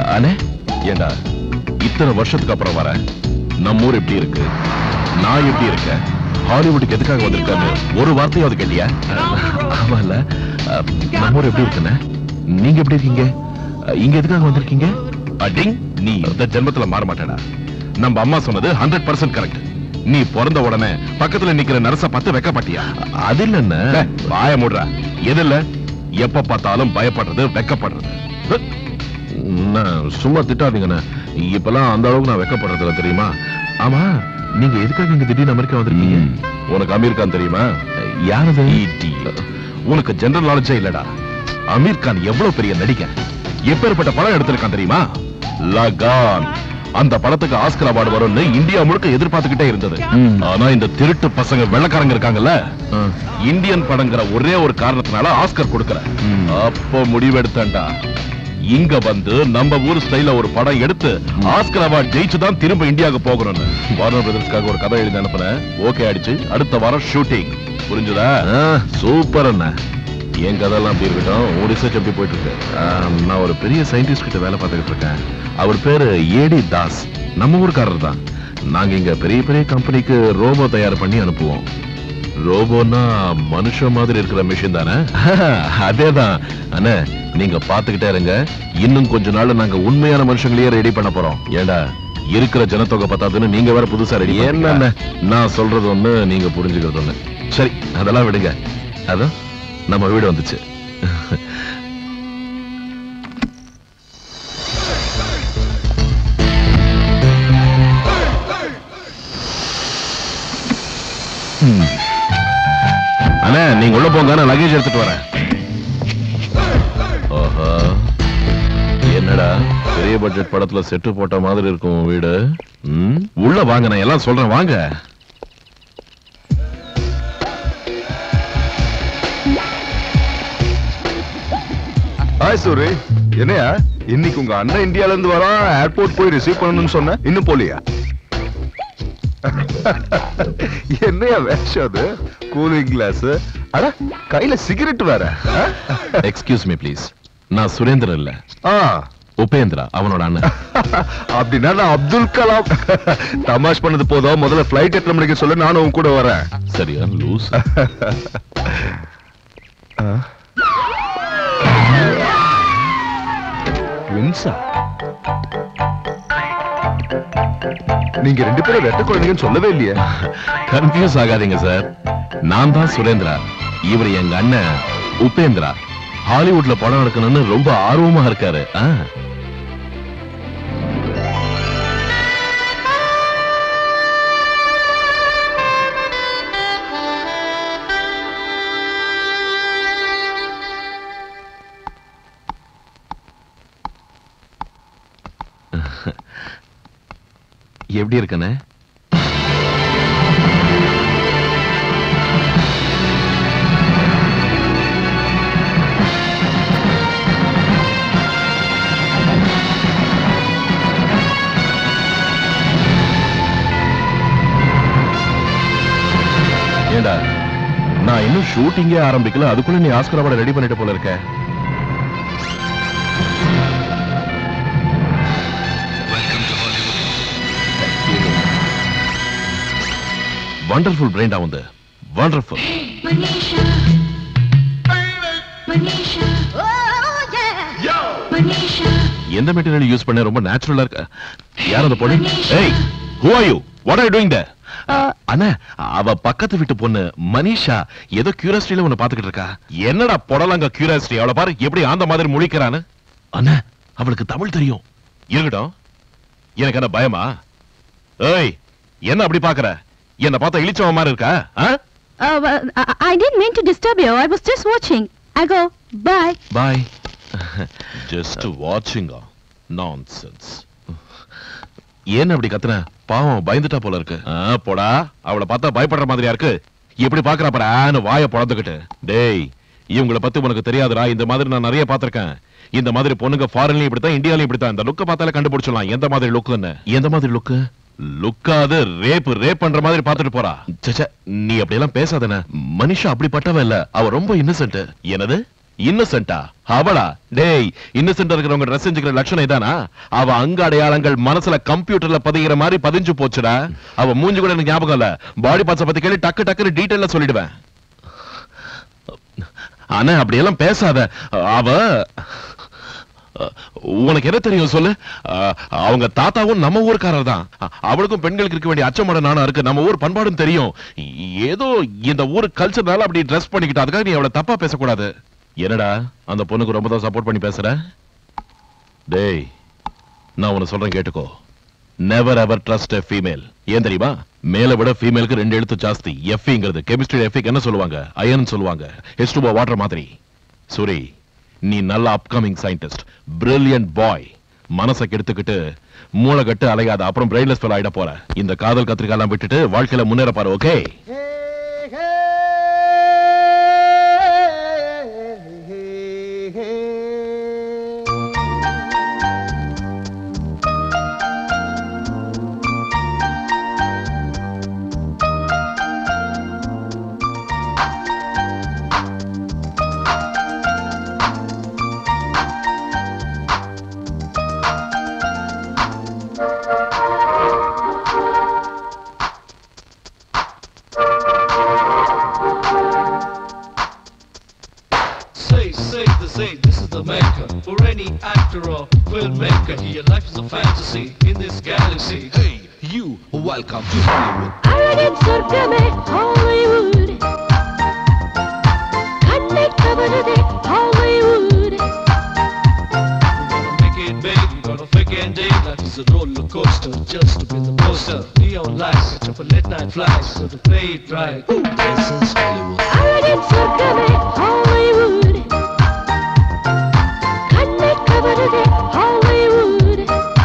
அண்ணே ஏண்டா இத்தனை வருஷத்துக்கு அப்புறம் வர நம்ம ஊர் எப்படி இருக்கு நான் எப்படி இருக்கேன் ஹாலிவுட்டுக்கு எதுக்காக வந்திருக்கான்னு ஒரு வார்த்தையாவது கேட்டியா ஆமால நம்ம ஊர் எப்படி இருக்குண்ணே நீங்க எப்படி இருக்கீங்க அஹ், இங்க எதுக்காக வந்திருக்கீங்க அடிங் நீ இந்த ஜென்மத்துல மாற மாட்டேடா நம்ம அம்மா சொன்னது ஹண்ட்ரட் பர்சன்ட் கரெக்ட் நீ பிறந்த உடனே பக்கத்துல நிக்கிற நர்ஸ பார்த்து வெக்கப்பட்டியா அது இல்ல வாய மூடுறா எது இல்ல எப்ப பார்த்தாலும் பயப்படுறது வெக்கப்படுறது ஹ். நான் சும்மா திட்டாதீங்கண்ணே இப்பெல்லாம் அந்த அளவுக்கு நான் வெக்கப்படுறது இல்ல தெரியுமா ஆமா நீங்க எதுக்காக இங்க திடீர்னு அமெரிக்கா வந்திருக்கீங்க உனக்கு அமீர் கான் தெரியுமா யாரது உனக்கு ஜெனரல் நாலேஜே இல்லடா அமீர் கான் எவ்வளவு பெரிய நடிகன் எப்பேற்பட்ட படம் எடுத்திருக்கான் தெரியுமா லகான் அந்த படத்துக்கு ஆஸ்கர் அவார்டு வரும்னு இந்தியா முழுக்க எதிர்பார்த்துக்கிட்டே இருந்தது ஆனா இந்த திருட்டு பசங்க வெள்ளக்காரங்க இருக்காங்கல்ல இந்தியன் படங்கிற ஒரே ஒரு காரணத்தினால ஆஸ்கர் கொடுக்கல அப்போ முடிவெடுத்தேன்டா இங்க வந்து நம்ம ஊர் ஸ்டைல ஒரு படம் எடுத்து ஆஸ்கர் அவார்ட் ஜெயிச்சு தான் திரும்ப இந்தியாவுக்கு போகணும்னு வார்னர் பிரதர்ஸ்க்காக ஒரு கதை எழுதி அனுப்புனேன் ஓகே ஆயிடுச்சு அடுத்த வாரம் ஷூட்டிங் புரிஞ்சுதா சூப்பர் அண்ணா என் கதையெல்லாம் அப்படி இருக்கட்டும் உன் ரிசர்ச் எப்படி போயிட்டு இருக்கு ஆம், நான் ஒரு பெரிய சயின்டிஸ்ட் கிட்ட வேலை பார்த்துக்கிட்டு இருக்கேன் அவர் பேரு ஏடி தாஸ் நம்ம ஊர்க்காரர் தான் நாங்க இங்க பெரிய பெரிய கம்பெனிக்கு ரோபோ தயார் பண்ணி அனுப்புவோம் ரோபோனா மனுஷன் மாதிரி இருக்கிற மிஷின் தானே அதேதான் அண்ணே நீங்க பாத்துக்கிட்டே இருங்க இன்னும் கொஞ்ச நாள்ல நாங்க உண்மையான மனுஷங்களையே ரெடி பண்ண போறோம் ஏண்டா இருக்கிற ஜனத்தொகை பத்தாதுன்னு நீங்க வேற புதுசா ரெடி என்ன நான் சொல்றது ஒண்ணு நீங்க புரிஞ்சுக்கிறது ஒண்ணு சரி அதெல்லாம் விடுங்க அதான் நம்ம வீடு வந்துச்சு ம். அண்ணா நீங்க உள்ள போங்க நான் லக்கேஜ் எடுத்துட்டு வரேன் ஓஹோ என்னடா பெரிய பட்ஜெட் படத்துல செட்டு போட்ட மாதிரி இருக்கும் உன் வீடு ம்? உள்ள வாங்க நான் எல்லாம் சொல்றேன் வாங்க ஹாய் சூரி என்னையா இன்னைக்கு உங்க அண்ணன் இந்தியால இருந்து வரான் ஏர்போர்ட் போய் ரிசீவ் பண்ணணும்னு சொன்ன இன்னும் போலியா என்னையா வேஷம் அது கூலிங் கிளாஸ் அட கையில சிகரெட் வேற ஆ? எக்ஸ்கியூஸ் மீ ப்ளீஸ் நான் சுரேந்திரன் இல்ல ஆ உபேந்திரா அவனோட அண்ணன் அப்படின்னா நான் அப்துல் கலாம் தமாஷ் பண்ணது போதும் முதல்ல ஃபிளைட் எத்தனை மணிக்கு சொல்லு நானும் உன் கூட வரேன் சரியா லூஸ் ட்வின்ஸா நீங்க ரெண்டு பேரும் ரெட்ட குழந்தைங்கன்னு சொல்லவே இல்லையே கன்ஃபியூஸ் ஆகாதீங்க சார் நான் தான் சுரேந்திரா இவர் எங்க அண்ணன் உபேந்திரா ஹாலிவுட்ல படம் எடுக்கணும்னு ரொம்ப ஆர்வமா இருக்காரு ஆ. எப்படி இருக்கனே ஏண்டா நான் இன்னும் ஷூட்டிங்கே ஆரம்பிக்கல அதுக்குள்ள நீ ஆஸ்கர் அவார்டு ரெடி பண்ணிட்டு போல இருக்க வண்டர்ஃபுல் பிரைண்டா வந்து wonderful Manisha. Manisha. Oh, yeah. Manisha. எந்த மெட்டீரியல் யூஸ் பண்ண ரொம்ப நேச்சுரலா இருக்கு யார் அந்த பொண்ணு ஏய் who are you what are you doing there அண்ணா அவ பக்கத்து வீட்டு பொண்ணு மனிஷா ஏதோ கியூரியாசிட்டில உன்னை பாத்துக்கிட்டு இருக்கா என்னடா புடலங்க கியூரியாசிட்டி அவளை பாரு எப்படி ஆந்த மாதிரி முழிக்கிறான்னு அண்ணா அவளுக்கு தமிழ் தெரியும் இருக்கட்டும் எனக்கு என்ன பயமா ஏய் என்ன அப்படி பாக்குற என்ன பார்த்தா இழிச்சவன் மாதிரி இருக்கா ஆ? Uh, well, I, I didn't mean to disturb you. I was just watching. I go. Bye. Bye just வாட்சிங் நான்சென்ஸ் ஏன் அப்படி கத்துன பாவம் பயந்துட்டா போல இருக்கு ஆ, போடா அவளை பார்த்தா பயப்படுற மாதிரியா இருக்கு எப்படி பாக்குறா பாரு ஆன்னு வாய பொழந்துக்கிட்டு டேய் இவங்கள பத்தி உனக்கு தெரியாதுடா இந்த மாதிரி நான் நிறைய பார்த்திருக்கேன் இந்த மாதிரி பொண்ணுங்க ஃபாரின்லயும் இப்படித்தான் இந்தியாலயும் இப்படித்தான் இந்த லுக்க பார்த்தாலே கண்டுபிடிச்சிடலாம் எந்த மாதிரி லுக்குன்னு எந்த மாதிரி லுக்கு லுக்காது ரேப் ரேப் பண்ற மாதிரி பார்த்துட்டு போறா ச்சே, ச்சே, நீ அப்படியெல்லாம் பேசாதன மனுஷா அப்படிப்பட்டவ இல்ல அவ ரொம்ப இன்னசென்ட் என்னது இன்னசென்ட்டா அவளா டேய் இன்னசென்ட் இருக்கிறவங்க ட்ரெஸ் செஞ்சுக்கிற லட்சணம் இதானா அவ அங்க அடையாளங்கள் மனசுல கம்ப்யூட்டர்ல பதிகிற மாதிரி பதிஞ்சு போச்சுடா அவ மூஞ்சி கூட எனக்கு ஞாபகம் இல்ல பாடி பார்ட்ஸ் பத்தி கேள்வி டக்கு டக்குன்னு டீடைல்ல சொல்லிடுவேன் ஆனா அப்படியெல்லாம் பேசாத அவ உனக்கு என்ன தெரியும் சொல்லு அஹ், அவங்க தாத்தாவும் நம்ம ஊர்க்காரர் தான் அ- அவளுக்கும் பெண்களுக்கு இருக்க வேண்டிய அச்சமட நானும் இருக்கு நம்ம ஊர் பண்பாடும் தெரியும் ஏதோ இந்த ஊர் கல்ச்சர்னால அப்படி ட்ரெஸ் பண்ணிக்கிட்டு அதுக்காக நீ அவளை தப்பா பேசக்கூடாது என்னடா அந்த பொண்ணுக்கு ரொம்ப தான் சப்போர்ட் பண்ணி பேசுற டேய் நான் உன்னை சொல்றேன் கேட்டுக்கோ never ever trust a female ஏன் தெரியுமா மேல விட ஃபீமேலுக்கு ரெண்டு எழுத்து ஜாஸ்தி எஃப்ங்கிறது கெமிஸ்ட்ரி எஃபிக் என்ன சொல்லுவாங்க அயன் சொல்லுவாங்க ஹெச் டூ வாட்டர் மாதிரி சூரி நீ நல்ல அப்கமிங் சயின்டிஸ்ட் பிரில்லியன்ட் பாய் மனசை கெடுத்துக்கிட்டு மூளை கட்டு அலையாத அப்புறம் பிரெயின்லெஸ் ஃபெல் ஆயிட போற இந்த காதல் கத்திரிக்காலாம் விட்டுட்டு வாழ்க்கையில முன்னேற பாரு okay Say, say, they say this is the maker for any actor or filmmaker. Your life is a fantasy in this galaxy. Hey, you, welcome to Hollywood. அழகின் சொர்க்கமே ஹாலிவுட் கண்ணை கவருதே Hollywood We're gonna make it big, we're gonna fake and dig. Life is a roller coaster, just to be the poster. Neon lights, catch up a late night flight, so to play it right. This is Hollywood. அழகின் சொர்க்கமே Hollywood கண்ணை கவருதே Hollywood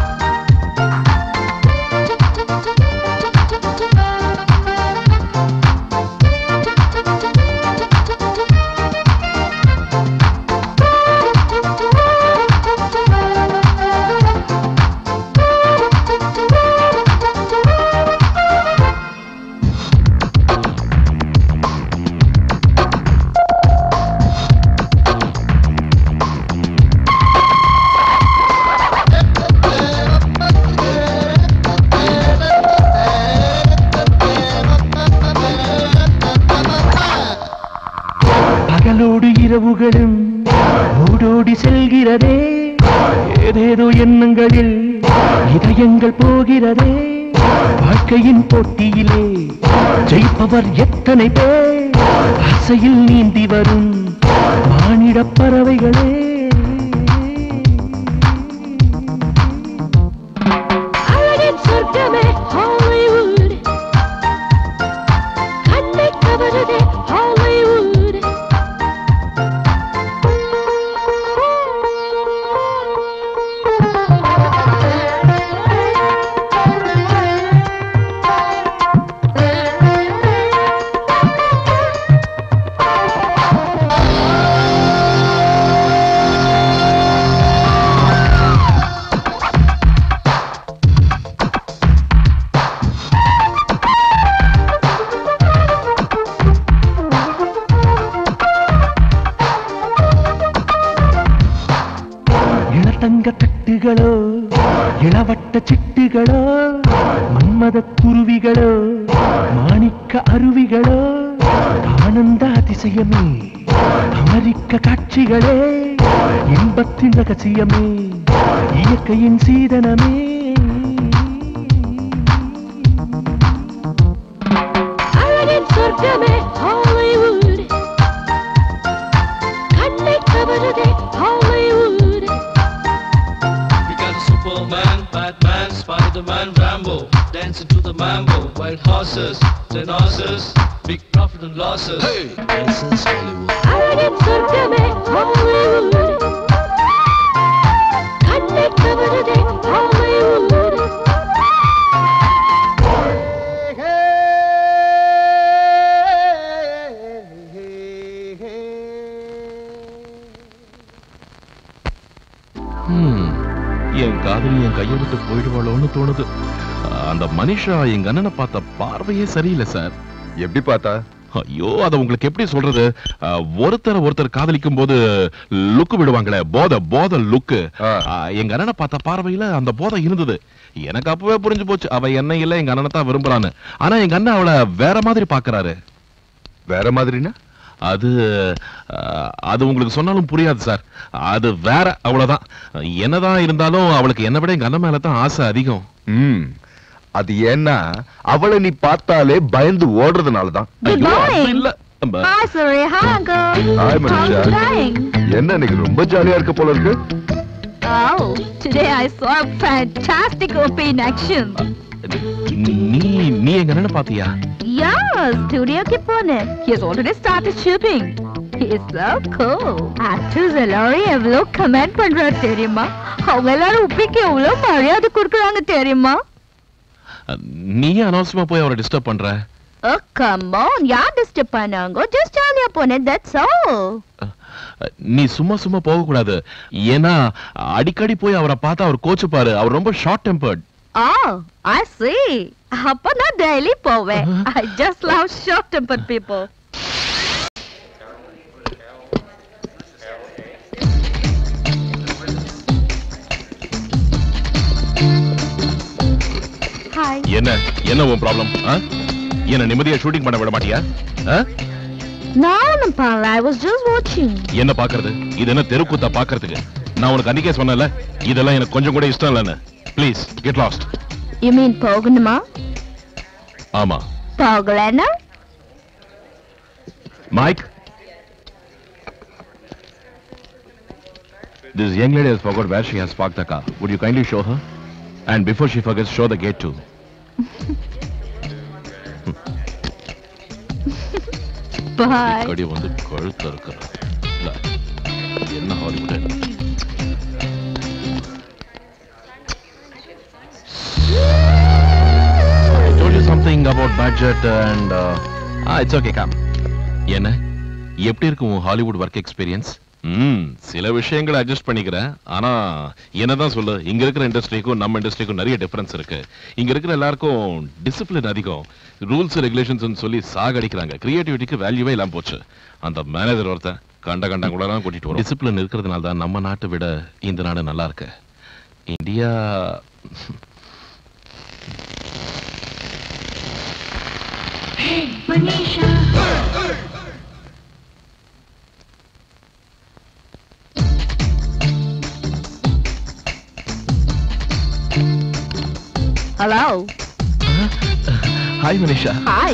பகலோடு இரவுகளும் ஓடோடி செல்கிறதே ஏதேதோ எண்ணங்களில் இதயங்கள் போகிறதே வாழ்க்கையின் போட்டியிலே ஜெயிப்பவர் எத்தனை பேர் ஆசையில் நீந்தி வரும் மானிடப் பறவைகளே அழகின் சொர்க்கமே ஹாலிவுட் கண்ணை கவருதே ஹாலிவுட் இளத்தங்க தட்டுகளோ இளவட்ட சிட்டுகளோ மன்மத குருவிகளோ மாணிக்க அருவிகளோ ஆனந்த அதிசயமே அமெரிக்க காட்சிகளே இன்பத்தின் ரகசியமே இயற்கையின் சீதனமே அழகின் சொர்க்கமே ஹாலிவுட் கண்ணை கவருதே Hollywood We got a Superman, Batman, Spider-Man, Rambo, dancing to the mambo. Wild horses, dinosaurs, big profit and losses. Hey, this is Hollywood. அழகின் சொர்க்கமே ஹாலிவுட் கண்ணை கவருதே ஹாலிவுட் ஹம், என் காதலி என் கையை விட்டு போயிடுவாளோன்னு தோணுது அந்த மனிஷா எங்க அண்ணனை பார்த்த பார்வையே சரியில்லை சார் எப்படி பார்த்தா ஐயோ அத உங்களுக்கு எப்படி சொல்றது அஹ், ஒருத்தரை ஒருத்தர் காதலிக்கும் போது லுக்கு விடுவாங்களே போத போத லுக்கு ஆ. எங்க அண்ணனை பார்த்த பார்வையில அந்த போதை இருந்தது எனக்கு அப்பவே புரிஞ்சு போச்சு அவ என்ன இல்ல எங்க அண்ணனை தான் விரும்புறான்னு ஆனா எங்க அண்ணன் அவளை வேற மாதிரி பாக்குறாரு வேற மாதிரினா அது அஹ், அது உங்களுக்கு சொன்னாலும் புரியாது சார் அது வேற அவ்வளவுதான் என்னதான் இருந்தாலும் அவளுக்கு என்ன விட எங்க அண்ணன் மேல தான் ஆசை அதிகம் ம் அது ஏன்னா அவளை நீ பார்த்தாலே பயந்து ஓடுறதுனால தான் Good ஐயோ, அது morning. இல்ல நம்ம- Hi, sorry. Hi, uncle. Hi, How's Manisha. it going? என்ன இன்னைக்கு ரொம்ப ஜாலியா இருக்க போல இருக்கு Oh, today I saw a fantastic OP in action. நீ நீ எங்க அண்ணனை பாத்தியா Yeah, studio ke pone. He has already started shooting. He is so cool. Actors எல்லாரும் எவ்வளோ கமெண்ட் பண்றாரு தெரியுமா அவங்க எல்லாரும் உப்பிக்கு எவ்வளோ மரியாதை கொடுக்குறாங்க தெரியுமா நீ அனாவசியமா போய் அவரை டிஸ்டர்ப் பண்ற Oh, come on. யார் டிஸ்டர்ப் பண்ணாங்க ஜஸ்ட் ஜாலியா போனேன் தட்ஸ் ஆல் நீ சும்மா சும்மா போக கூடாது ஏன்னா அடிக்கடி போய் அவரை பார்த்தா அவர் கோச்சுப்பாரு அவர் ரொம்ப short tempered Oh, I see. அப்ப நான் டெய்லி போவேன் I just love short tempered people. Hi. என்ன என்ன உன் ப்ராப்ளம் என்ன நிம்மதியா ஷூட்டிங் பண்ண விட மாட்டியா ஆ? நான் ஒண்ணும் பண்ணல I was just watching. என்ன பாக்குறது இது என்ன தெருக்கூத்தா பாக்குறதுக்கு நான் உனக்கு அன்னைக்கே சொன்னேன்ல இதெல்லாம் எனக்கு கொஞ்சம் கூட இஷ்டம் இல்லைன்னு please get lost You mean போகணுமா ஆமா போகலன்னா Mike? This young lady has forgot where she has parked the car. Would you kindly show her? And before she forgets, show the gate too. Bye. கடி வந்து கழுத்த இருக்கிற இல்ல, என்ன Hollywood I told you something about budget and uh, ah, it's okay, come. என்ன எப்படி இருக்கு உன் Hollywood work experience ம் சில விஷயங்களை அட்ஜஸ்ட் பண்ணிக்கிறேன் ஆனா என்னதான் சொல்லு இங்க இருக்கிற இண்டஸ்ட்ரிக்கும் நம்ம இண்டஸ்ட்ரிக்கும் நிறைய டிஃபரன்ஸ் இருக்கு இங்க இருக்கிற எல்லாருக்கும் டிசிப்ளின் அதிகம் ரூல்ஸ் ரெகுலேஷன்ஸ் சொல்லி சாகடிக்கிறாங்க கிரியேட்டிவிட்டிக்கு வேல்யூவே இல்லாம போச்சு அந்த மேனேஜர் ஒருத்தன் கண்ட கண்ட கூட தான் கூட்டிட்டு வரும் டிசிப்ளின் இருக்கிறதுனால தான் நம்ம நாட்டை விட இந்த நாடு நல்லா இருக்கு India Hello. Hi Manisha Hi.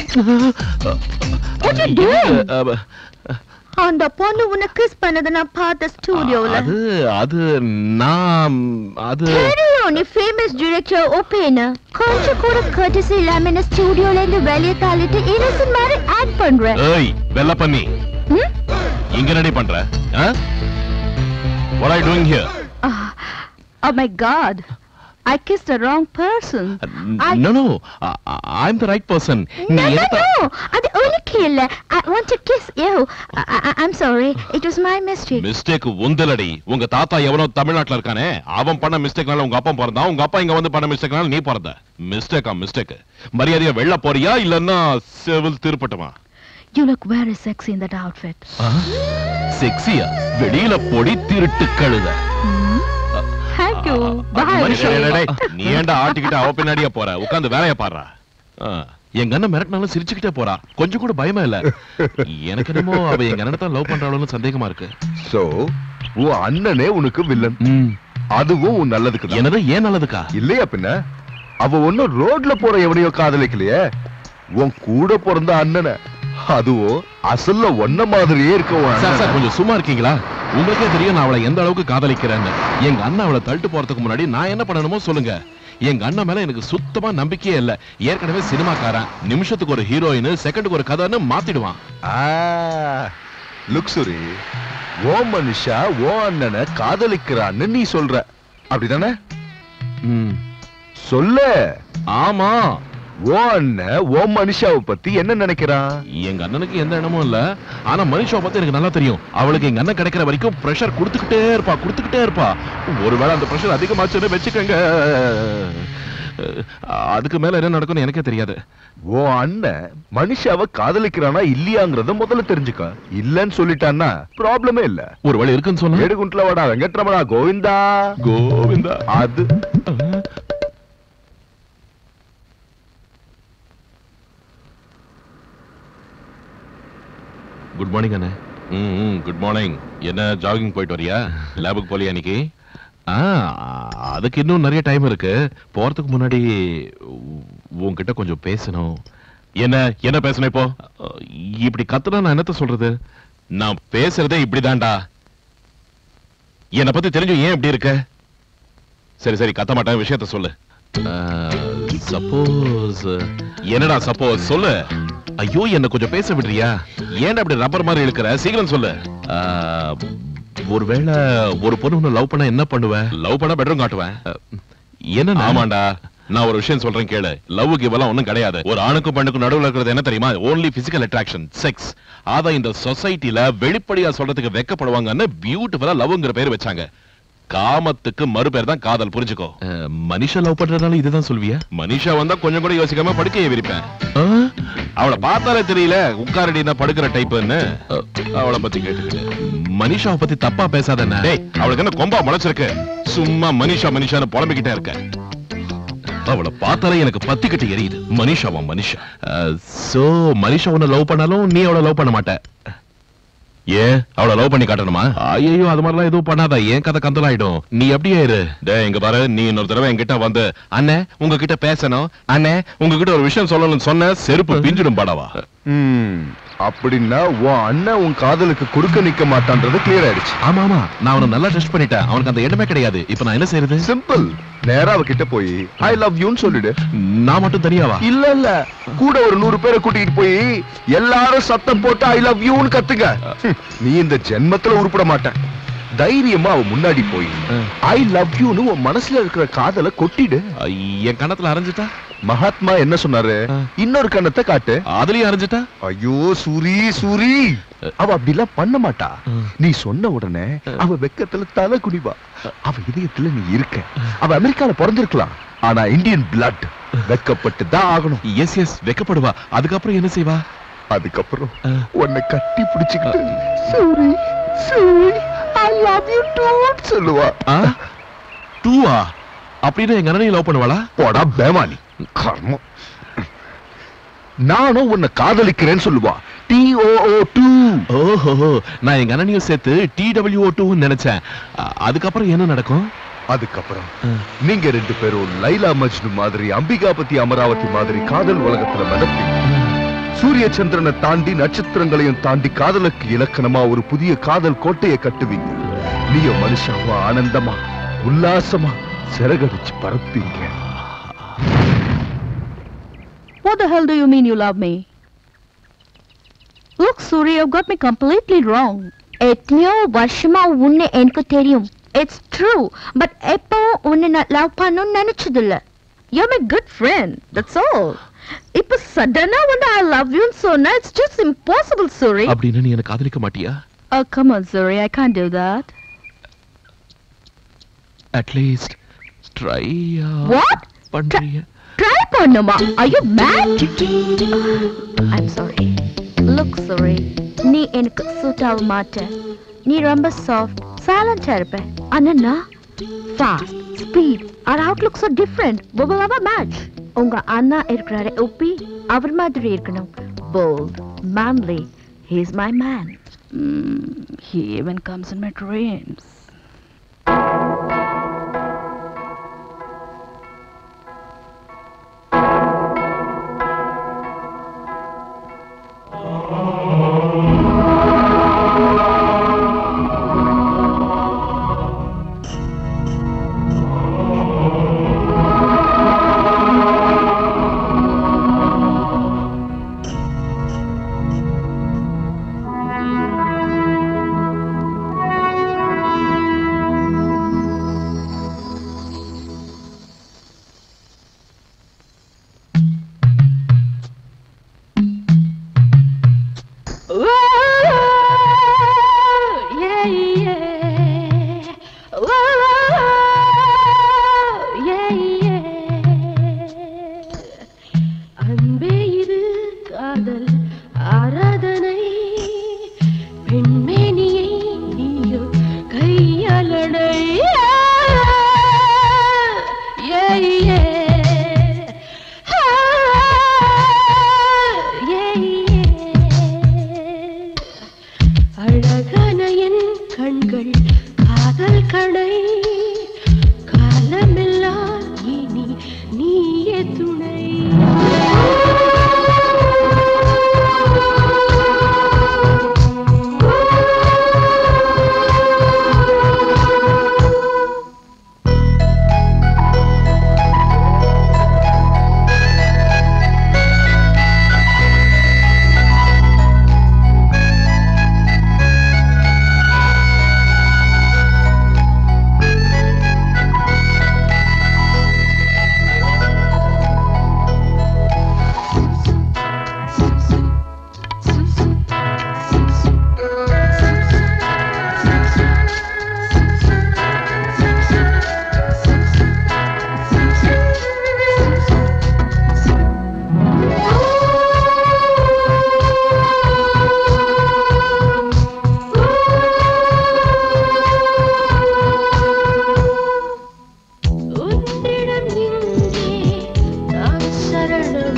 What you doing? அந்த பொண்ணு உன்னை கிஸ் பண்ணதை நான் பார்த்த ஸ்டுடியோல அது அது நான் அது தெரியும் நீ ஃபேமஸ் டிரெக்டர் ஓபேன கொஞ்சம் கூட கர்டசி இல்லாம என்ன ஸ்டுடியோல இருந்து வெளியே தாளிட்டு இன்னசென்ட் மாதிரி ஆக்ட் பண்ற ஏய் வெள்ள பண்ணி ம்? இங்க ரெடி பண்ற what are you doing here Oh my god. I kissed the wrong person. I- no no I- I- i'm the right person நீ No, no, எந்த- no. அது உனக்கு இல்ல. I want to kiss you. I, I, I'm sorry. It was my mistake. Mistake உந்தலடி உங்க தாத்தா எவனோ தமிழ்நாட்டுல இருக்கானே அவன் பண்ண மிஸ்டேக்னால உங்க அப்பா பிறந்தான் உங்க அப்பா இங்க வந்து பண்ண மிஸ்டேக்னால நீ பிறந்த மிஸ்டேக்கா மிஸ்டேக் மரியாதையா வெள்ள போறியா இல்லன்னா செவில் திருப்பட்டுமா You look very sexy in that outfit. செக்ஸியா வெளியில பொடி திருட்டு கழுத Thank you. Bye. மனுஷா, டேய், டேய், டேய், நீ ஏன்டா ஆட்டிக்கிட்டு அவ பின்னாடியே போற உட்கார்ந்து வேலைய பாடுறா ஆ, எங்க அண்ணன் மிரட்டினாலும் சிரிச்சுக்கிட்டே போறா கொஞ்சம் கூட பயமா இல்ல எனக்கு என்னமோ அவ எங்க அண்ணனை தான் லவ் பண்றாளோன்னு சந்தேகமா இருக்கு சோ உன் அண்ணனே உனக்கு வில்லன் அதுவும் உன் நல்லதுக்கு தான் என்னது ஏன் நல்லதுக்கா இல்லையா பின்ன அவ ஒண்ணும் ரோட்ல போற எவனையோ காதலிக்கலையே உன் கூட பிறந்த அண்ணனை அதுவும் அசல்ல ஒன்ன மாதிரியே இருக்க உன் சார் சார் அண்ணனை. கொஞ்சம் சும்மா இருக்கீங்களா உங்களுக்கே தெரியும் நான் அவளை எந்த அளவுக்கு காதலிக்கிறேன்னு எங்க அண்ணன் அவளை தள்ளிட்டு போறதுக்கு முன்னாடி நான் என்ன பண்ணணுமோ சொல்லுங்க எங்க அண்ணன் மேல எனக்கு சுத்தமா நம்பிக்கையே இல்ல ஏற்கனவே சினிமாக்காரன் நிமிஷத்துக்கு ஒரு ஹீரோயின் செகண்டுக்கு ஒரு கதைன்னு மாத்திடுவான் ஆ, லுக்ஸுரி ஓ மனுஷா ஓ அண்ணனை காதலிக்கிறான்னு நீ சொல்ற அப்படிதானே ம். சொல்லு ஆமா ஓ அண்ணன் ஓ மனுஷாவை பத்தி என்ன நினைக்கிறான் எங்க அண்ணனுக்கு எந்த எண்ணமும் இல்ல ஆனா மனுஷாவை பத்தி எனக்கு நல்லா தெரியும் அவளுக்கு எங்க அண்ணன் கிடைக்கிற வரைக்கும் பிரஷர் கொடுத்துக்கிட்டே இருப்பா கொடுத்துக்கிட்டே இருப்பா ஒருவேளை அந்த பிரஷர் அதிகமாச்சுன்னு வச்சுக்கோங்க அஹ், அதுக்கு மேல என்ன நடக்கும்னு எனக்கே தெரியாது ஓ அண்ணன் மனுஷாவ காதலிக்கிறானா இல்லையாங்கிறத முதல்ல தெரிஞ்சுக்க இல்லன்னு சொல்லிட்டான்னா ப்ராப்ளமே இல்ல ஒரு வழி இருக்குன்னு சொன்னா ஏடுகுண்ட்ல வாடா வெங்கட்ரமணா கோவிந்தா கோவிந்தா அது குட் மார்னிங் அண்ணே ம் குட் மார்னிங் என்ன ஜாகிங் போயிட்டு வரியா லேபுக்கு போலியா இன்னைக்கு ஆ அதுக்கு இன்னும் நிறைய டைம் இருக்கு போறதுக்கு முன்னாடி உ- உன்கிட்ட கொஞ்சம் பேசணும் என்ன என்ன பேசணும் இப்போ அஹ், இப்படி கத்துனா நான் என்னத்த சொல்றது நான் பேசுறதே இப்படிதான்டா என்னை பத்தி தெரிஞ்சு ஏன் இப்படி இருக்க சரி சரி கத்த மாட்டேன் விஷயத்த சொல்லு சப்போஸ் என்னடா சப்போஸ் சொல்லு ஐயோ என்ன கொஞ்சம் பேச விடுறியா ஏன்டா அப்படி ரப்பர் மாதிரி இழுக்கிற சீக்கிரம் சொல்லு ஆஹ், ஒருவேளை ஒரு பொண்ணு உன்னை லவ் பண்ண என்ன பண்ணுவ லவ் பண்ண பெட்ரூம் காட்டுவேன் என்ன ஆமாண்டா நான் ஒரு விஷயம் சொல்றேன் கேளு லவ்வுக்கு இவெல்லாம் ஒண்ணும் கிடையாது ஒரு ஆணுக்கும் பெண்ணுக்கும் நடுவுல இருக்கிறது என்ன தெரியுமா ஓன்லி பிசிக்கல் அட்ராக்ஷன் செக்ஸ் அத இந்த சொசைட்டில வெளிப்படையா சொல்றதுக்கு வெக்கப்படுவாங்கன்னு பியூட்டிஃபுல்லா லவ்ங்கிற பேர் வச்சாங்க காமத்துக்கு மறுபேர் தான் காதல் புரிஞ்சுக்கோ மனிஷா லவ் பண்றதுனால இதுதான் சொல்வியா மனிஷா வந்தா கொஞ்சம் கூட யோசிக்காம படுக்கையை விரிப்பேன் அவளை பார்த்தாலே தெரியல உட்காரடி தான் படுக்கிற டைப்னு அவளை பத்தி கேட்டுக்கிட்டு மனிஷாவை பத்தி தப்பா பேசாத டேய் அவளுக்கு என்ன கொம்பா முளைச்சிருக்கு சும்மா மனிஷா மனிஷான்னு புலம்பிக்கிட்டே இருக்க அவளை பார்த்தாலே எனக்கு பத்திக்கிட்டு எரியுது மனிஷாவா மனிஷா சோ மனிஷா உன்னை லவ் பண்ணாலும் நீ அவளை லவ் பண்ண மாட்ட ஏன் அவளை லவ் பண்ணி காட்டணுமா ஐயோ அது மாதிரிலாம் எதுவும் பண்ணாத ஏன் கதை கந்தலாயிடும் நீ அப்படியே இரு டேய் இங்க பாரு நீ இன்னொரு தடவை என்கிட்ட வந்து அண்ணே உங்ககிட்ட பேசணும் அண்ணே உங்ககிட்ட ஒரு விஷயம் சொல்லணும்னு சொன்ன செருப்பு பிஞ்சிடும் படவா ம், அப்படின்னா உன் அண்ணன் உன் காதலுக்கு குறுக்க நிக்க மாட்டான்றது கிளியர் ஆயிடுச்சு ஆமா ஆமா நான் அவனை நல்லா டெஸ்ட் பண்ணிட்டேன் அவனுக்கு அந்த எண்ணமே கிடையாது இப்ப நான் என்ன செய்யறது சிம்பிள் நேரா அவகிட்ட போய் ஐ லவ் யூன்னு சொல்லிடு நான் மட்டும் தனியாவா இல்ல இல்ல கூட ஒரு நூறு பேரை கூட்டிட்டு போய் எல்லாரும் சத்தம் போட்டு ஐ லவ் யூன்னு கத்துங்க ஹம், நீ இந்த ஜென்மத்துல உருப்பட மாட்ட தைரியமா அவ முன்னாடி போய் ஐ லவ் யூன்னு உன் மனசுல இருக்கிற காதலை கொட்டிடு ஐ, என் கணத்துல அரைஞ்சிட்டா மகாத்மா என்ன சொன்னாரு ஆ. இன்னொரு கண்ணத்தை காட்டு அதுலயும் அரைஞ்சிட்டா ஐயோ சூரி சூரி அவ அப்படிலாம் பண்ண மாட்டா நீ சொன்ன உடனே அவ வெக்கத்துல தலை குனிவா அவ இதயத்துல நீ இருக்க அவ அமெரிக்கால பிறந்திருக்கலாம் ஆனா இந்தியன் பிளட் வெக்கப்பட்டு தான் ஆகணும் எஸ் எஸ் வெக்கப்படுவா அதுக்கப்புறம் என்ன செய்வா அதுக்கப்புறம் ஆ. உன்னை கட்டி பிடிச்சுக்கிட்டு Suri Suri I love you too சொல்லுவா ஆ? டூவா அப்படின்னு எங்க அண்ணனையும் லவ் பண்ணுவாளா போடா பேமானி கர்மம் நானும் உன்னை காதலிக்கிறேன்னு சொல்லுவா டி ஓ ஓ டூ ஓஹோ நான் எங்க அண்ணனையும் சேர்த்து டி டபிள்யூ டூன்னு நினைச்சேன் அ, அதுக்கப்புறம் என்ன நடக்கும் அதுக்கப்புறம் நீங்க ரெண்டு பேரும் லைலா மஜ்னு மாதிரி அம்பிகாபதி அமராவதி மாதிரி காதல் உலகத்துல மிதப்பீங்க சூரிய சந்திரனை தாண்டி நட்சத்திரங்களையும் தாண்டி காதலுக்கு இலக்கணமா ஒரு புதிய காதல் கோட்டையை கட்டுவீங்க நீயும் மனுஷாவா ஆனந்தமா உல்லாசமா சிறகடிச்சு பறப்பீங்க What the hell do you mean you love me? Look, Suri, you've got me completely wrong. எத்தனையோ வருஷமா உன்னை எனக்கு தெரியும் இட்ஸ் ட்ரூ பட் எப்போ உன்னை நான் லவ் பண்ணணும்னு நினைச்சதில்ல you my good friend that's all இப்போ சடனா உன்னை ஐ லவ் யூன்னு சொன்னா இட்ஸ் ஜஸ்ட் இம்பாசிபிள் சூரி அப்படின்னு நீ எனக்கு காதலிக்க மாட்டியா Oh, come on, Suri, I can't do that. At least try What? பண்றிய Try பண்ணுமா Are you mad? I'm sorry. Look, Suri, நீ எனக்கு சூட் ஆக மாட்ட நீ ரொம்ப சாஃப்ட் சைலண்டா இருப்ப ஆனா நான் fast speed our outlook so different we will have a match உங்க அண்ணா இருக்கிறாரு உப்பி அவர் மாதிரி இருக்கணும் bold manly he is my man mm, he even comes in my dreams yeah, yeah. yeah, yeah. கடை Yeah, yeah. Yeah, yeah. அழகான என் கண்கள் காதல் கடை காலமெல்லாம் இனி நீயே துணை உன்னிடம் இங்கே நான் சரணம்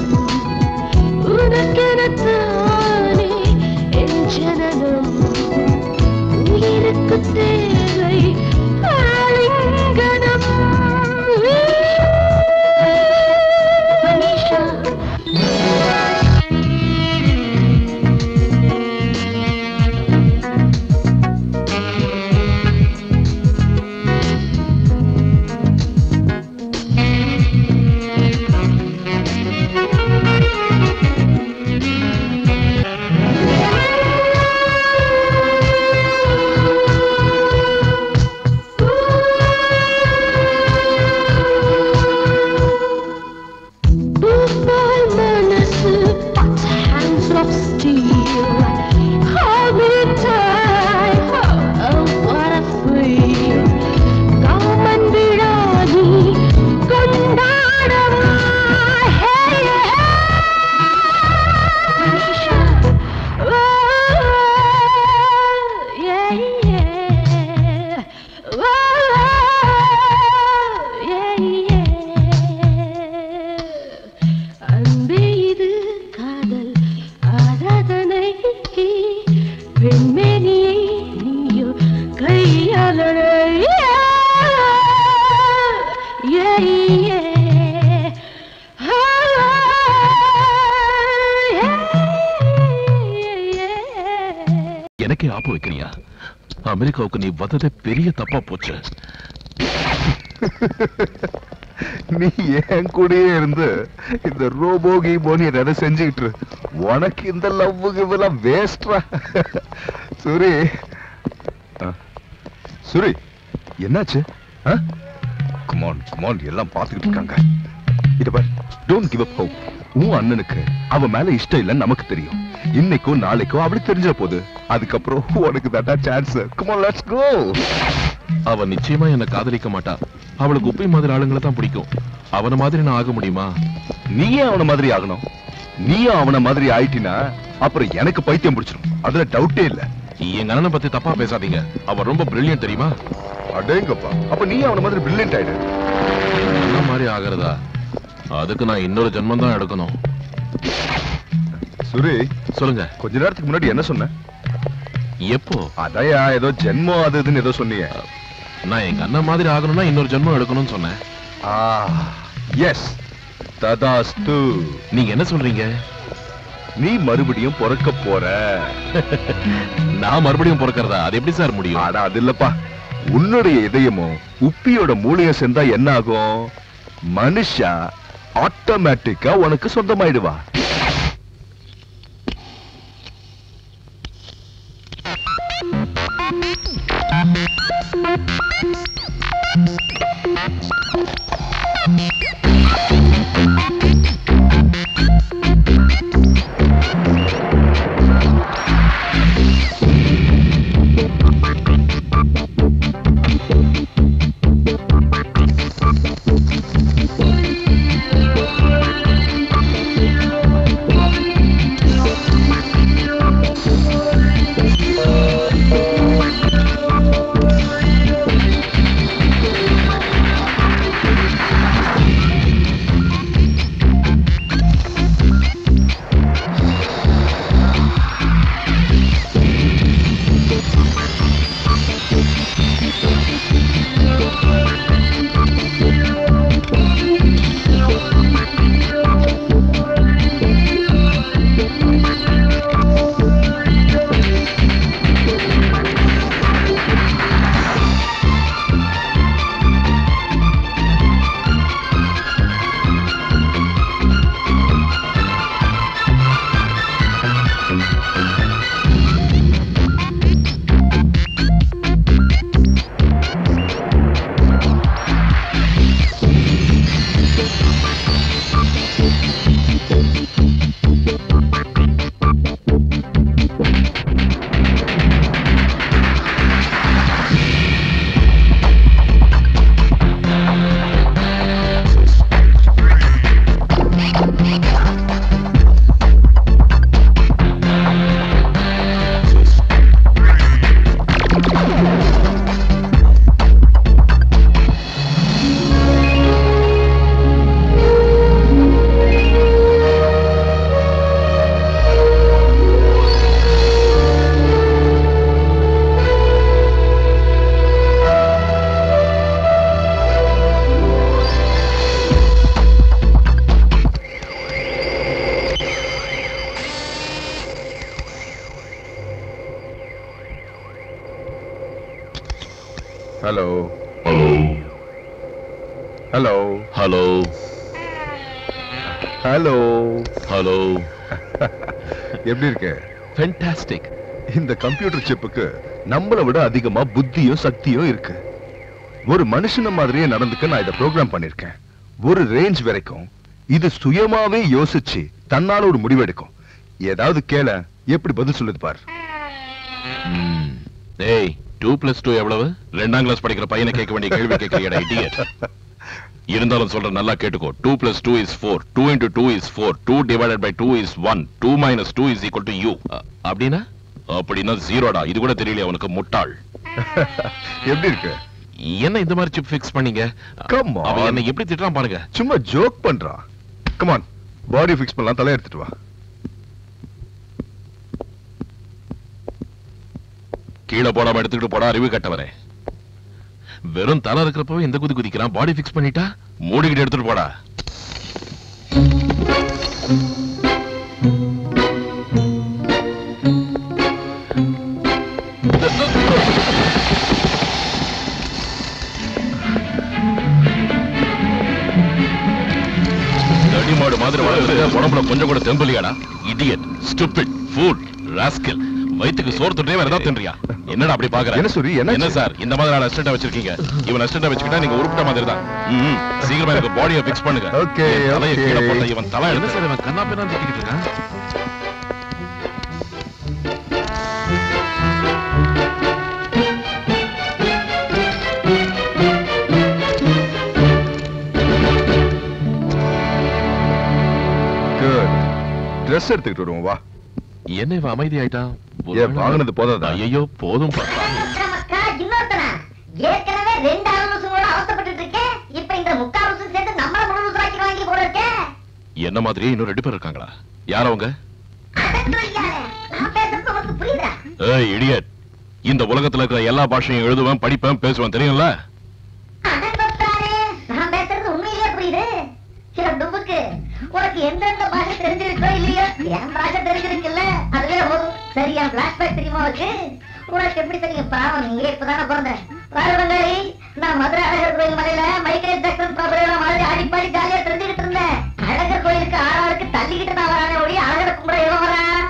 உனக்கெனத்தானே என் ஜனனம் உயிருக்கு தேவை ஆலிங்கனம் மனிஷா Football மனசு hands of steel Hold me tight Oh what a thrill காமன் விழாதி கொண்டாடவா Hey hey Oh yeah yeah Oh yeah yeah அன்பே இது காதல் ஆராதனை பெண்மேனியை நீயோ கையாளனை Yeah, yeah. Oh, yeah, yeah. எனக்கே ஆப்பு வைக்கிறியா அமெரிக்காவுக்கு நீ வந்ததே பெரிய தப்பா போச்சு நீ என் கூடயே இருந்து இந்த ரோபோ கீபோன்னு எதை செஞ்சுக்கிட்டு இரு. உனக்கு இந்த லவ் கிவெல்லாம் வேஸ்ட்ரா சுரி ஆ. சுரி என்னாச்சு குமான் குமான் எல்லாம் பார்த்துக்கிட்டு இருக்காங்க இத பார் டோன்ட் கிவ் அப் ஹோப் உன் அண்ணனுக்கு அவ மேல இஷ்டம் இல்லைன்னு நமக்கு தெரியும் இன்னைக்கோ நாளைக்கோ அவளுக்கு தெரிஞ்ச போது அதுக்கப்புறம் உனக்கு தட்டா சான்ஸ் குமான் லெட்ஸ் கோ அவ நிச்சயமா என்ன காதலிக்க மாட்டா அவளுக்கு உப்பை மாதிரி ஆளுங்களை தான் பிடிக்கும் அவன மாதிரி நான் ஆக முடியுமா நீயே அவன மாதிரி ஆகணும் நீயும் அவன மாதிரி ஆயிட்டினா அப்புறம் எனக்கு பைத்தியம் பிடிச்சிடும் அதுல டவுட்டே இல்ல எங்க அண்ணனை பத்தி தப்பா பேசாதீங்க அவ ரொம்ப பிரில்லியன்ட் தெரியுமா அடேங்கப்பா அப்ப நீ அவன மாதிரி பிரில்லியன்ட் ஆயிடு எங்க அண்ணன் மாதிரி ஆகிறதா அதுக்கு நான் இன்னொரு ஜென்மம் தான் எடுக்கணும் சுரே சொல்லுங்க கொஞ்ச நேரத்துக்கு முன்னாடி என்ன சொன்ன எப்போ அதையா ஏதோ ஜென்மம் அது இதுன்னு ஏதோ சொன்னீங்க நான் எங்க அண்ணன் மாதிரி ஆகணும்னா இன்னொரு ஜென்மம் எடுக்கணும்னு சொன்னேன் ஆ எஸ் ததாஸ்து நீங்க என்ன சொல்றீங்க நீ மறுபடியும் பிறக்க போற நான் மறுபடியும் பிறக்கிறதா அது எப்படி சார் முடியும் ஆனா அது இல்லப்பா உன்னுடைய இதயமும் உப்பியோட மூளையும் சேர்ந்தா என்ன ஆகும் மனுஷா ஆட்டோமேட்டிக்கா உனக்கு சொந்தமாயிடுவா hello hello hello hello hello hello எப்படி இருக்க ஃபென்டாஸ்டிக் இந்த கம்ப்யூட்டர் சிப்புக்கு நம்மளை விட அதிகமா புத்தியும் சக்தியும் இருக்கு ஒரு மனுஷன மாதிரியே நடந்துக்க நான் இதை ப்ரோக்ராம் பண்ணிருக்கேன் ஒரு ரேஞ்ச் வரைக்கும் இது சுயமாவே யோசிச்சு தன்னால ஒரு முடிவெடுக்கும் ஏதாவது கேள எப்படி பதில் சொல்லுது பார் டேய் டூ பிளஸ் டூ எவ்வளவு ரெண்டாம் கிளாஸ் படிக்கிற பையனை கேட்க வேண்டிய கேள்வி கேட்கறியடா இடியட் இருந்தாலும் சொல்ற நல்லா கேட்டுக்கோ two plus two is four two into two is four two divided by two is one two minus two is equal to you அப்படின்னா அப்படின்னா ஜீரோடா இது கூட தெரியல உனக்கு முட்டாள் எப்படி இருக்கு என்ன இந்த மாதிரி சிப் ஃபிக்ஸ் பண்ணீங்க Come on. அவன் என்ன எப்படி திட்டுறான் பாருங்க சும்மா ஜோக் பண்றான் கமான் பாடி ஃபிக்ஸ் பண்ணலாம் தலை எடுத்துட்டு வா கீழே போடாம எடுத்துக்கிட்டு போடா அறிவு கட்டவரே வெறும் தலை இருக்கிறப்பவே எந்த குதி குதிக்கிறான் பாடி ஃபிக்ஸ் பண்ணிட்டா மூடிக்கிட்டு எடுத்துட்டு போடா தடிமாடு மாதிரி வளர்ந்து உடம்புல கொஞ்சம் கூட தெம்பலியாடா இடியட் ஸ்டூபிட் ஃபூல் ராஸ்கல் வயித்துக்கு சோறு தொட்டே வேற ஏதாவது தின்றியா என்னடா அப்படி பாக்குற என்ன சூரி, என்னாச்சு? என்ன சார் இந்த மாதிரி ஆள் அசிஸ்டன்ட் வச்சிருக்கீங்க இவன் அசிஸ்டன்ட் வச்சுக்கிட்டா நீங்க உருப்பிட்ட மாதிரி தான் ம், சீக்கிரமா எனக்கு பாடியை ஃபிக்ஸ் பண்ணுங்க Okay, என் தலையை okay. கீழே போட்ட இவன் தலை என்ன சார் இவன் கண்ணா பின்னா திட்டிக்கிட்டு இருக்கான் குட் ட்ரெஸ் எடுத்துக்கிட்டு வருவோம் வா என்ன இவன் அமைதி ஆயிட்டான் ஏன் வாங்கினது போதாதா? ஐயோ போதும் நமக்கா இன்னொருத்தனா ஏற்கனவே ரெண்டு அலுவலசங்களோட அவசப்பட்டு இருக்கேன் இப்ப இந்த முக்கால் வருஷம் சேர்த்து நம்மள முழு வருஷம் வாங்கி போல இருக்கேன் என்ன மாதிரியே இன்னும் ரெண்டு பேர் இருக்காங்களா யார் அவங்க அதற்கு ஐயாரே, நான் பேசுறது உனக்கு புரியுதா ஏய் இடியட் இந்த உலகத்துல இருக்கிற எல்லா பாஷையும் எழுதுவேன் படிப்பேன் பேசுவேன் தெரியும்ல அடங்கொத்தாரே, நான் பேசுறது உண்மையிலேயே புரியுது சில டுபுக்கு உனக்கு எந்தெந்த பாஷை தெரிஞ்சிருக்கோ இல்லையோ என் பாஷை தெரிஞ்சிருக்குல்ல அதுவே போதும் சரியா பிளாஷ்பேக் தெரியுமா உனக்கு உனக்கு எப்படி தெரியும் பாவம் நீங்க இப்பதானே பிறந்த பாருவங்காரி நான் மதுரை அழகர் கோயில் மலையில மைக்கேல் ஜாக்சன் பிரபலம் மாதிரி ஆடிப்பாடி ஜாலியா தெரிஞ்சுக்கிட்டு இருந்தேன் அழகர் கோயிலுக்கு ஆறாருக்கு தள்ளிக்கிட்டு நான் வரானே ஒழிய அழகரை கும்பிட எவன் வரான்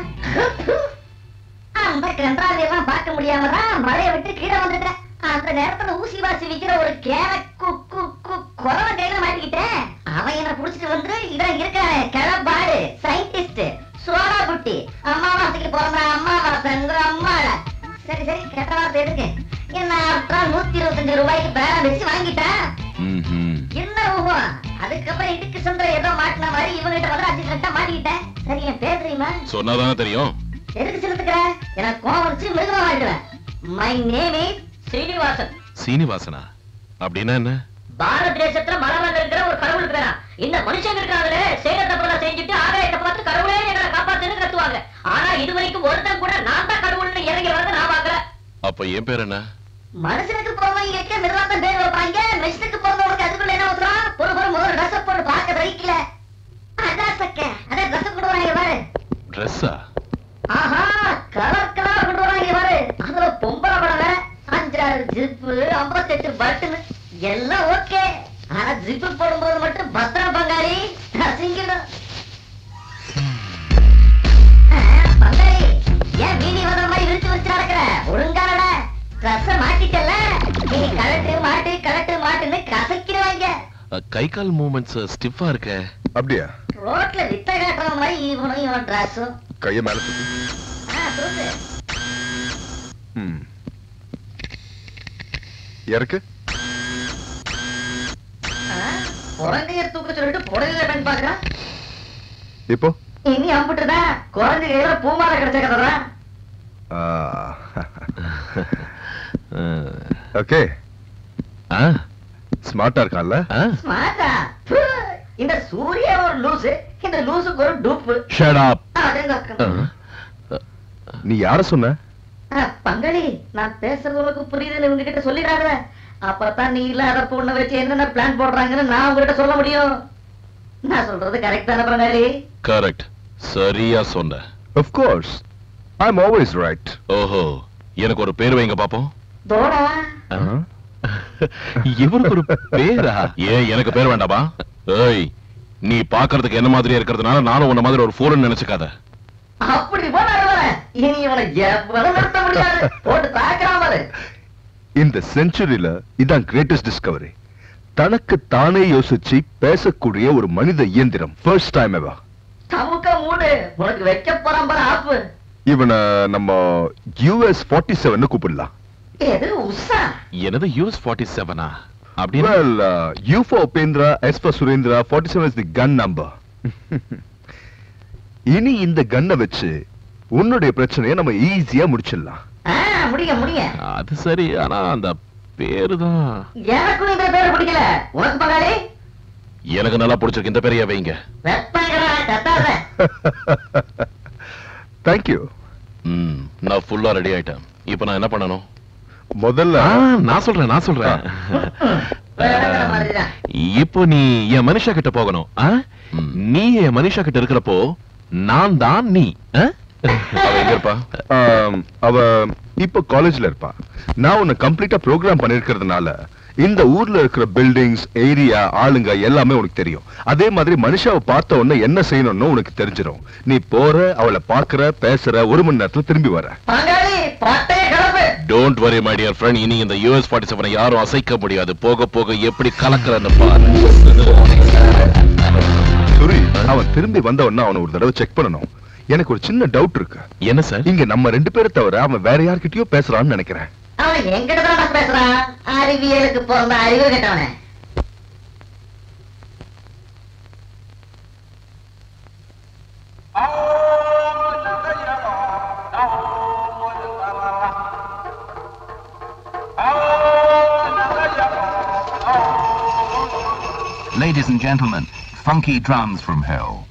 அந்த கன்றாவை எல்லாம் பார்க்க முடியாம தான் மலையை விட்டு கீழே வந்துட்டேன் அந்த நேரத்துல ஊசி வாசி விக்கிற ஒரு கேன கு கு கு குறவ கையில மாட்டிக்கிட்டேன் அவன் என்ன புடிச்சிட்டு வந்து இவன் இருக்கானே கிளப்பாடு சயின்டிஸ்ட் சோடா புட்டி அம்மாவாசைக்கு பிறந்த அம்மாவாசைங்கிற அம்மாட சரி சரி கெட்ட வார்த்தை எதுக்கு என்ன அப்புறம் நூத்தி இருபத்தஞ்சு ரூபாய்க்கு பேரம் வச்சு வாங்கிட்டேன் ம்ஹும். என்ன ஊகம் அதுக்கப்புறம் இதுக்கு சந்திர ஏதோ மாட்டின மாதிரி இவங்கிட்ட வந்து அஞ்சு கட்டா மாட்டிக்கிட்டேன் சரி என் பேர் தெரியுமா சொன்னாதானே தெரியும் எதுக்கு செலுத்துக்கிற எனக்கு கோவம் வச்சு மிருகமா மாட்டுவேன் மை நேம் இஸ் ஸ்ரீனிவாசன் சீனிவாசனா அப்படின்னா என்ன பாரத தேசத்துல மலமல்ல இருக்கிற ஒரு கடவுள் பேரா இந்த மனுஷங்க இருக்காங்களே செய்யற தப்பெல்லாம் செஞ்சுட்டு ஆகாயத்தை பார்த்து கடவுளே எங்களை காப்பாத்துன்னு கத்துவாங்க ஆனா இது வரைக்கும் ஒருத்தன் கூட நான் தான் கடவுள்னு இறங்கி வரத நான் பாக்கல அப்ப என் பேர் என்ன மனுஷனுக்கு பிறந்தவங்க மிருகத்தான் பேர் வைப்பாங்க மெஷினுக்கு பிறந்தவங்களுக்கு அதுக்குள்ள என்ன ஊத்துறான் பொறு பொறு முதல் ட்ரெஸ் போட்டு பார்க்க வைக்கல அதான் சக்க அதான் ட்ரெஸ் கொண்டு வராங்க பாரு ட்ரெஸ்ஸா ஆஹா கலர் கலர் கொண்டு வராங்க பாரு அதுல பொம்பளை படம் வேற அஞ்சாறு ஜிப்பு ஐம்பத்தெட்டு பட்டுன்னு எல்லாம் ஓகே ஆனா ஜிப்பு போடும்போது மட்டும் பத்திரம் பங்காளி அசிங்கிடும் ஆ, பங்காளி ஏன் வீதி வந்த மாதிரி விரிச்சு விரிச்சு நடக்கிற ஒழுங்கானட ட்ரெஸ் மாட்டிட்டல நீ கலட்டு மாட்டு கலட்டு மாட்டுன்னு கசக்கிடுவாங்க அ, கை கால் மூமெண்ட்ஸ் ஸ்டிஃபா இருக்க அப்படியா ரோட்ல வித்த காட்டுற மாதிரி இவனும் இவன் ட்ரெஸ்ஸும் கைய மேல தூக்கு. ஆ தூக்கு ம். இறக்கு குழந்தைய தூக்க சொல்லிட்டு புடலில பெண் பாக்குறான் இப்போ இனி அம்பிட்டுதா குழந்தை கையில பூமாலை கிடைச்ச கதை ஓகே ஆ, ஸ்மார்ட்டா இருக்கான்ல ஆ. ஸ்மார்ட்டா ப்பு, இந்த சூர்யா ஒரு லூசு இந்த லூசுக்கு ஒரு டூப்பு Shut up. அடங்க ஆ. நீ யார சொன்ன பங்காளி நான் பேசுறது உனக்கு புரியுதுன்னு இவங்க கிட்ட சொல்லிடாத அப்பதான் நீ இல்லாத பொண்ணை வச்சு என்னென்ன பிளான் போடுறாங்கன்னு நான் உங்ககிட்ட சொல்ல முடியும் நான் சொல்றது கரெக்ட் தானே பங்காளி கரெக்ட் சரியா சொன்ன of course i'm always right ஓஹோ எனக்கு ஒரு பேர் வைங்க பாப்போம் தோடா ஆ? இவருக்கு ஒரு பேரா ஏன் எனக்கு பேர் வேண்டாமா ஏய் நீ பாக்குறதுக்கு என்ன மாதிரி இருக்கிறதுனால நானும் உன்ன மாதிரி ஒரு ஃபோரன் நினைச்சுக்காத அப்படி போனாரு இனி இவனை எவ்வளவு நிறுத்த முடியாது போட்டு தாக்காமரு இந்த செஞ்சுரியில இதான் கிரேட்டஸ்ட் டிஸ்கவரி தனக்கு தானே யோசிச்சு பேசக்கூடிய ஒரு மனித இயந்திரம் ஃபர்ஸ்ட் டைம் எவர் தமுக்க மூடு உனக்கு வைக்க போறான் பாரு ஆப்பு இவனை நம்ம யூஎஸ் ஃபார்ட்டி செவன் கூப்பிடலாம் எது உஷா எனது யூஎஸ் ஃபார்ட்டி செவனா அப்படின்னு Well, uh, U for Upendra, S for Surendra, 47 is the gun number. இனி இந்த கன்னை வச்சு உன்னுடைய பிரச்சனையை நம்ம ஈஸியா முடிச்சிடலாம் ஆ, முடிங்க முடிங்க அது சரி ஆனா அந்த பேரு தான் எனக்கும் இந்த பேரு பிடிக்கல உனக்கு பங்காளி எனக்கு நல்லா பிடிச்சிருக்கு இந்த பேரைய வைங்க வெப்பங்கடா கத்தாத தேங்க்யூ ம் நான் ஃபுல்லா ரெடி ஆயிட்டேன் இப்போ நான் என்ன பண்ணணும் முதல்ல ஆ, நான் சொல்றேன் நான் சொல்றேன் வேற மாதிரிதான் இப்போ நீ என் மனுஷா கிட்ட போகணும் ஆ? நீ என் மனுஷா கிட்ட இருக்கிறப்போ நான் தான் நீ ஆ? அவ எங்க இருப்பா ஆம், அவ இப்ப காலேஜ்ல இருப்பா நான் உன்னை கம்ப்ளீட்டா ப்ரோக்ராம் பண்ணிருக்கிறதுனால இந்த ஊர்ல இருக்கிற பில்டிங்ஸ் ஏரியா ஆளுங்க எல்லாமே உனக்கு தெரியும் அதே மாதிரி மனுஷாவை பார்த்த உடனே என்ன செய்யணும்னு உனக்கு தெரிஞ்சிடும் நீ போற அவளை பாக்குற பேசுற ஒரு மணி நேரத்துல திரும்பி வர பங்காளி பட்டைய கிளப்பு don't worry my dear friend இனி இந்த யூஎஸ் ஃபார்ட்டி செவனை யாரும் அசைக்க முடியாது போக போக எப்படி கலக்குறன்னு பாரு சுரி அவன் திரும்பி வந்த உடனே அவனை ஒரு தடவை செக் பண்ணணும் எனக்கு ஒரு சின்ன டவுட் இருக்கு என்ன சார் இங்க நம்ம ரெண்டு பேரை தவிர அவன் வேற யார்கிட்டயோ பேசுறான்னு நினைக்கிறேன் அவன் எங்கிட்ட தான் பேசுறான் அறிவியலுக்கு பிறந்த அறிவு கேட்டவனே Ladies and gentlemen, funky drums from hell.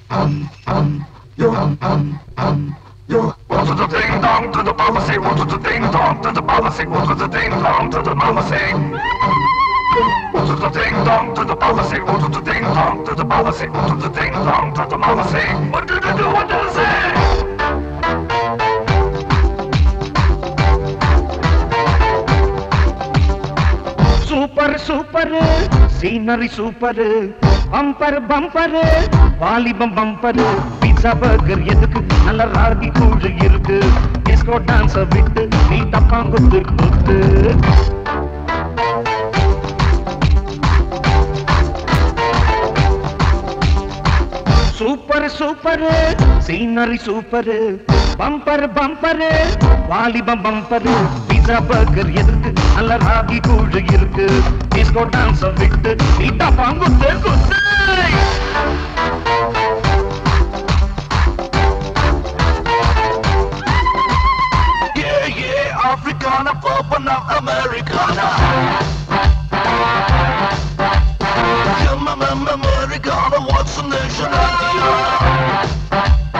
Super super scenery super bumper bumper வாலிபம் பம்பர் பீட்சா பர்கர் எதுக்கு நல்ல ராகி கூழ் இருக்கு டிஸ்கோ டான்ஸ விட்டு நீ தப்பாங்குத்து குத்து super super scenery super bumper bumper வாலிபம் பம்பர் பீட்சா பர்கர் எதுக்கு நல்ல ராகி கூழ் இருக்கு டிஸ்கோ டான்ஸ விட்டு நீ தப்பாங்குத்து குத்து Yeah, yeah, Africana, open up Americana. Come on, I'm Americana, what's the nationality?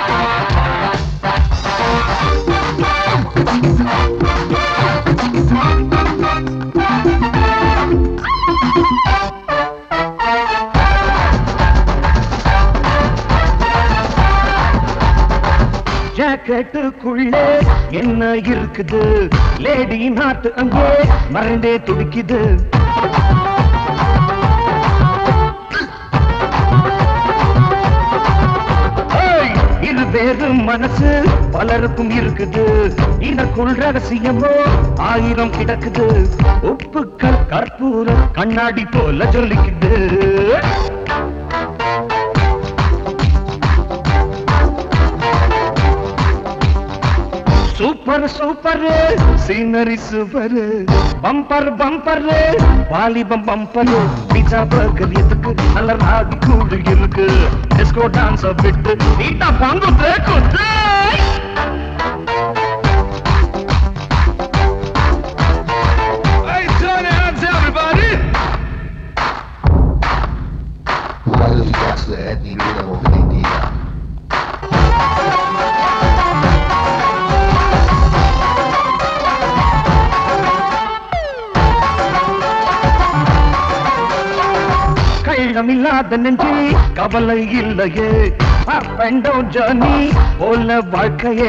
ஜாக்கெட்டுக்குள்ளே என்ன இருக்குது லேடி நாட்டு அங்கே மறந்தே துடிக்குது ஏய், இரு வேறு மனசு பலருக்கும் இருக்குது இதற்குள் ரகசியமோ ஆயிரம் கிடக்குது உப்புக்கள் கற்பூரம் கண்ணாடி போல ஜொலிக்குது super super scenery super bumper bumper வாலிபம் பம்பர் பீட்சா பர்கர் எதுக்கு நல்ல ராகி கூடு இருக்கு டிஸ்கோ டான்ஸ் விட்டு நீட்டா பங்கு குத்து கள்ளமில்லாத நெஞ்சு கவலை இல்லையே அப் அண்ட் டவுன் ஜர்னி போல வாழ்க்கையே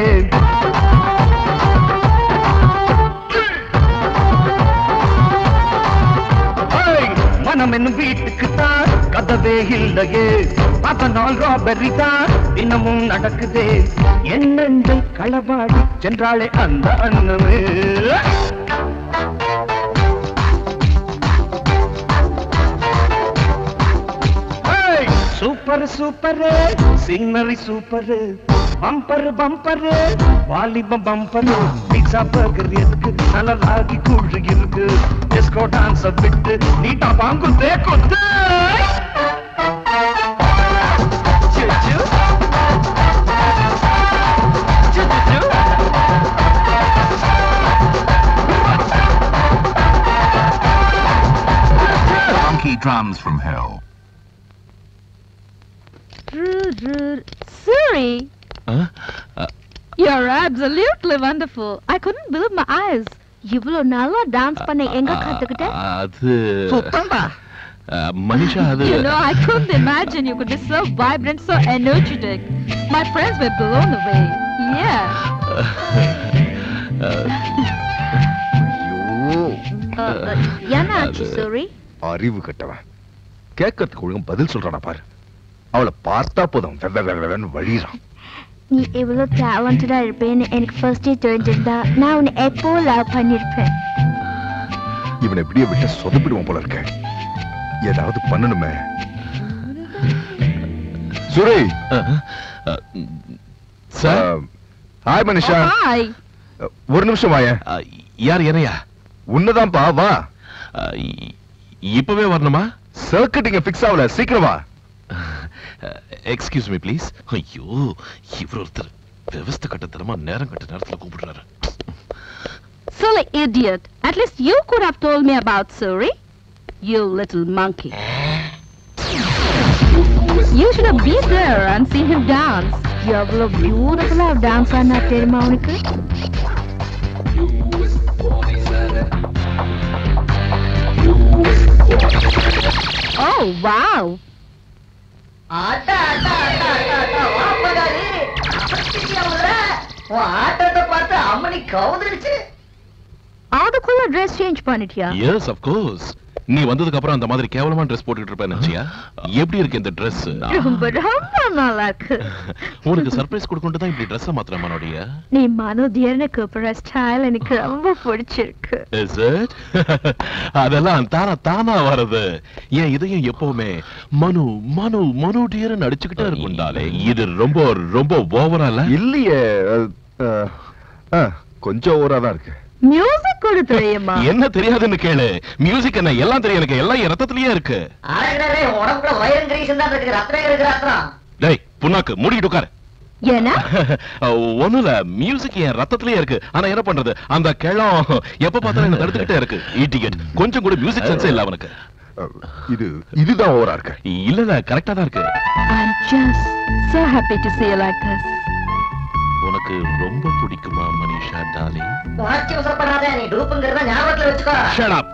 மனம் என்னும் வீட்டுக்கு தான் கதவே இல்லையே அதனால் ராபரி தான் தினமும் நடக்குதே என்னென்று களவாடி சென்றாளே அந்த அண்ணமே super super scenery super bumper bumper வாலிபம் பம்பர் பீட்சா பர்கர் எதுக்கு நலராகி கூழ் இருக்கு டிஸ்கோ டான்ஸ் விட்டு நீட்டா வாங்கு தேக்கொத்து Funky drums from hell. Suri, ah? Ah, you're absolutely wonderful. I couldn't believe my eyes. இவ்வளவு நல்லா டான்ஸ் பண்ண எங்க கத்துக்கிட்ட அது சுத்தம்பா ஆ, மனிஷா அது You know, I couldn't imagine you could be so vibrant, so energetic. My friends were blown away. Yeah. ஐயோ என்னாச்சு சூரி அறிவு கட்டவன் கேட்கறதுக்கு ஒழுங்கு பதில் சொல்றானா பாரு அவளை பார்த்தா போதும் வெ- வெ- வெ- வென்னு வழிறான் நீ இவ்வளவு டேலண்டடா இருப்பேன்னு எனக்கு ஃபர்ஸ்டே தெரிஞ்சிருந்தா நான் உன்னை எப்போ லவ் பண்ணிருப்பேன் இவனை இப்படியே விட்டு சொதப்பிடுவான் போல இருக்க ஏதாவது பண்ணணுமே சுரே ஆ, ஆ, சார் ஹாய் மனிஷா ஹாய் ஒரு நிமிஷம் வாயேன் ஆ, யார் என்னையா உன்னதான்ப்பா வா ஆ, இ- இப்பவே வரணுமா சர்க்கிட் இங்க ஃபிக்ஸ் ஆகல சீக்கிரம் வா எக்ஸ்கியூஸ் மீ ப்ளீஸ் ஐயோ இவர் ஒருத்தர் விவஸ்த கட்டத்தனமா நேரம் கட்ட நேரத்துல கூப்பிடுறாரு Silly idiot. At least you could have told me about Suri. You little monkey. You should have been there and seen him dance. எவ்வளவு பியூட்டிஃபுல்லா டான்ஸ் ஆனா தெரியுமா உனக்கு ஓ வாவ் ஆட்டா ஆட்டா ஆட்டா ஆட்டா ஆட்டா வா பங்காளி அசத்திட்டியா உள்ள உன் ஆட்டத்தை பார்த்து அம்மனி கவுந்துருச்சு அதுக்குள்ள ட்ரெஸ் சேஞ்ச் பண்ணிட்டியா எஸ் ஆஃப் கோர்ஸ் நீ வந்ததுக்கு அப்புறம் அந்த மாதிரி கேவலமா ட்ரெஸ் போட்டுட்டு இருப்பேன் நினைச்சியா எப்படி இருக்கு இந்த Dress ரொம்ப ரொம்ப நல்லா இருக்கு உனக்கு சர்ப்ரைஸ் கொடுக்கணும் தான் இப்படி ட்ரெஸ் மாத்திரம் மனோடைய நீ மனோதியர்னு கூப்பிடுற ஸ்டைல் எனக்கு ரொம்ப பிடிச்சிருக்கு இஸ் இட் அதெல்லாம் தானா தானா வர்றது என் இதயம் எப்பவுமே மனு மனு மனு டியர் நடிச்சுக்கிட்டே இருக்கும்டாலே இது ரொம்ப ரொம்ப ஓவரா இல்ல இல்லையே அஹ், அஹ், அஹ், கொஞ்சம் ஓவரா தான் இருக்கு மியூசிக் கூட தெரியுமா என்ன தெரியாதுன்னு கேளு மியூசிக் என்ன எல்லாம் தெரியும் எனக்கு எல்லாம் என் ரத்தத்திலேயே இருக்கு அழகுனரே உடம்புல வயிறும் கிரீஷன் தான் இருக்கு ரத்தம் இருக்கு ரத்தம் டேய் புண்ணாக்கு மூடிட்டு உட்காரு ஏன்னா ஒண்ணுல மியூசிக் என் ரத்தத்திலேயே இருக்கு ஆனா என்ன பண்றது அந்த கிழம் எப்ப பார்த்தாலும் என்ன தடுத்துக்கிட்டே இருக்கு ஈட்டிகட் கொஞ்சம் கூட மியூசிக் சென்ஸே இல்ல அவனுக்கு அஹ், இது இதுதான் ஓவரா இருக்கு இல்ல இல்ல கரெக்டா தான் இருக்கு I'm just so happy to see you like this. உனக்கு ரொம்ப பிடிக்குமா மனிஷா டாலி உணர்ச்சி வசப்படாத நீ டூப்புங்கிறத ஞாபகத்துல வச்சுக்கோ Shut up.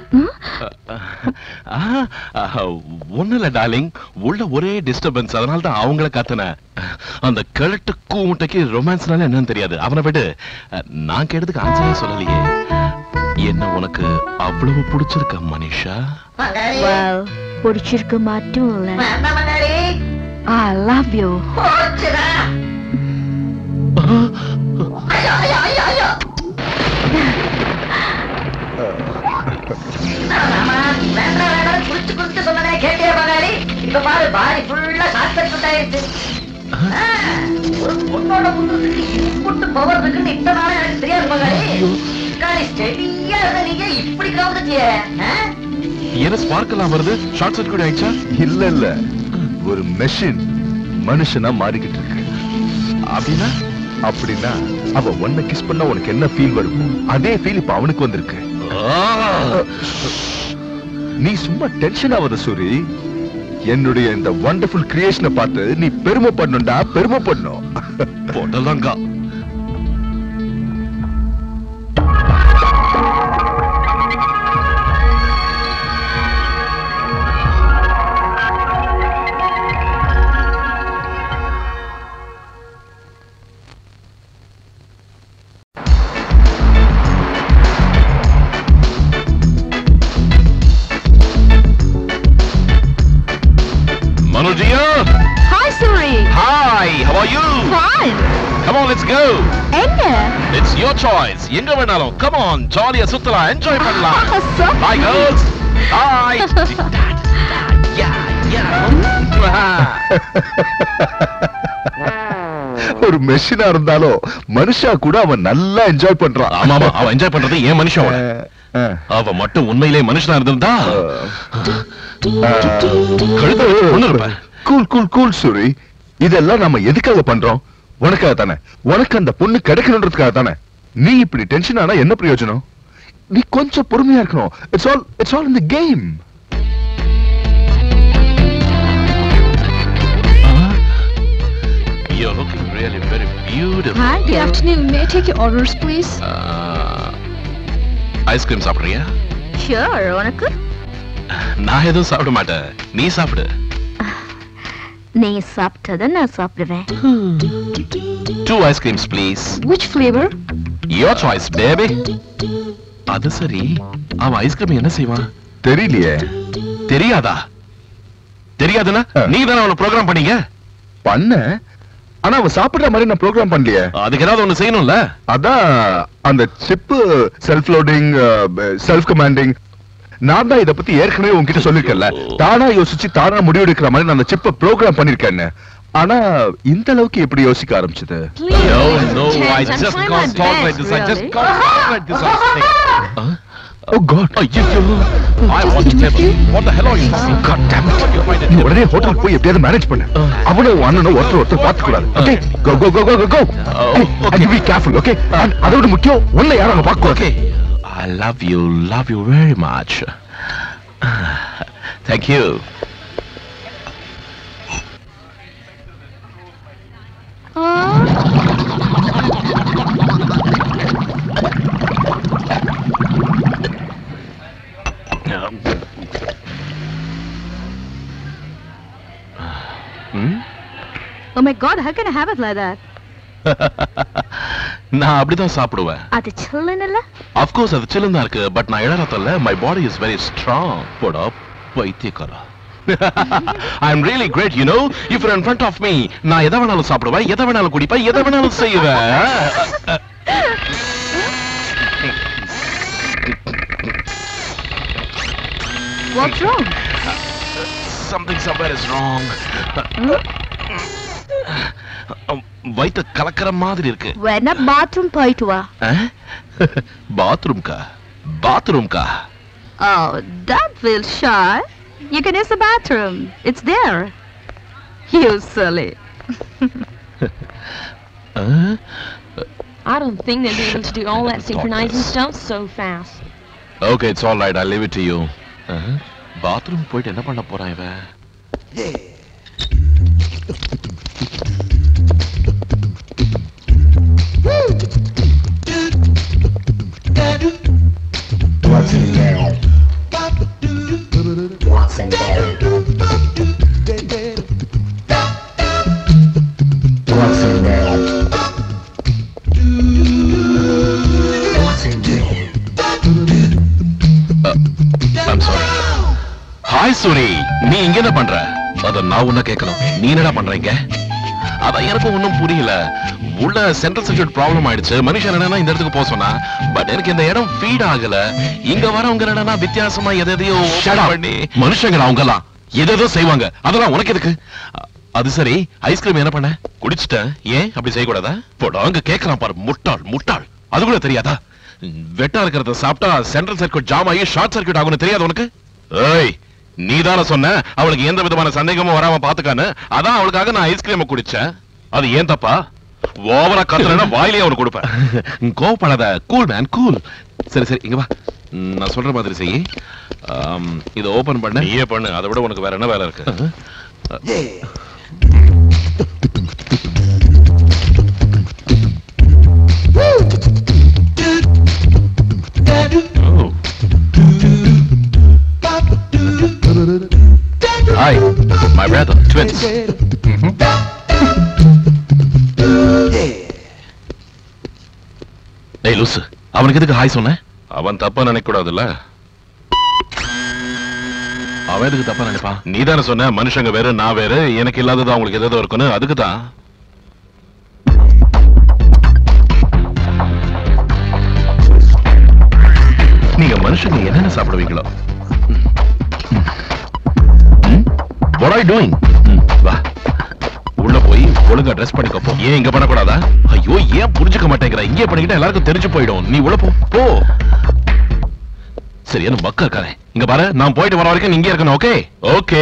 ஒண்ணு இல்ல டார்லிங் உள்ள ஒரே டிஸ்டர்பன்ஸ் அதனால தான் அவங்கள கத்துனேன் அந்த கிழட்டு கூமுட்டைக்கு ரொமான்ஸ்னால என்னன்னு தெரியாது அவனை விட்டு அஹ், நான் கேட்டதுக்கு ஆன்சரே சொல்லலையே என்ன உனக்கு அவ்வளவு பிடிச்சிருக்க மனிஷா பங்காளி Well, பிடிச்சிருக்கு மட்டும் இல்ல வேண்டாம் பங்காளி I love you. போச்சுடா ஐயோ ஐயோ ஐயோ ஐயோ ஆமா, வேண்டாம் வேண்டாம் குளிச்சு குளிச்சு சொன்னதே கேட்டியா பங்காளி இப்ப பாரு பாடி ஃபுல்லா ஷார்ட் சர்க்யூட் ஆயிடுச்சு ஆ, ஒரு பொண்ணோட முன்னத்துக்கு இம்புட்டு பவர் இருக்குன்னு இத்தனை நாளா எனக்கு தெரியாது பங்காளி பங்காளி ஸ்டெடியா இருந்த நீங்க இப்படி கவுந்துட்டியே ஆ? என்ன ஸ்பார்க் எல்லாம் வருது ஷார்ட் சர்க்யூட் ஆயிடுச்சா இல்ல இல்ல ஒரு மெஷின் மனுஷனா மாறிக்கிட்டு இருக்கு அப்படின்னா அப்படின்னா அவ ஒன்ன கிஸ் பண்ணா உனக்கு என்ன ஃபீல் வருமோ அதே ஃபீல் இப்ப அவனுக்கு வந்திருக்கு நீ சும்மா டென்ஷன் ஆகாத சூரி என்னுடைய இந்த வண்டர்ஃபுல் கிரியேஷனை பார்த்து நீ பெருமைப்படணும்டா பெருமைப்படணும் போட்டலாங்கா How are you? Fine. Come on, let's go. எங்க It's your choice. எங்க வேணாலும். Come on, ஜாலியா சுத்தலாம், என்ஜாய் பண்ணலாம். So Bye, girls. Bye. yeah, yeah. ஒரு மெஷினா இருந்தாலும் மனுஷா கூட அவன் நல்லா என்ஜாய் பண்றான் ஆமா ஆமா அவன் என்ஜாய் பண்றது ஏன் மனுஷன் அவன். அஹ், அவ மட்டும் உண்மையிலே மனுஷனா இருந்திருந்தா அஹ், கழுத்தை கொண்டு இருப்பேன் கூல் கூல் கூல் சூரி இதெல்லாம் நம்ம எதுக்காக பண்றோம் உனக்காக தானே உனக்கு அந்த பொண்ணு கிடைக்கணுன்றதுக்காக தானே நீ இப்படி டென்ஷன் ஆனா என்ன பிரயோஜனம் நீ கொஞ்சம் பொறுமையா இருக்கணும் it's all it's all in the game You're looking really very beautiful. Hi, Good afternoon. May I take your orders, please? Ice cream சாப்பிடுறியா Sure, உனக்கு நான் எதுவும் சாப்பிட மாட்டேன் நீ சாப்பிடு நீ சாப்பிட்டத நான் சாப்பிடுவேன் two ice creams please Which flavor? Your choice baby அது சரி அவன் ஐஸ்கிரீம் என்ன செய்வான் தெரியலையே தெரியாதா தெரியாதுன்னா ஆ. நீ தானே அவனை ப்ரோக்ராம் பண்ணீங்க பண்ண ஆனா அவன் சாப்பிடுற மாதிரி நான் ப்ரோக்ராம் பண்ணலையே அதுக்கு ஏதாவது ஒண்ணு செய்யணும்ல அதான் அந்த chip self loading self commanding நான் தான் இத பத்தி ஏற்கனவே உன்கிட்ட சொல்லிருக்கேன்ல தானா யோசிச்சு தானா முடிவெடுக்கிற மாதிரி நான் அந்த சிப்பை ப்ரோக்ராம் பண்ணிருக்கேன்னு ஆனா இந்த அளவுக்கு எப்படி யோசிக்க ஆரம்பிச்சது No, no, I I'm just trying can't my talk best, like this. I just really. can't talk like this. I think. Huh? Oh god ஐயோ I want to tell you. What the hell are you talking? God damn it. You find it நீ உடனே ஹோட்டலுக்கு போய் எப்படியாவது manage பண்ணு அவனும் அண்ணனும் ஒருத்தர் ஒருத்தர் பார்த்து கூடாது okay go go go go go okay. Be careful okay அதோட முக்கியம் உன்னை யாரும் அங்க பார்க்க Okay. I love you, love you very much. Thank you. Hmm? Oh my god, how can I have it like that? நான் அப்படிதான் சாப்பிடுவேன் அது சில்லுன்னு இல்ல அஃப்கோர்ஸ் அது சில்லுன்னு தான் இருக்கு பட் நான் இளரத்தல்ல my body is very strong போடா பைத்தியக்காரா I am really great you know if you in front of me நான் எதை வேணாலும் சாப்பிடுவேன் எதை வேணாலும் குடிப்பேன் எதை வேணாலும் செய்வேன் What's wrong? Something somewhere is wrong வயித்த கலக்கிற மாதிரி இருக்கு வேணா பாத்ரூம் போயிட்டு வா பாத்ரூம்கா பாத்ரூம்கா Oh, that will shy. You can use the bathroom. It's there. You silly. I don't think they'll be able to do all that synchronizing stuff so fast. Okay it's all right I leave it to you bathroom போயிட்டு என்ன பண்ண போறான் இவன் I'm sorry hi Suri நீ இங்க என்ன பண்ற அத நான் உன்ன கேட்கணும் நீ என்னடா பண்றீங்க அதான் எனக்கு ஒண்ணும் புரியல உள்ள சென்ட்ரல் சர்க்யூட் ப்ராப்ளம் ஆயிடுச்சு மனுஷன் என்னன்னா இந்த இடத்துக்கு போக சொன்னா பட் எனக்கு இந்த இடம் ஃபீட் ஆகல இங்க வரவங்க என்னன்னா வித்தியாசமா எதை எதையோ open பண்ணி மனுஷங்க அவங்க எல்லாம் எதேதோ செய்வாங்க அதெல்லாம் உனக்கு எதுக்கு அ- அது சரி ஐஸ்கிரீம் என்ன பண்ண குடிச்சிட்டேன் ஏன் அப்படி செய்யக்கூடாதா போடா அங்க கேக்குறான் பாரு முட்டாள் முட்டாள் அது கூட தெரியாதா ம், வெட்டா இருக்கிறத சாப்பிட்டா சென்ட்ரல் சர்க்யூட் ஜாம் ஆகி ஷார்ட் சர்க்யூட் ஆகும்னு தெரியாது உனக்கு ஏய் நீ தானே சொன்ன அவளுக்கு எந்த விதமான சந்தேகமும் வராம பாத்துக்கான்னு அதான் அவளுக்காக நான் ஐஸ்கிரீம் குடிச்சேன் அது ஏன் தப்பா ஓவரா கத்துறேன்னா வாயிலே அவனுக்கு கொடுப்பேன் கோவப்படாத கூல் மேன் கூல் சரி சரி இங்க வா ம், நான் சொல்ற மாதிரி செய் ஆம், இதை ஓபன் பண்ண நீயே பண்ணு அதை விட உனக்கு வேற என்ன வேலை இருக்கு Oh. Hi, my brother, twins. டேய் லூசு அவனுக்கு எதுக்கு ஹாய் சொன்ன அவன் தப்பா நினைக்க கூடாதுல்ல அவன் எதுக்கு தப்பா நினைப்பான் நீ தானே சொன்ன மனுஷங்க வேற நான் வேற எனக்கு இல்லாதது அவங்களுக்கு ஏதோ இருக்குன்னு அதுக்கு தான் நீங்க மனுஷங்க என்னென்ன சாப்பிடுவீங்களோ what are you doing ம், வா உள்ள போய் ஒழுங்கா ட்ரெஸ் பண்ணிக்கோ போ ஏன் இங்க பண்ணக்கூடாதா ஐயோ ஏன் புரிஞ்சுக்க மாட்டேங்கிற இங்கே பண்ணிக்கிட்டா எல்லாருக்கும் தெரிஞ்சு போயிடும் நீ உள்ள போ போ சரியான பக்க இருக்கானே இங்க பாரு நான் போயிட்டு வர வரைக்கும் நீ இங்கே இருக்கணும் ஓகே ஓகே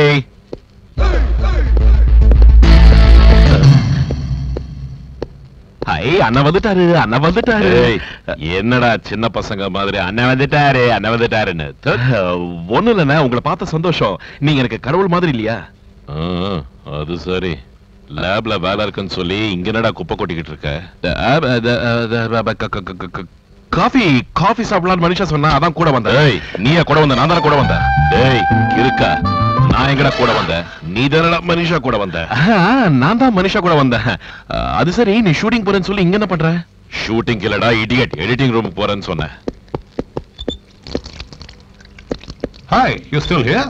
ஐ அண்ணன் வந்துட்டாரு அண்ணன் வந்துட்டாரு என்னடா சின்ன பசங்க மாதிரி அண்ணன் வந்துட்டாரு அண்ணன் வந்துட்டாருன்னு ஒண்ணு இல்லைண்ணே உங்களை பார்த்த சந்தோஷம் நீங்க எனக்கு கடவுள் மாதிரி இல்லையா அது சரி லேப்ல வேலை இருக்குன்னு சொல்லி இங்க என்னடா குப்பை கொட்டிக்கிட்டு இருக்க காஃபி காஃபி சாப்பிடலாம்னு மனுஷா சொன்னா அதான் கூட வந்தேன் டேய் நீயா கூட வந்த நான் தானே கூட வந்தேன் டேய் இருக்கா நான் எங்கடா கூட வந்தேன் நீ தானடா மனிஷா கூட வந்த நான் தான் மனிஷா கூட வந்தேன் அஹ், அது சரி நீ ஷூட்டிங் போறேன்னு சொல்லி இங்க என்ன பண்ற ஷூட்டிங் இல்லடா இடியட் எடிட்டிங் ரூமுக்கு போறேன்னு சொன்னேன் Hi, you still here?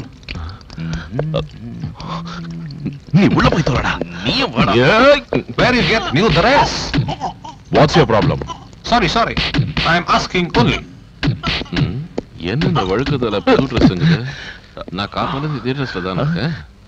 நீ உள்ள போய் தொலைடா நீயும் வாடா Where you get new dress? What's your problem Sorry, sorry. I am asking only. என்ன இந்த வழுக்குதல புது ட்ரெஸ்ஸுங்குது நான் காப்பானது இதே ட்ரெஸ்ல தான் இருக்கேன்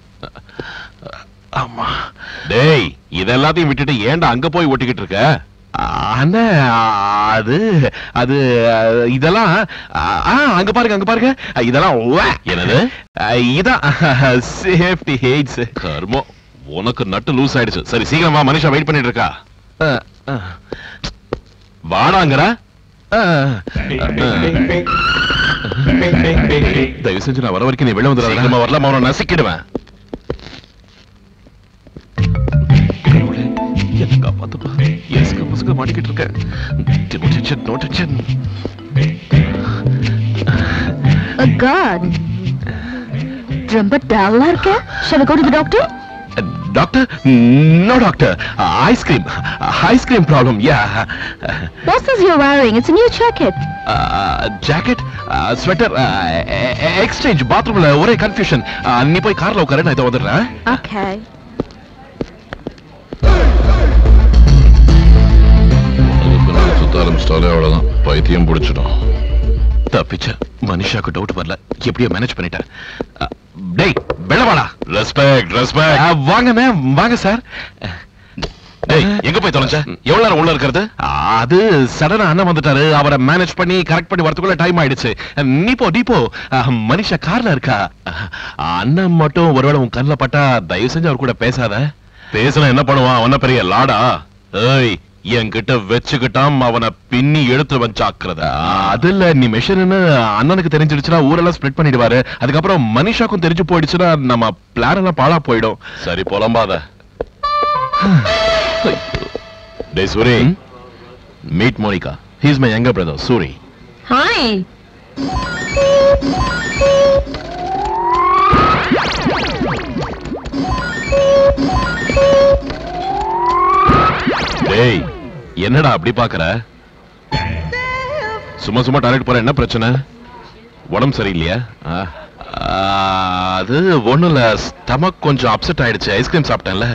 ஆமா டேய் இதெல்லாத்தையும் விட்டுட்டு ஏன்டா அங்க போய் ஒட்டிக்கிட்டு இருக்க அண்ணா அது அது அஹ், இதெல்லாம் அஹ், ஆ, அங்க பாருங்க அங்க பாருங்க அஹ், இதெல்லாம் உவ்வே. என்னது அஹ், இதான் சேஃப்டி ஹேட்ஸ் கர்மோ உனக்கு நட்டு லூஸ் ஆயிடுச்சு சரி சீக்கிரம் வா மனுஷா வெயிட் பண்ணிட்டு இருக்கா அஹ், அஹ். வாடாங்கற தயவு செஞ்சு நான் வர வரைக்கும் நீ வெளில வந்துடாத நம்ம வரலாமா அவனை நசுக்கிடுவேன் கடவுளே, என்னை காப்பாத்துப்பா. எஸ்க பசங்க மாட்டிக்கிட்டு இருக்கேன். No tension, no tension. Oh God. ரொம்ப டல்லா இருக்க Shall I go to the doctor? Doctor? No doctor. Ice cream. Ice cream problem, yeah. What's this you're wearing? It's a new jacket. Jacket sweater exchange பாத்ரூம்ல ஒரே confusion நீ போய் கார்ல உட்காரு நான் இதை வந்துடுறேன் Okay. சுத்த ஆரம்பிச்சிட்டாலே அவ்வளவுதான் பைத்தியம் பிடிச்சிடும் தப்பிச்ச மனுஷாக்கு டவுட் வரல எப்படியோ மேனேஜ் பண்ணிட்டேன் அஹ், டேய் வெள்ளவாடா ரெஸ்பெக்ட் ரெஸ்பெக்ட் வாங்க வாங்க சார் டேய் எங்க போய் தொலைஞ்ச எவ்வளவு நேரம் உள்ள இருக்கிறது அது சடனா அண்ணன் வந்துட்டாரு அவரை மேனேஜ் பண்ணி கரெக்ட் பண்ணி வரதுக்குள்ள டைம் ஆயிடுச்சு நீ போ நீ போ அஹ், மனிஷா கார்ல இருக்கா அஹ், அண்ணன் மட்டும் ஒருவேளை உன் கண்ணில் பட்டா தயவு செஞ்சு அவர் கூட பேசாத பேசினா என்ன பண்ணுவான் அவன பெரிய லாடா ஏய் என்கிட்ட வச்சுக்கிட்டாம் அவனை பின்னி எடுத்து வச்சாக்குறத அது இல்ல நீ மெஷர்னு அண்ணனுக்கு தெரிஞ்சிடுச்சுன்னா ஊரெல்லாம் ஸ்ப்ரெட் பண்ணிடுவாரு அதுக்கப்புறம் மனிஷாக்கும் தெரிஞ்சு போயிடுச்சுன்னா நம்ம பிளான் எல்லாம் பாழா போயிடும் சரி புலம்பாத டேய் Suri meet Monica he's my younger brother Suri Hi. டேய் என்னடா அப்படி பாக்குற சும்மா சும்மா டாய்லெட் போற என்ன பிரச்சனை உடம்பு சரியில்லையா ஆ, ஆ, அது ஒண்ணும் இல்ல ஸ்டமக் கொஞ்சம் அப்செட் ஆயிடுச்சு ஐஸ்கிரீம் சாப்பிட்டேன்ல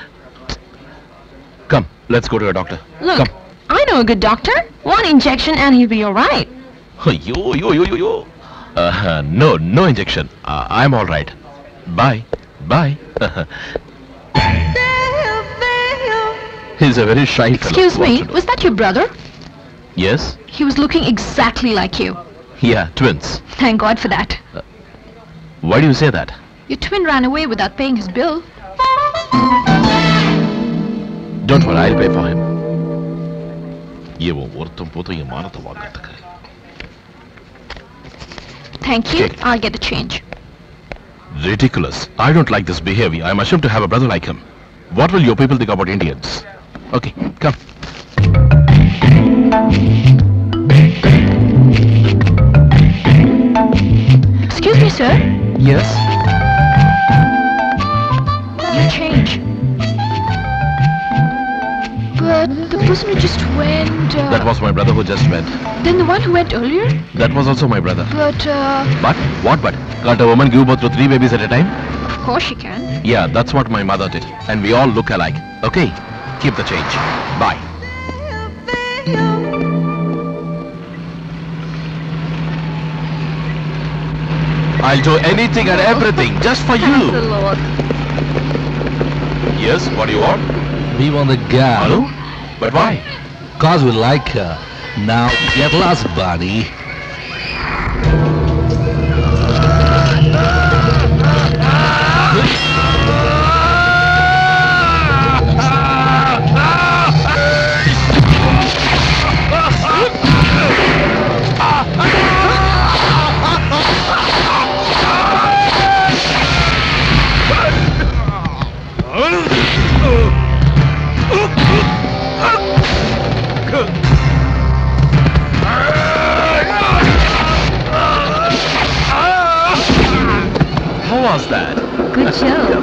come let's go to doctor Look, come I know a good doctor. One injection and he'll be all right. ஐயோ ஐயோ ஐயோ ஐயோ no no injection I am all right bye bye He's a very shy fellow. Excuse me, was that your brother? Yes? He was looking exactly like you. Yeah, twins. Thank God for that. Why do you say that? Your twin ran away without paying his bill. Don't worry, I'll pay for him. இவன் ஒருத்தன் போதும் என் மானத்தை வாங்கறதுக்கு Thank you. Okay. I'll get the change. Ridiculous. I don't like this behavior. I'm ashamed to have a brother like him. What will your people think about Indians? Okay, come. Excuse me, sir. Yes? Your change. But the person who just went. Uh, That was my brother who just went. Then the one who went earlier? That was also my brother. But, uh, But? What but? Can't a woman give birth to three babies at a time? of course she can. Yeah, that's what my mother did. And we all look alike. Okay, keep the change. Bye. I'll do anything and everything just for you. Yes, what do you want? We want the girl. Hello? But why? Cause we like her. Now get lost, buddy. How was that? Good show.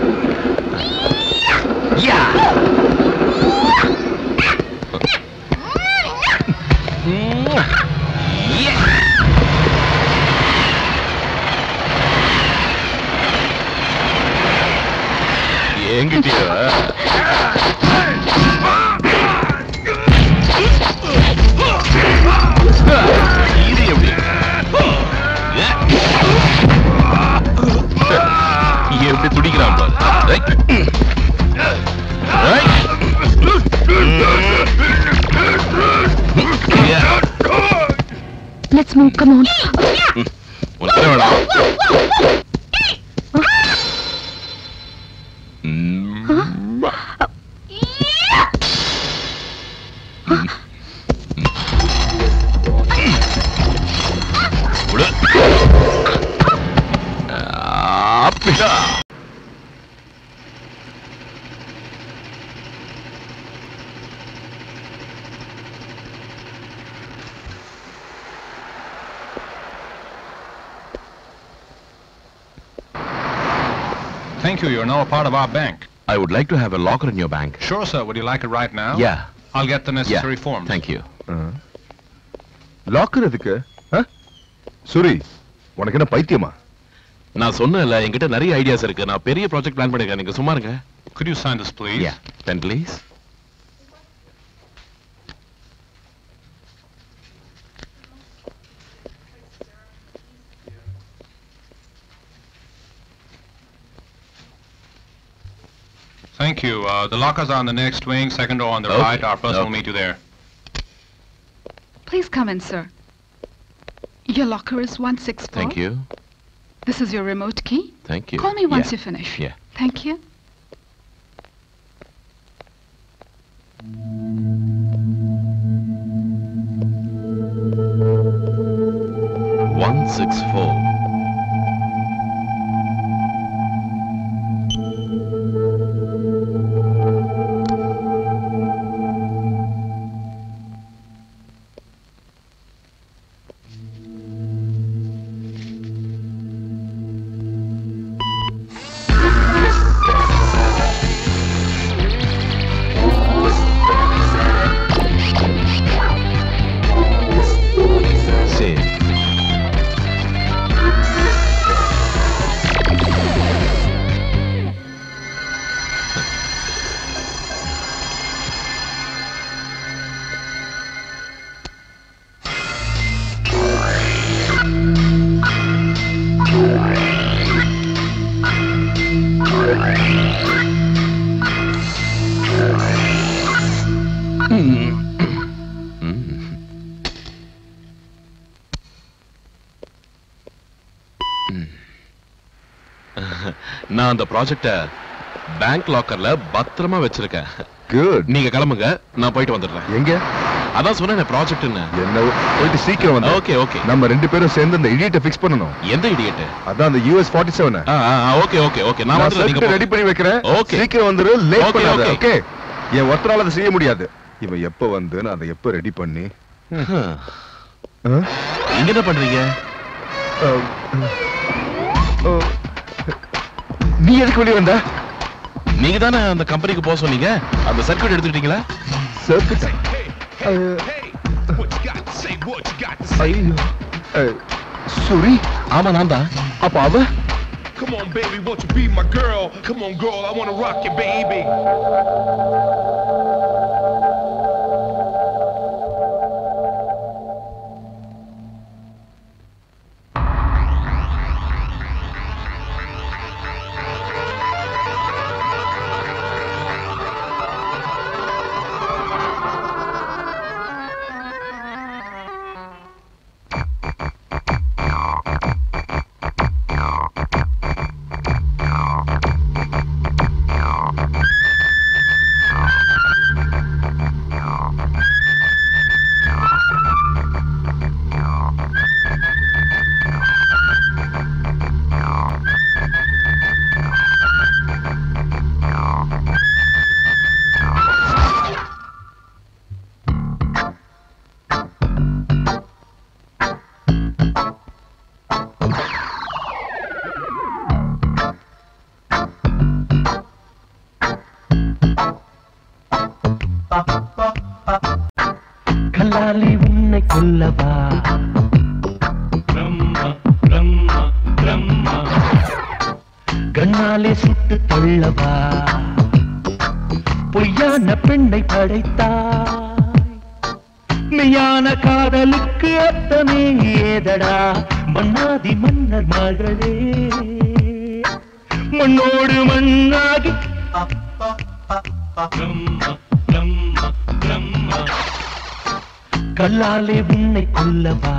Yeah. என்கிட்டயா இது எப்படி எப்படி துடிக்கிறான் பாரு right. Right. Yeah. Let's move, come on. உனக்கு என்ன வேணும் ம். விடு. அப்படிதான் Thank you. You're now a part of our bank. I would like to have a locker in your bank. Sure, sir. Would you like it right now? Yeah. I'll get the Yeah. necessary forms. Thank you. Locker எதுக்கு ஆ? சூரி உனக்கு என்ன பைத்தியமா நான் சொன்னேன்ல என்கிட்ட நிறைய ideas இருக்கு நான் பெரிய ப்ராஜெக்ட் பிளான் பண்ணிருக்கேன் நீங்க சும்மா இருங்க Could you sign this, please? Yeah. Then please. Thank you. Uh, the lockers are on the next wing, second door on the Okay. right. Our person will Okay. meet you there. Please come in, sir. Your locker is 164. Thank you. This is your remote key. Thank you. Call me once Yeah. you finish. Yeah. Thank you. One six four. Save. நான் அந்த ப்ராஜெக்ட bank லாக்கர்ல பத்திரமா வச்சிருக்கேன் good நீங்க கிளம்புங்க நான் போயிட்டு வந்துடுறேன் எங்க அதான் சொன்னேன் ப்ராஜெக்ட்னு என்ன போயிட்டு சீக்கிரம் வந்து ஓகே ஓகே நம்ம ரெண்டு பேரும் சேர்ந்து அந்த இடியட்டை ஃபிக்ஸ் பண்ணணும் எந்த இடியட் அதான் அந்த US forty seven okay okay okay நான் நான் வந்து நீங்க சர்க்கியூட் ரெடி பண்ணி வைக்கிறேன் Okay. சீக்கிரம் வந்துரு லேட் Okay, பண்ணாத okay. ஓகே என் ஒருத்தரால அதை செய்ய முடியாது இவன் எப்ப வந்து நான் அதை எப்ப ரெடி பண்ணி போ- ஆ? இங்க என்ன பண்றீங்க ஆ, ஆ. நீ எதுக்கு வெளிய வந்த நீங்க தானே அந்த கம்பெனிக்கு போக சொன்னீங்க அந்த சர்க்கியூட் எடுத்துக்கிட்டீங்களா சர்க்கியூட் ஐயோ ஆ, சுரி ஆமா நான் தான் அப்ப அவ Come on, baby, won't you be my girl? Come on, girl, I wanna rock you, baby. கொல்லவா Brahma Brahma Brahma கண்ணாலே சுட்டு தள்ளவா பொய்யான பெண்ணை படைத்தாய் மெய்யான காதலுக்கு அர்த்தமே ஏதடா மன்னாதி மன்னர் மகளே மண்ணோடு மண்ணாகி பிரம்மா பிரம்மா பிரம்மா கல்லாலே உன்னை கொல்லவா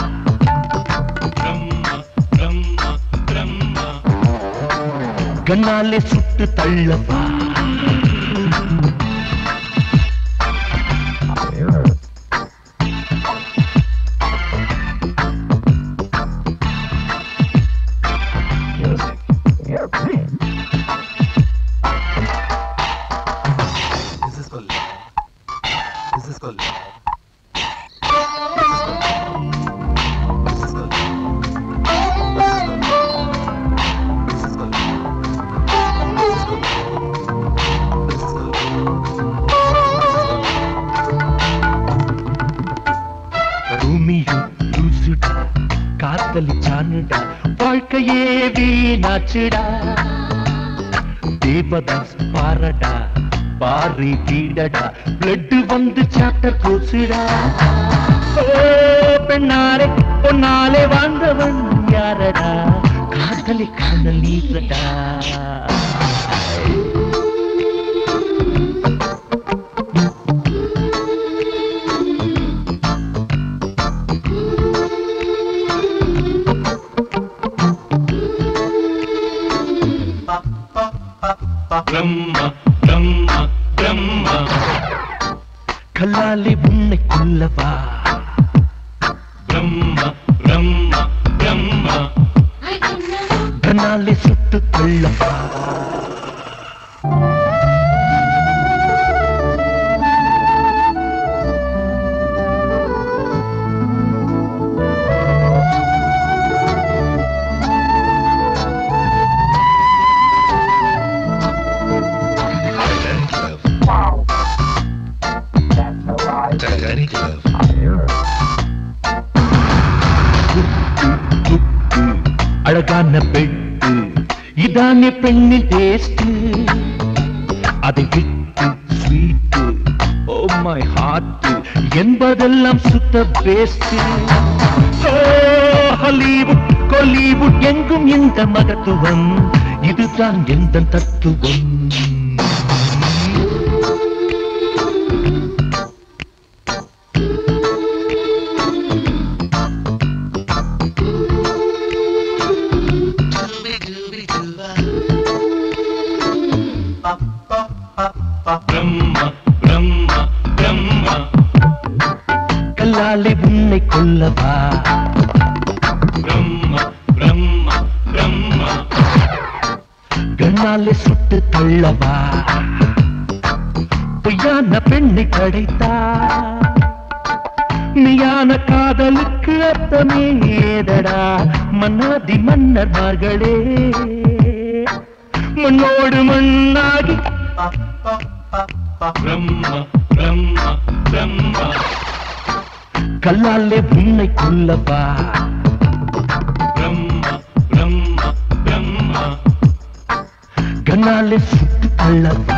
பிரம்மா பிரம்மா பிரம்மா கண்ணாலே சுட்டு தள்ளவா பூமியும் லூசுடா காத்தலிச்சானுடா வாழ்க்கையே வீணாச்சுடா தேவதாஸ் பாரடா பாரி வீடடா பிளட் வந்து சாப்டர் கோசுடா ஓ பெண்ணாரே பொன்னாலே வாழ்ந்தவன் யாரடா காதலி காதல் நீரடா பிரம்மா பிரம்மா பிரம்மா கல்லாலே உன்னை கொல்லவா பிரம்மா பிரம்மா பிரம்மா கண்ணாலே சுட்டு கொள்ளவா Titanic love. அழகான பெட்டு இதானே பெண்ணின் டேஸ்ட் அதை விட்டு ஸ்வீட் ஓ மை ஹார்ட் என்பதெல்லாம் சுத்த பேஸ்ட் ஹாலிவுட் கொலிவுட் எங்கும் இந்த மகத்துவம் இதுதான் எந்த தத்துவம் பிரம்மா பிரம்மா பிரம்மா கல்லாலே உன்னை கொல்லவா பிரம்மா பிரம்மா பிரம்மா கண்ணாலே சுட்டு தள்ளவா பொய்யான பெண்ணை கிடைத்தா மெய்யான காதலுக்கு அர்த்தமே ஏதடா மன்னாதி மன்னர்மார்களே மண்ணோடு மண்ணாகி பிரம்மா பிரம்மா பிரம்மா கல்லாலே உன்னை கொல்லவா பிரம்மா பிரம்மா பிரம்மா கண்ணாலே சுட்டு தள்ளவா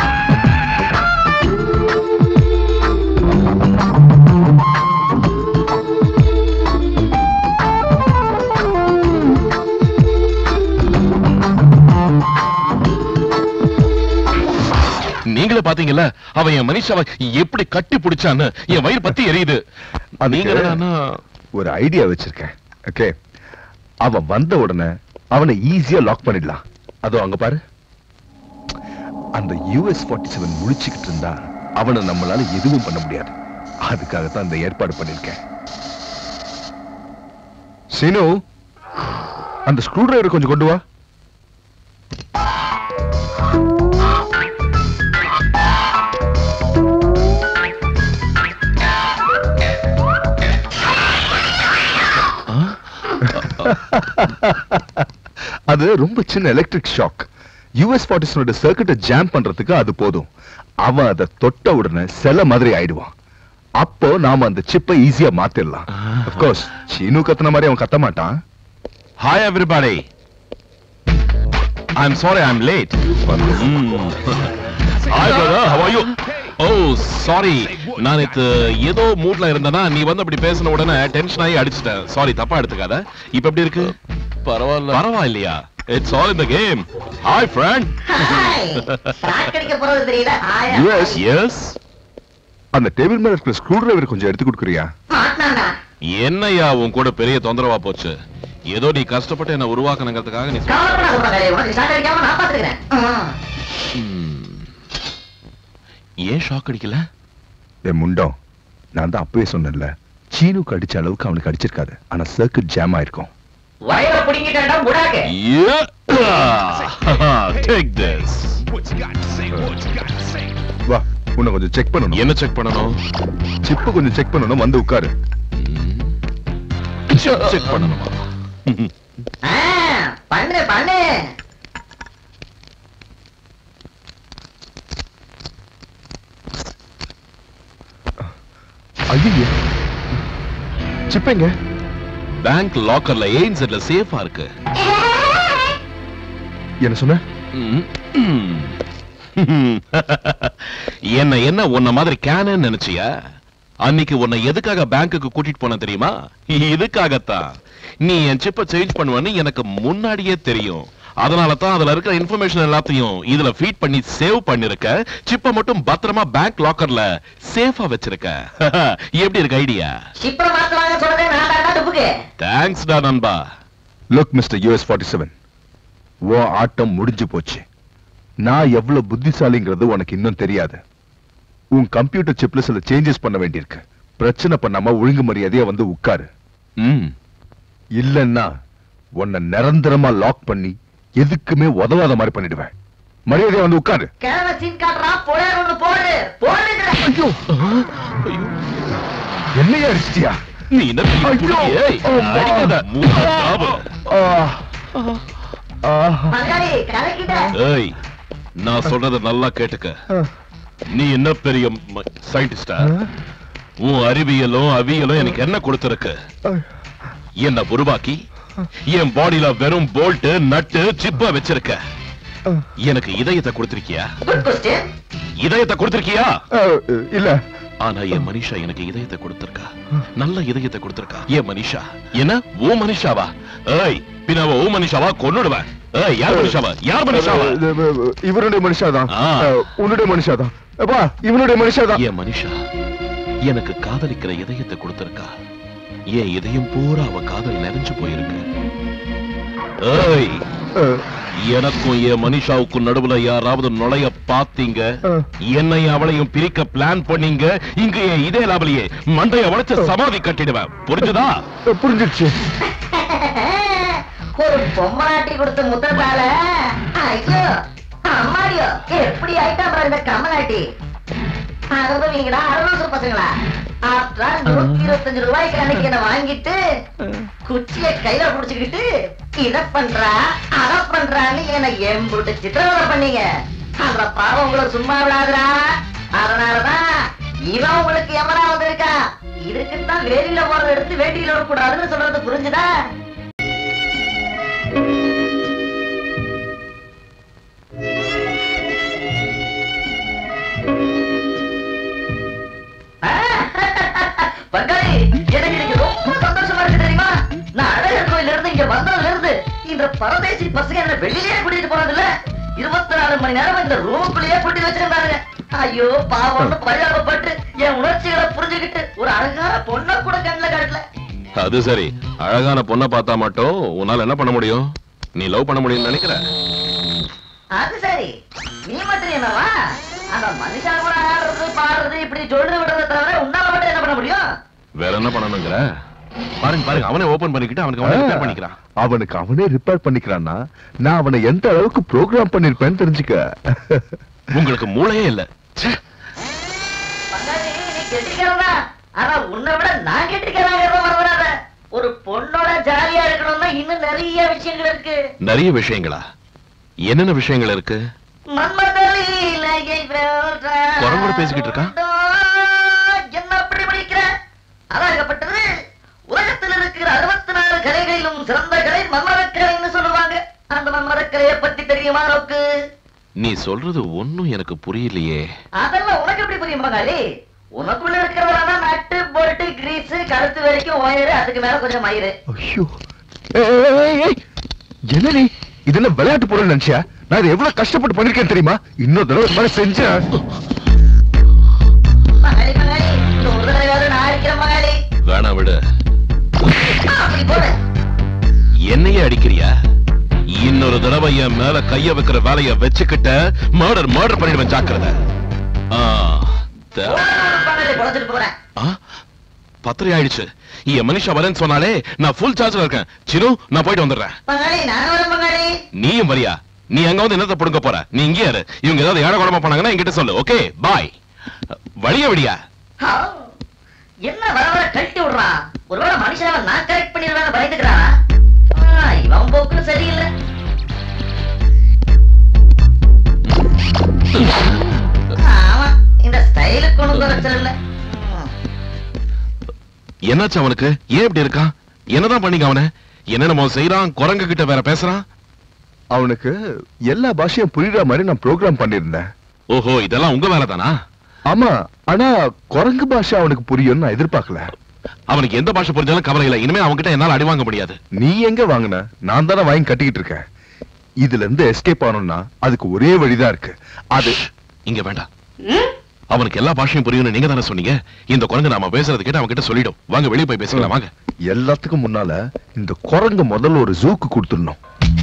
நீங்களே பாத்தீங்கல்ல அவன் என் மனுஷாவை எப்படி கட்டி பிடிச்சான்னு என் வயிறு பத்தி எரியுது நீங்க என்னடான்னா, ஒரு ஐடியா வச்சிருக்கேன் ஓகே அவன் வந்த உடனே அவனை ஈஸியா லாக் பண்ணிடலாம் அதோ அங்க பாரு அந்த யூஎஸ் ஃபார்ட்டி செவன் முழிச்சுக்கிட்டு இருந்தா அவனை நம்மளால எதுவும் பண்ண முடியாது அதுக்காகத்தான் இந்த ஏற்பாடு பண்ணிருக்கேன் சீனு அந்த ஸ்க்ரூ டிரைவர் கொஞ்சம் கொண்டு வா அது ரொம்ப சின்ன எலக்ட்ரிக் ஷாக் யூஎஸ் ஃபார்ட்டிஸனோட சர்க்கிட்டை ஜாம் பண்றதுக்கு அது போதும் அவன் அதை தொட்ட உடனே சில மாதிரி ஆயிடுவான் அப்போ நாம அந்த சிப்பை ஈஸியா மாத்திரலாம் கோர்ஸ் சீனு கத்துன மாதிரி அவன் கத்த மாட்டான் Hi everybody. I'm sorry I'm late. Mm. Hi brother, how are you? Oh, sorry. நான் நேத்து ஏதோ மூட்ல இருந்தேனா நீ வந்து அப்படி பேசின உடனே டென்ஷன் ஆகி அடிச்சிட்டேன் சாரி தப்பா எடுத்துக்காத இப்ப எப்படி இருக்கு பரவாயில்ல பரவாயில்லையா it's all in the game hi friend shock அடிக்க போறது தெரியல ஆயா யுஎஸ் எஸ் அந்த டேபிள் மேல இருக்கிற ஸ்க்ரூ டிரைவர் கொஞ்சம் எடுத்து கொடுக்குறியா மாட்டினாண்டா என்னய்யா உன் கூட பெரிய தொந்தரவா போச்சு ஏதோ நீ கஷ்டப்பட்டு என்ன உருவாக்கணுங்கிறதுக்காக நீ கவலைப்படாத சொல்றாங்க உனக்கு ஷாக் அடிக்காம நான் பாத்துக்கிறேன் ம். ஏன் ஷாக் அடிக்கல என் முண்டம் நான் தான் அப்பவே சொன்னேன்ல சீனுக்கு அடிச்ச அளவுக்கு அவனுக்கு அடிச்சிருக்காது ஆனா சர்க்கிட் ஜாம் ஆயிருக்கும் வயிற புடிங்கிட்டா முடாக்கு டேக் திஸ் வா உன்னை கொஞ்சம் செக் பண்ணணும் என்ன செக் பண்ணணும் சிப்பு கொஞ்சம் செக் பண்ணணும் வந்து உட்காரு செக் பண்ணணுமா ஆ, பண்ணு பண்ணு ஐயோ சிப்பைங்க பேங்க் லாக்கர்ல ஏன் செட்ல சேஃபா இருக்கு என்ன சொன்ன ம். ம். என்ன என்ன உன்ன மாதிரி கேனன்னு நினைச்சியா அன்னைக்கு உன்னை எதுக்காக பேங்க்குக்கு கூட்டிட்டு போன தெரியுமா இதுக்காகத்தான் நீ என் சிப்பை சேஞ்ச் பண்ணுவேன்னு எனக்கு முன்னாடியே தெரியும் அதனால தான் அதுல இருக்கிற இன்ஃபர்மேஷன் எல்லாத்தையும் இதுல ஃபீட் பண்ணி சேவ் பண்ணிருக்க சிப்பை மட்டும் பத்திரமா பேங்க் லாக்கர்ல சேஃபா வச்சிருக்க எப்படி இருக்கு ஐடியா சிப்ப மாத்துவாங்க சொல்றதே நான் தான் டுப்புக்கு தேங்க்ஸ் டா நண்பா look mister US forty seven ஓ ஆட்டம் முடிஞ்சு போச்சு நான் எவ்வளவு புத்திசாலிங்கிறது உனக்கு இன்னும் தெரியாது உன் கம்ப்யூட்டர் சிப்ல சில சேஞ்சஸ் பண்ண வேண்டியிருக்கு பிரச்சனை பண்ணாம ஒழுங்கு மரியாதையா வந்து உட்காரு ம் இல்லன்னா உன்னை நிரந்தரமா லாக் பண்ணி எதுக்குமே உதவாத மாதிரி பண்ணிடுவேன் மரியாதையா வந்து உட்காரு கிழமை சீன் காட்டுறா போடா ஒண்ணு போடு போடுங்கிற ஐயோ என்னையா அடிச்சிட்டியா நீ என்ன பெரிய ஐயோ! புடுங்கி? ஏய், அம்மா! அடிக்காத. மூணு சாவு. பங்காளி கலக்கிட்ட ஏய் நான் சொல்றத நல்லா கேட்டுக்க நீ என்ன பெரிய சயின்டிஸ்டா உன் அறிவியலும் அவியலும் எனக்கு என்ன கொடுத்திருக்கு என்ன உருவாக்கி என் பாடியில வெறும் போல்ட் நட்டு சிப்ப வச்சிருக்க எனக்கு இதயத்தை கொடுத்திருக்கியா குட் கொஸ்டின் இதயத்தை கொடுத்திருக்கியா இல்ல ஆனா என் மனிஷா எனக்கு இதயத்தை கொடுத்திருக்கா நல்ல இதயத்தை கொடுத்திருக்கா ஏன் மனிஷா என்ன ஓ மனிஷாவா ஏய் பின்ன அவ ஓ மனிஷாவா கொன்னுடுவேன் ஏய் யார் மனிஷாவா யார் மனிஷாவா இவருடைய மனுஷாதான் ஆ. உன்னுடைய மனுஷாதான் அப்பா இவனுடைய மனுஷாதான் என் மனிஷா எனக்கு காதலிக்கிற இதயத்தை கொடுத்திருக்கா என் இதயம் பூரா அவ காதல் நிறைஞ்சு போயிருக்கு ஏய் எனக்கும் என் மனிஷாவுக்கும் நடுவுல யாராவது நுழைய பாத்தீங்க என்னை அவளையும் பிரிக்க பிளான் பண்ணீங்க இங்க என் இதே லாபலியே மண்டைய உடைச்ச சமாதி கட்டிடுவேன் புரிஞ்சுதா புரிஞ்சிடுச்சு ஒரு பொம்மநாட்டி கொடுத்த முத்தத்தால ஐயோ அம்மாடியோ எப்படி ஆயிட்டா அப்புறம் இந்த கம்மநாட்டி அனுபவிங்கடா அறுநூறு பசங்களா ஆஃப்டர் நூத்தி இருபத்தஞ்சு ரூபாய்க்கு அன்னைக்கு என்ன வாங்கிட்டு குச்சிய கையில புடிச்சுக்கிட்டு இத பண்றா அத பண்றான்னு என்ன எம்புட்டு சித்திரவதை பண்ணீங்க அந்த பாவம் உங்களை சும்மா விடாதுடா அதனாலதான் இவன் உங்களுக்கு எவனா வந்திருக்கா இதுக்குத்தான் வேலியில போறத எடுத்து வேட்டியில விடக்கூடாதுன்னு சொல்றது புரிஞ்சுதா பங்காளி எனக்கு இன்னைக்கு ரொம்ப சந்தோஷமா இருக்கு தெரியுமா நான் அழகர் கோயில்ல இருந்து இங்க வந்ததுல இருந்து இந்த பரதேசி பசங்க என்ன வெளியிலே கூட்டிட்டு போனது இல்ல இருபத்தி நாலு மணி நேரம் இந்த ரூமுக்குள்ளேயே கூட்டி வச்சிருந்தாங்க ஐயோ பாவம்னு பரிதாபப்பட்டு என் உணர்ச்சிகளை புரிஞ்சுக்கிட்டு ஒரு அழகான பொண்ணை கூட கண்ணுல காட்டல அது சரி அழகான பொண்ணை பார்த்தா மட்டும் உன்னால என்ன பண்ண முடியும் நீ லவ் பண்ண முடியும்னு நினைக்கிற அது சரி நீ மட்டும் என்னவா அந்த மனுஷா கூட ஆடுறது பாடுறது இப்படி சொல்றது விடுறத தவிர உன்னால மட்டும் என்ன பண்ண முடியும் வேற என்ன பண்ணணுங்கிற பாருங்க பாருங்க அவனே ஓபன் பண்ணிக்கிட்டு அவனுக்கு அவனே ரிப்பேர் பண்ணிக்கிறான் அவனுக்கு அவனே ரிப்பேர் பண்ணிக்கிறான்னா நான் அவனை எந்த அளவுக்கு ப்ரோக்ராம் பண்ணிருப்பேன்னு தெரிஞ்சுக்க உங்களுக்கு மூளையே இல்ல பங்காளி நீ கெட்டிக்கிறதா ஆனா உன்னை விட நான் கெட்டிக்கிறாங்க வரவராத ஒரு பொண்ணோட ஜாலியா இருக்கணும்னா இன்னும் நிறைய விஷயங்கள் இருக்கு நிறைய விஷயங்களா என்னென்ன விஷயங்கள் இருக்கு மன்மதலீலையை வென்றார். குரங்கோட பேசிக்கிட்டு இருக்கா? என்ன அப்படி இப்படி அதாகப்பட்டது உலகத்தில் இருக்கிற அறுபத்தி நாலு கலைகளிலும் சிறந்த கலை மன்மதக்கலைன்னு சொல்லுவாங்க அந்த மன்மதக்கலையை பத்தி தெரியுமா நோக்கு நீ சொல்றது ஒண்ணும் எனக்கு புரியலையே அதெல்லாம் உனக்கு எப்படி புரியும் மகாளி உனக்குள்ள இருக்கிறவரான நட்டு போல்ட்டு கிரீஸ் கழுத்து வரைக்கும் ஒயரு அதுக்கு மேல கொஞ்சம் மயிறு ஐயோ ஏய், ஏய், ஏய், ஏய். என்ன நீ இது என்ன விளையாட்டு பொருள் நினைச்சியா நான் இதை எவ்வளவு கஷ்டப்பட்டு பண்ணிருக்கேன் தெரியுமா இன்னொரு தடவை இது மாதிரி செஞ்சேன் மகாளி மகாளி இந்த ஒரு தடவையாவது நான் இருக்கிறேன் மகாளி வேணாம் விடு அப்படி போடு என்னையே அடிக்கிறியா இன்னொரு தடவை என் மேல கைய வைக்கிற வேலைய வச்சுக்கிட்ட மர்டர் மர்டர் பண்ணிடுவேன் ஜாக்கிரதை ஆ, த- மகாளி குறைச்சிட்டு போறேன் ஆ, பத்திரை ஆயிடுச்சு என் மனுஷா வரேன்னு சொன்னாலே நான் ஃபுல் சார்ஜ்ல இருக்கேன் சிரு நான் போயிட்டு வந்துடுறேன் மகாளி நான் வரேன் மகாளி நீயும் வரியா நீ அங்க வந்து என்னத்தை புடுங்க போற நீ இங்கே இரு இவங்க ஏதாவது ஏழை குழம்பு பண்ணாங்கன்னா என்கிட்ட சொல்லு ஓகே பாய் வழிய விடியா ஆ, என்ன வர வர கழட்டி விடுறான் ஒருவேளை மனுஷனாவை நான் கரெக்ட் பண்ணிடுவேன் பயந்துக்கிறானா ஆ, இவன் போக்கு சரியில்லை ஆமா இந்த ஸ்டைலுக்கு ஒண்ணும் குறைச்சல் இல்ல என்னாச்சு அவனுக்கு ஏன் இப்படி இருக்கான் என்னதான் பண்ணீங்க அவனை என்னென்னமோ செய்யறான் குரங்கு கிட்ட வேற பேசுறான் அவனுக்கு எல்லா பாஷையும் புரியுற மாதிரி நான் ப்ரோக்ராம் பண்ணிருந்தேன் ஓஹோ இதெல்லாம் உங்க வேலை தானா ஆமா ஆனா குரங்கு பாஷை அவனுக்கு புரியும்னு நான் எதிர்பார்க்கல அவனுக்கு எந்த பாஷை புரிஞ்சாலும் கவலை இல்லை இனிமே அவன்கிட்ட என்னால அடி வாங்க முடியாது நீ எங்க வாங்குன நான் தானே வாங்கி கட்டிக்கிட்டு இருக்கேன் இதுல இருந்து எஸ்கேப் ஆகணும்னா அதுக்கு ஒரே வழிதான் இருக்கு அது இங்க வேண்டாம் அவனுக்கு எல்லா பாஷையும் புரியும்னு நீங்க தானே சொன்னீங்க இந்த குரங்கு நாம பேசுறது கேட்டு அவன் கிட்ட சொல்லிடும் வாங்க வெளியே போய் பேசிக்கலாம் வாங்க எல்லாத்துக்கும் முன்னால இந்த குரங்கு முதல்ல ஒரு ஜூக்கு கொடுத்துடணும்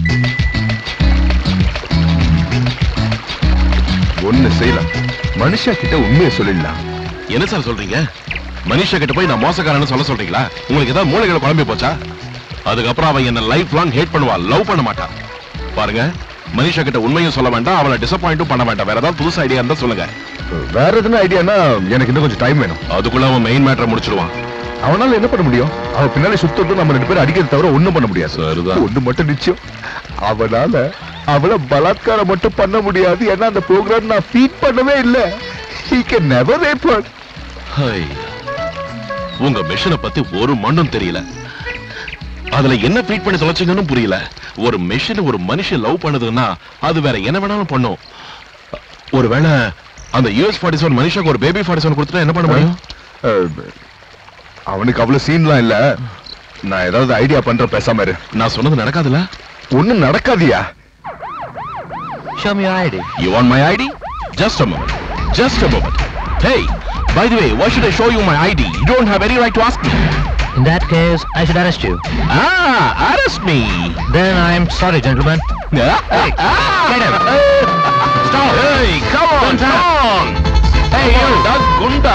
ஒண்ணு செய்யலாம் மனுஷா கிட்ட உண்மையை சொல்லிடலாம் என்ன சார் சொல்றீங்க மனிஷா கிட்ட போய் நான் மோசக்காரன்னு சொல்ல சொல்றீங்களா உங்களுக்கு ஏதாவது மூளைகளை குழம்பி போச்சா அதுக்கப்புறம் அவன் என்ன லைஃப் லாங் ஹேட் பண்ணுவா லவ் பண்ண மாட்டான் பாருங்க மனிஷா கிட்ட உண்மையும் சொல்ல வேண்டாம் அவளை டிசப்பாயிண்டும் பண்ண வேண்டாம் வேற ஏதாவது புதுசு ஐடியா இருந்தா சொல்லுங்க வேற எதுனா ஐடியானா எனக்கு இன்னும் கொஞ்சம் டைம் வேணும் அதுக்குள்ள அவன் மெயின் மேட்டரை முடிச்சிடுவான் அவனால என்ன பண்ண முடியும் அவ பின்னாலே சுத்தட்டும் நம்ம ரெண்டு பேரும் அடிக்கிறது தவிர ஒண்ணும் பண்ண முடியாது சரிதான். ஒண்ணு மட்டும் நிச்சயம் அவனால அவள பலாத்காரம் மட்டும் பண்ண முடியாது ஏன்னா அந்த ப்ரோக்ராம் நான் ஃபீட் பண்ணவே இல்ல he can never rape her hi. உங்க மிஷனை பத்தி ஒரு மண்ணும் தெரியல அதுல என்ன ஃபீட் பண்ணி தொலைச்சிங்கன்னு புரியல ஒரு மிஷின் ஒரு மனுஷன் லவ் பண்ணுதுன்னா அது வேற என்ன வேணாலும் பண்ணும் ஒருவேளை அந்த யூஎஸ் ஃபார்ட்டி செவன் மனுஷாக்கு ஒரு பேபி ஃபார்ட்டி செவன் கொடுத்துட்டா என்ன பண்ண முடியும் அஹ், அவனுக்கு அவ்வளவு சீன்லாம் இல்ல நான் ஏதாவது ஐடியா பண்றேன் பேசாம இரு நான் சொன்னது நடக்காதுல்ல ஒண்ணும் நடக்காதியா Show me your ID. You want my ID? Just a moment. Just a moment. Hey, by the way, why should I show you my ID? You don't have any right to ask me. In that case, I should arrest you. Ah, arrest me. Then I am sorry, gentlemen. Hey, get him. Stop. Hey, come on, come on. Hey, you. Doug Gunda.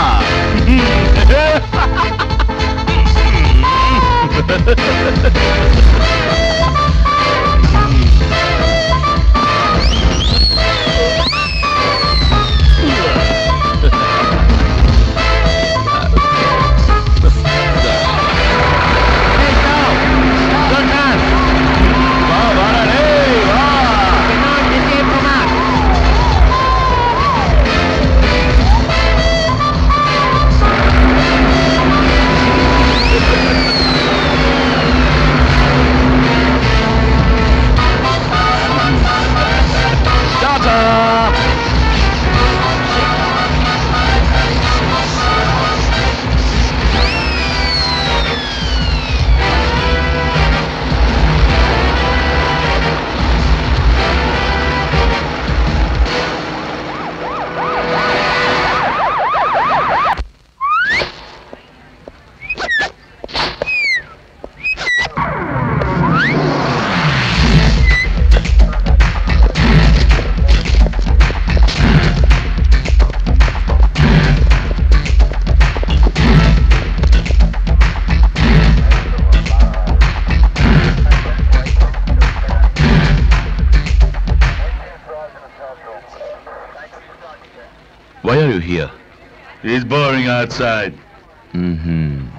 Why are you here? It's boring outside. Mm-hmm.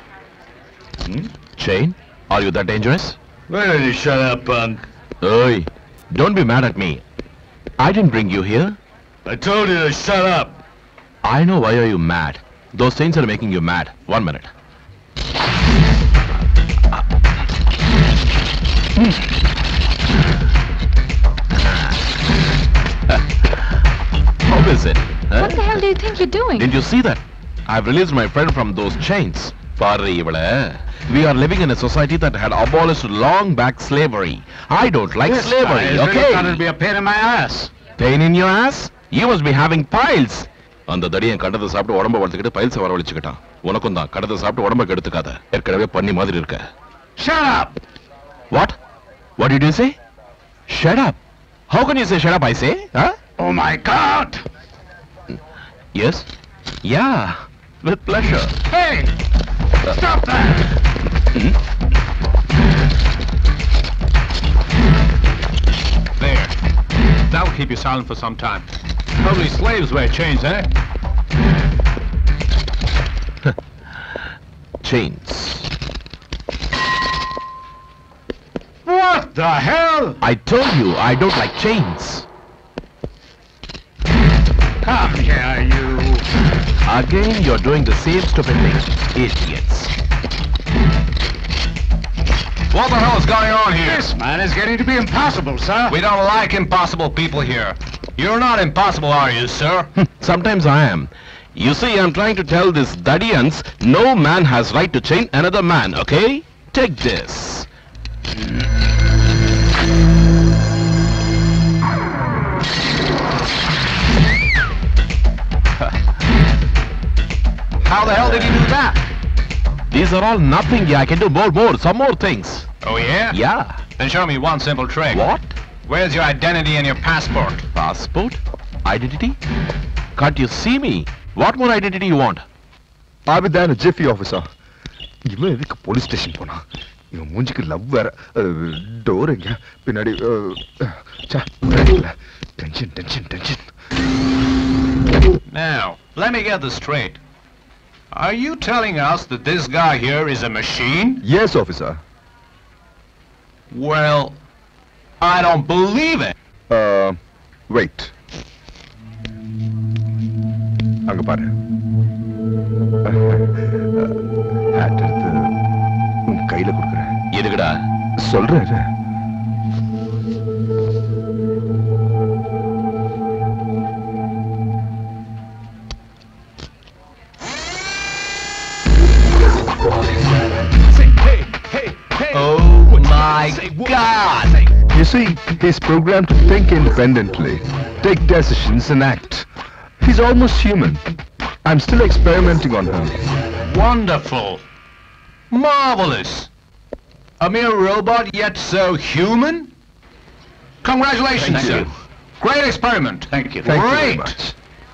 Chain, are you that dangerous? Why don't you shut up, punk? Oi, don't be mad at me. I didn't bring you here. I told you to shut up. I know why are you mad. Those things are making you mad. One minute. How is it? huh? What the hell do you think you're doing? Didn't you see that? I've released my friend from those chains. பாரு இவள we are living in a society that had abolished long back slavery. I don't like This slavery, guy is really okay? starting to be a pain in my ass. Pain in your ass? You must be having piles. அந்த தடியன் கடத்தை சாப்பிட்டு உடம்ப வளர்த்துக்கிட்டு files வரவழைச்சுக்கிட்டான் உனக்கும் தான் கடத்தை சாப்பிட்டு உடம்ப கெடுத்துக்காத ஏற்கனவே பண்ணி மாதிரி இருக்க Shut up! What? What did you say? Shut up. How can you say shut up, I say? Huh? Oh my God! Yes? Yeah. With pleasure. Hey! Stop that! There. That'll keep you silent for some time. Probably slaves wear chains, eh? Chains. What the hell? I told you I don't like chains. Come here, you. Again, you're doing the same stupid thing. Idiots. What the hell is going on here? This man is getting to be impossible, sir. We don't like impossible people here. You're not impossible, are you, sir? Sometimes I am. You see, I'm trying to tell these Dadians, no man has right to chain another man, okay? Take this. How the hell did you do that? These are all nothing. Yeah, I can do more, more, some more things. Oh, yeah? Yeah. Then show me one simple trick. What? Where's your identity and your passport? Passport? Identity? Can't you see me? What more identity you want? ஆபிதான் ஜெஃபி ஆஃபீஸா இவன் எதுக்கு police station போனா இவன் மூஞ்சிக்கு love வேற door எங்க பின்னாடி tension tension tension Now, let me get this straight. Are you telling us that this guy here is a machine? Yes officer Well, I don't believe it. Wait அங்க பாரு had எடுத்து உன் கையில கொடுக்குறேன் எதுக்குடா சொல்றேன் Oh my God! You see, he's programmed to think independently, take decisions and act. He's almost human. I'm still experimenting on him. Wonderful. Marvelous. A mere robot, yet so human? Congratulations, Thank sir. you. Great experiment. Thank you. Thank you Great. very much.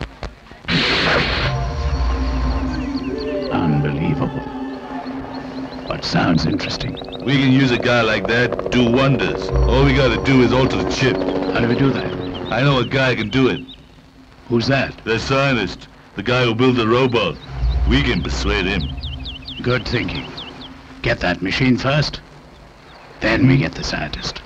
Unbelievable. But sounds interesting. We can use a guy like that, do wonders. All we gotta do is alter the chip. How do we do that? I know a guy can do it. Who's that? The scientist, the guy who built the robot. We can persuade him. Good thinking. Get that machine first, then we get the scientist.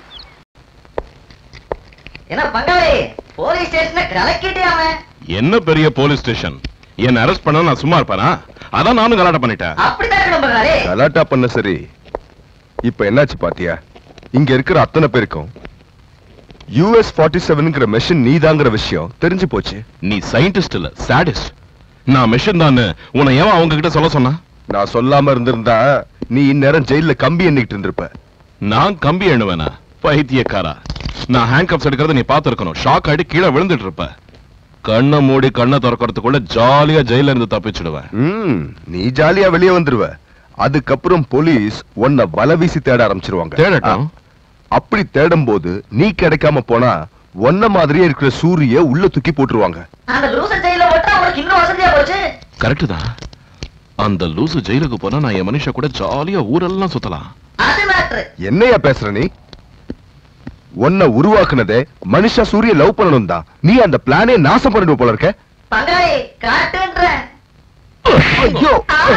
என்ன பங்காளி police ஸ்டேஷனை கலக்கிட்டே அவன் என்ன பெரிய police station என்ன arrest பண்ண நான் சும்மா இருப்பானா அதான் நானும் கலாட்டம் பண்ணிட்டேன் அப்படித்தான் இருக்கணும் பங்காளி கலாட்டா பண்ண சரி இப்ப என்னாச்சு பாத்தியா இங்க இருக்கிற அத்தனை பேருக்கும் யூஎஸ் ஃபார்ட்டி செவனுங்கிற மெஷின் நீதாங்கிற விஷயம் தெரிஞ்சு போச்சு நீ சயின்டிஸ்ட் இல்ல சாடிஸ்ட் நான் மிஷின் தான் உன்னை ஏன் அவங்க கிட்ட சொல்ல சொன்னா நான் சொல்லாம இருந்திருந்தா நீ இந்நேரம் ஜெயில கம்பி எண்ணிக்கிட்டு இருந்திருப்ப நான் கம்பி எண்ணுவேனா பைத்தியக்காரா நான் ஹேண்ட் கப்ஸ் எடுக்கிறத நீ பார்த்திருக்கணும் ஷாக் ஆயிட்டு கீழே விழுந்துட்டு இருப்ப கண்ணை மூடி கண்ணை திறக்கறதுக்குள்ள ஜாலியா ஜெயில இருந்து தப்பிச்சிடுவேன் ம் நீ ஜாலியா வெளியே வந்துருவ அதுக்கப்புறம் போலீஸ் உன்னை வலை வீசி தேட ஆரம்பிச்சிருவாங்க தேடட்டும். ஆ. அப்படி தேடும் போது நீ கிடைக்காம போனா உன்ன மாதிரியே இருக்கிற சூரிய உள்ள தூக்கி போட்டுருவாங்க அந்த லூச ஜெயில போட்டா அவனுக்கு இன்னும் வசதியா போச்சு கரெக்ட் தான் அந்த லூசு ஜெயிலுக்கு போனா நான் என் மனுஷ கூட ஜாலியா ஊரெல்லாம் சுத்தலாம் அது மேட்ரு என்னையா பேசுற நீ உன்னை உருவாக்குனதே மனுஷா சூரிய லவ் பண்ணணும் தான் நீ அந்த பிளானே நாசம் பண்ணிடுவ போல இருக்க பங்காளி காட்டுன்ற ஐயோ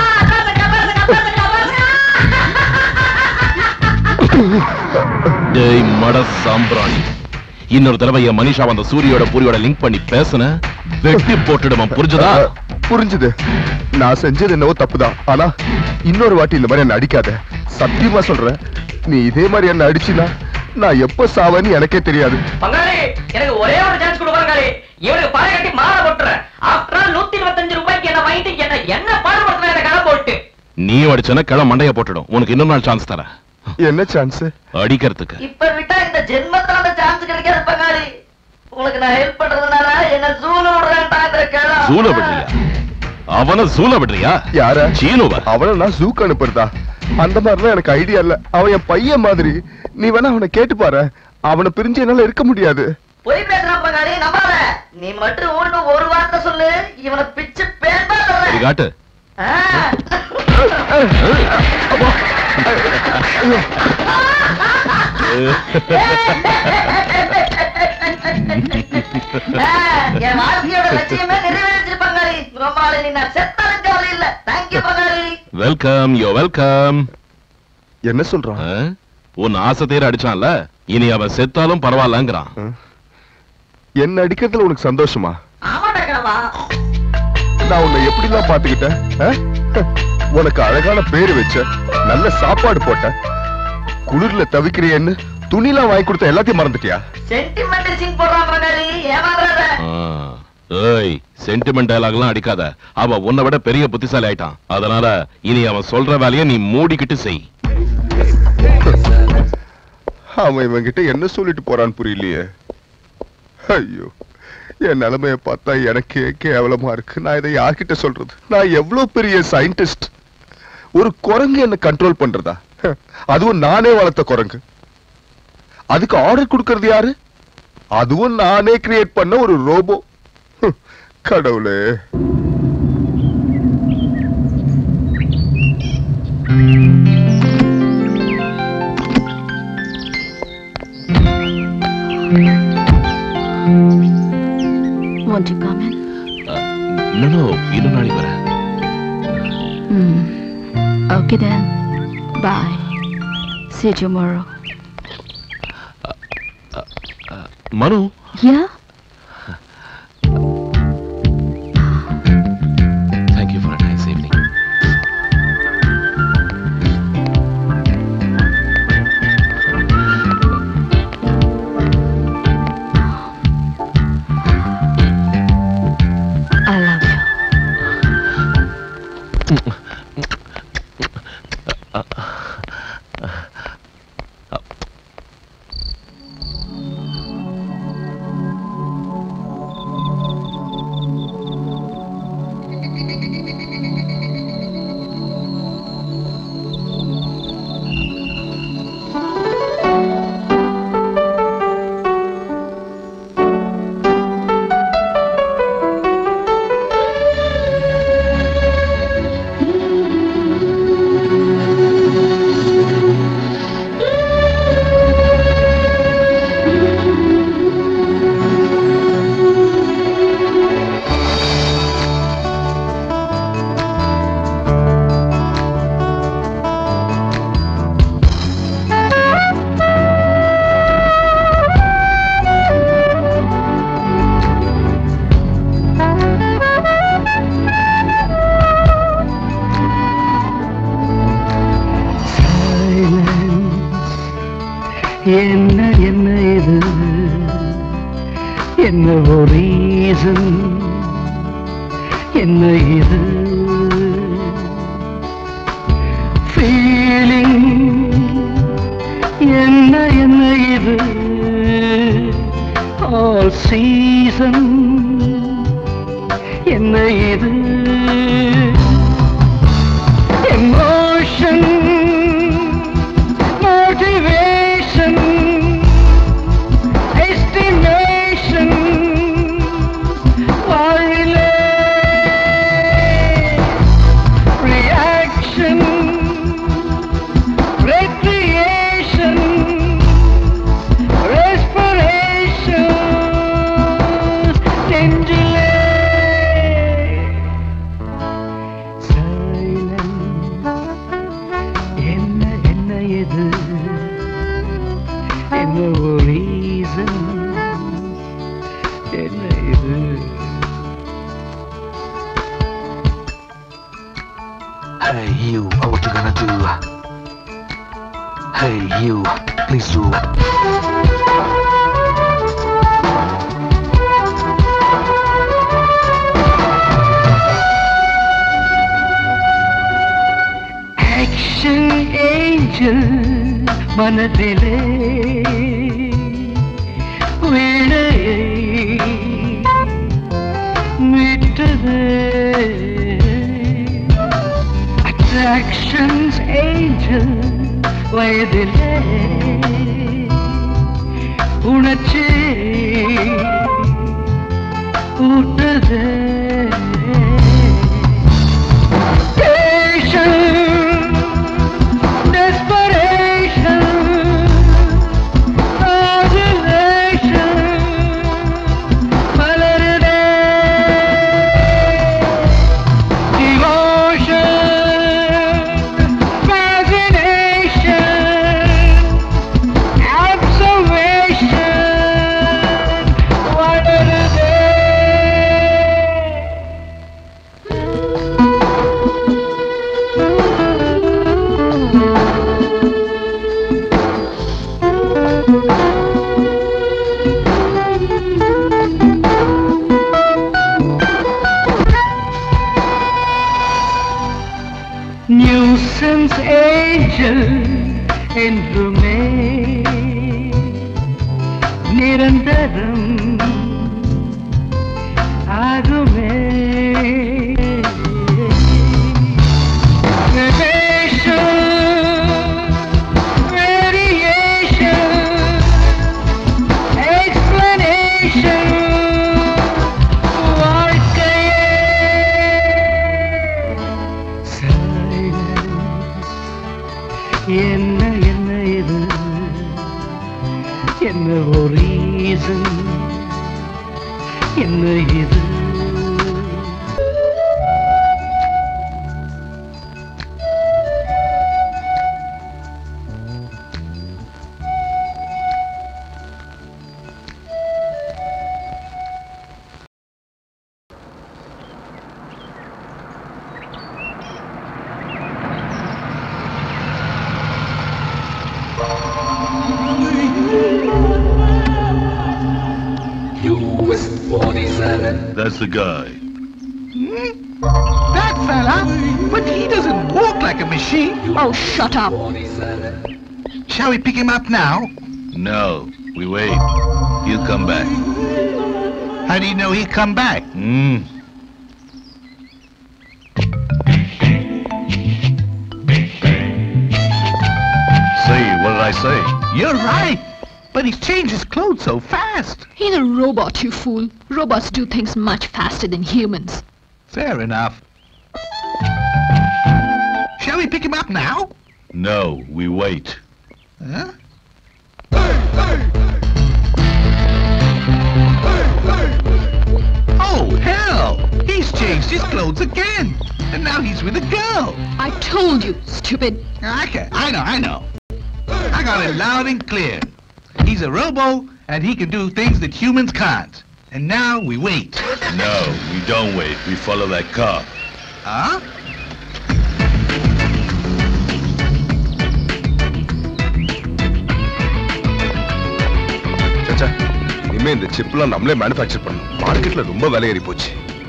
டேய் மட சாம்பிராணி இன்னொரு தடவை என் மனிஷா அந்த சூரியோட பூரியோட லிங்க் பண்ணி பேசுன வெட்டி போட்டுடுவான் புரிஞ்சுதா புரிஞ்சுது நான் செஞ்சது என்னவோ தப்புதான் ஆனா இன்னொரு வாட்டி இந்த மாதிரி என்ன அடிக்காத சத்தியமா சொல்றேன் நீ இதே மாதிரி என்ன அடிச்சினா நான் எப்ப சாவேன்னு எனக்கே தெரியாது பங்காளி எனக்கு ஒரே ஒரு சான்ஸ் கொடு பங்காளி இவனுக்கு பாறை கட்டி மாலை போட்டுறேன் ஆஃப்டர் நூத்தி இருபத்தஞ்சு ரூபாய்க்கு என்ன வாங்கிட்டு என்ன என்ன பாடுபடுத்துற என்ன கடை போட்டு நீ அடிச்சனா கிள மண்டைய போட்டுடும் உனக்கு இன்னொரு நாள் சான்ஸ் தரேன் என்ன சான்ஸ் அடிக்கிறதுக்கு இப்ப விட்டா இந்த ஜென்மத்துல அந்த சான்ஸ் கிடைக்காது பங்காளி உங்களுக்கு நான் ஹெல்ப் பண்றதுனால என்ன ஜூல விடுறேன்டா இந்த கிழமை. சூல விடுறியா அவன சூல விடுறியா யார சீனுவ அவனை நான் ஜூக்கு அனுப்புறதா அந்த மாதிரிலாம் எனக்கு ஐடியா இல்ல அவன் என் பையன் மாதிரி நீ வேணா அவனை கேட்டு பாரு அவனை பிரிஞ்சு என்னால இருக்க முடியாது பொய் பேசுறான் பங்காளி நம்பாத நீ மட்டும் ஒண்ணு ஒரு வார்த்தை சொல்லு இவனை பிச்சு பேன்பா சரி காட்டு என் வாழ்க்கையோட லட்சியமே நிறைவேறிச்சு பங்காளி ரொம்ப நாள் நீ நான் செத்தாலும் கவலை இல்ல தேங்க்யூ பங்காளி வெல்கம் யோ வெல்கம் என்ன சொல்றான் உன் ஆசை தேர அடிச்சான்ல இனி அவன் செத்தாலும் பரவாயில்லங்கிறான் என்ன அடிக்கிறதுல உனக்கு சந்தோஷமா ஆமாடா கிழவா நான் உன்னை எப்படிலாம் பாத்துக்கிட்டேன் ஆ? உனக்கு அழகான பேரு வச்ச நல்ல சாப்பாடு போட்ட குளிர்ல தவிக்கிறியன்னு துணிலாம் வாங்கி கொடுத்த எல்லாத்தையும் மறந்துட்டியா சென்டிமெண்ட் சீன் போடுறான் பங்காளி ஏமாந்துறாத ஆ. ஏய் சென்டிமெண்ட் டயலாக்லாம் அடிக்காத அவன் உன்னை விட பெரிய புத்திசாலி ஆயிட்டான் அதனால இனி அவன் சொல்ற வேலையை நீ மூடிக்கிட்டு செய் அவன் இவன்கிட்ட என்ன சொல்லிட்டு போறான்னு புரியலையே ஐயோ என் நிலைமைய பார்த்தா எனக்கே கேவலமா இருக்கு நான் இதை யார்கிட்ட சொல்றது நான் எவ்வளவு பெரிய சயின்டிஸ்ட் ஒரு குரங்கு என்ன கண்ட்ரோல் பண்றதா அதுவும் நானே வளர்த்த குரங்கு அதுக்கு ஆர்டர் கொடுக்கறது யாரு அதுவும் நானே கிரியேட் பண்ண ஒரு ரோபோ கடவுளே Won't you come in? இன்னும் இன்னும் நாளைக்கு வரேன் Hmm. Okay then. Bye. See you tomorrow. Manu Yeah? Thank you for nice evening I love you. என்ன என்ன இது என்ன ஒரு ரீசன் என்ன இது ஃபீலிங் என்ன என்ன இது ஆல் சீசன் என்ன இது எமோஷன் motivation, estimation, வாழ்விலே reaction, recreation, respiration, நெஞ்சிலே you. Please do. Action angel மனதிலே வீணையை மீட்டது அட்ராக்ஷன்ஸ் ஏஞ்சல் வயதிலே உணர்ச்சி ஊட்டது Patient, desperation, adulation, மலருதே. Devotion, fascination, observation, வளருதே. நியூசன்ஸ் ஏஞ்சல் என்றுமே நிரந்தரம் ஆகுமே என்ன என்ன இது என்ன ஒரு reason என்ன இது That's the guy. That fella? But he doesn't walk like a machine. Oh, shut up. Shall we pick him up now? No, we wait. He'll come back. How do you know he'll come back? Hmm. Say, what did I say? You're right. But he's changed his clothes so fast. He's a robot, you fool. Robots do things much faster than humans. Fair enough. Shall we pick him up now? No, we wait. Huh? Oh, hell! He's changed his clothes again. And now he's with a girl. I told you, stupid. Okay, I know, I know. I got it loud and clear. He's a robo, and he can do things that humans can't. And now we wait. No, we don't wait. We follow that car. Huh? சச்சா இனிமே இந்த சிப்லாம் நம்மளே manufacture பண்ணணும் மார்க்கெட்ல ரொம்ப விலை ஏறி போச்சு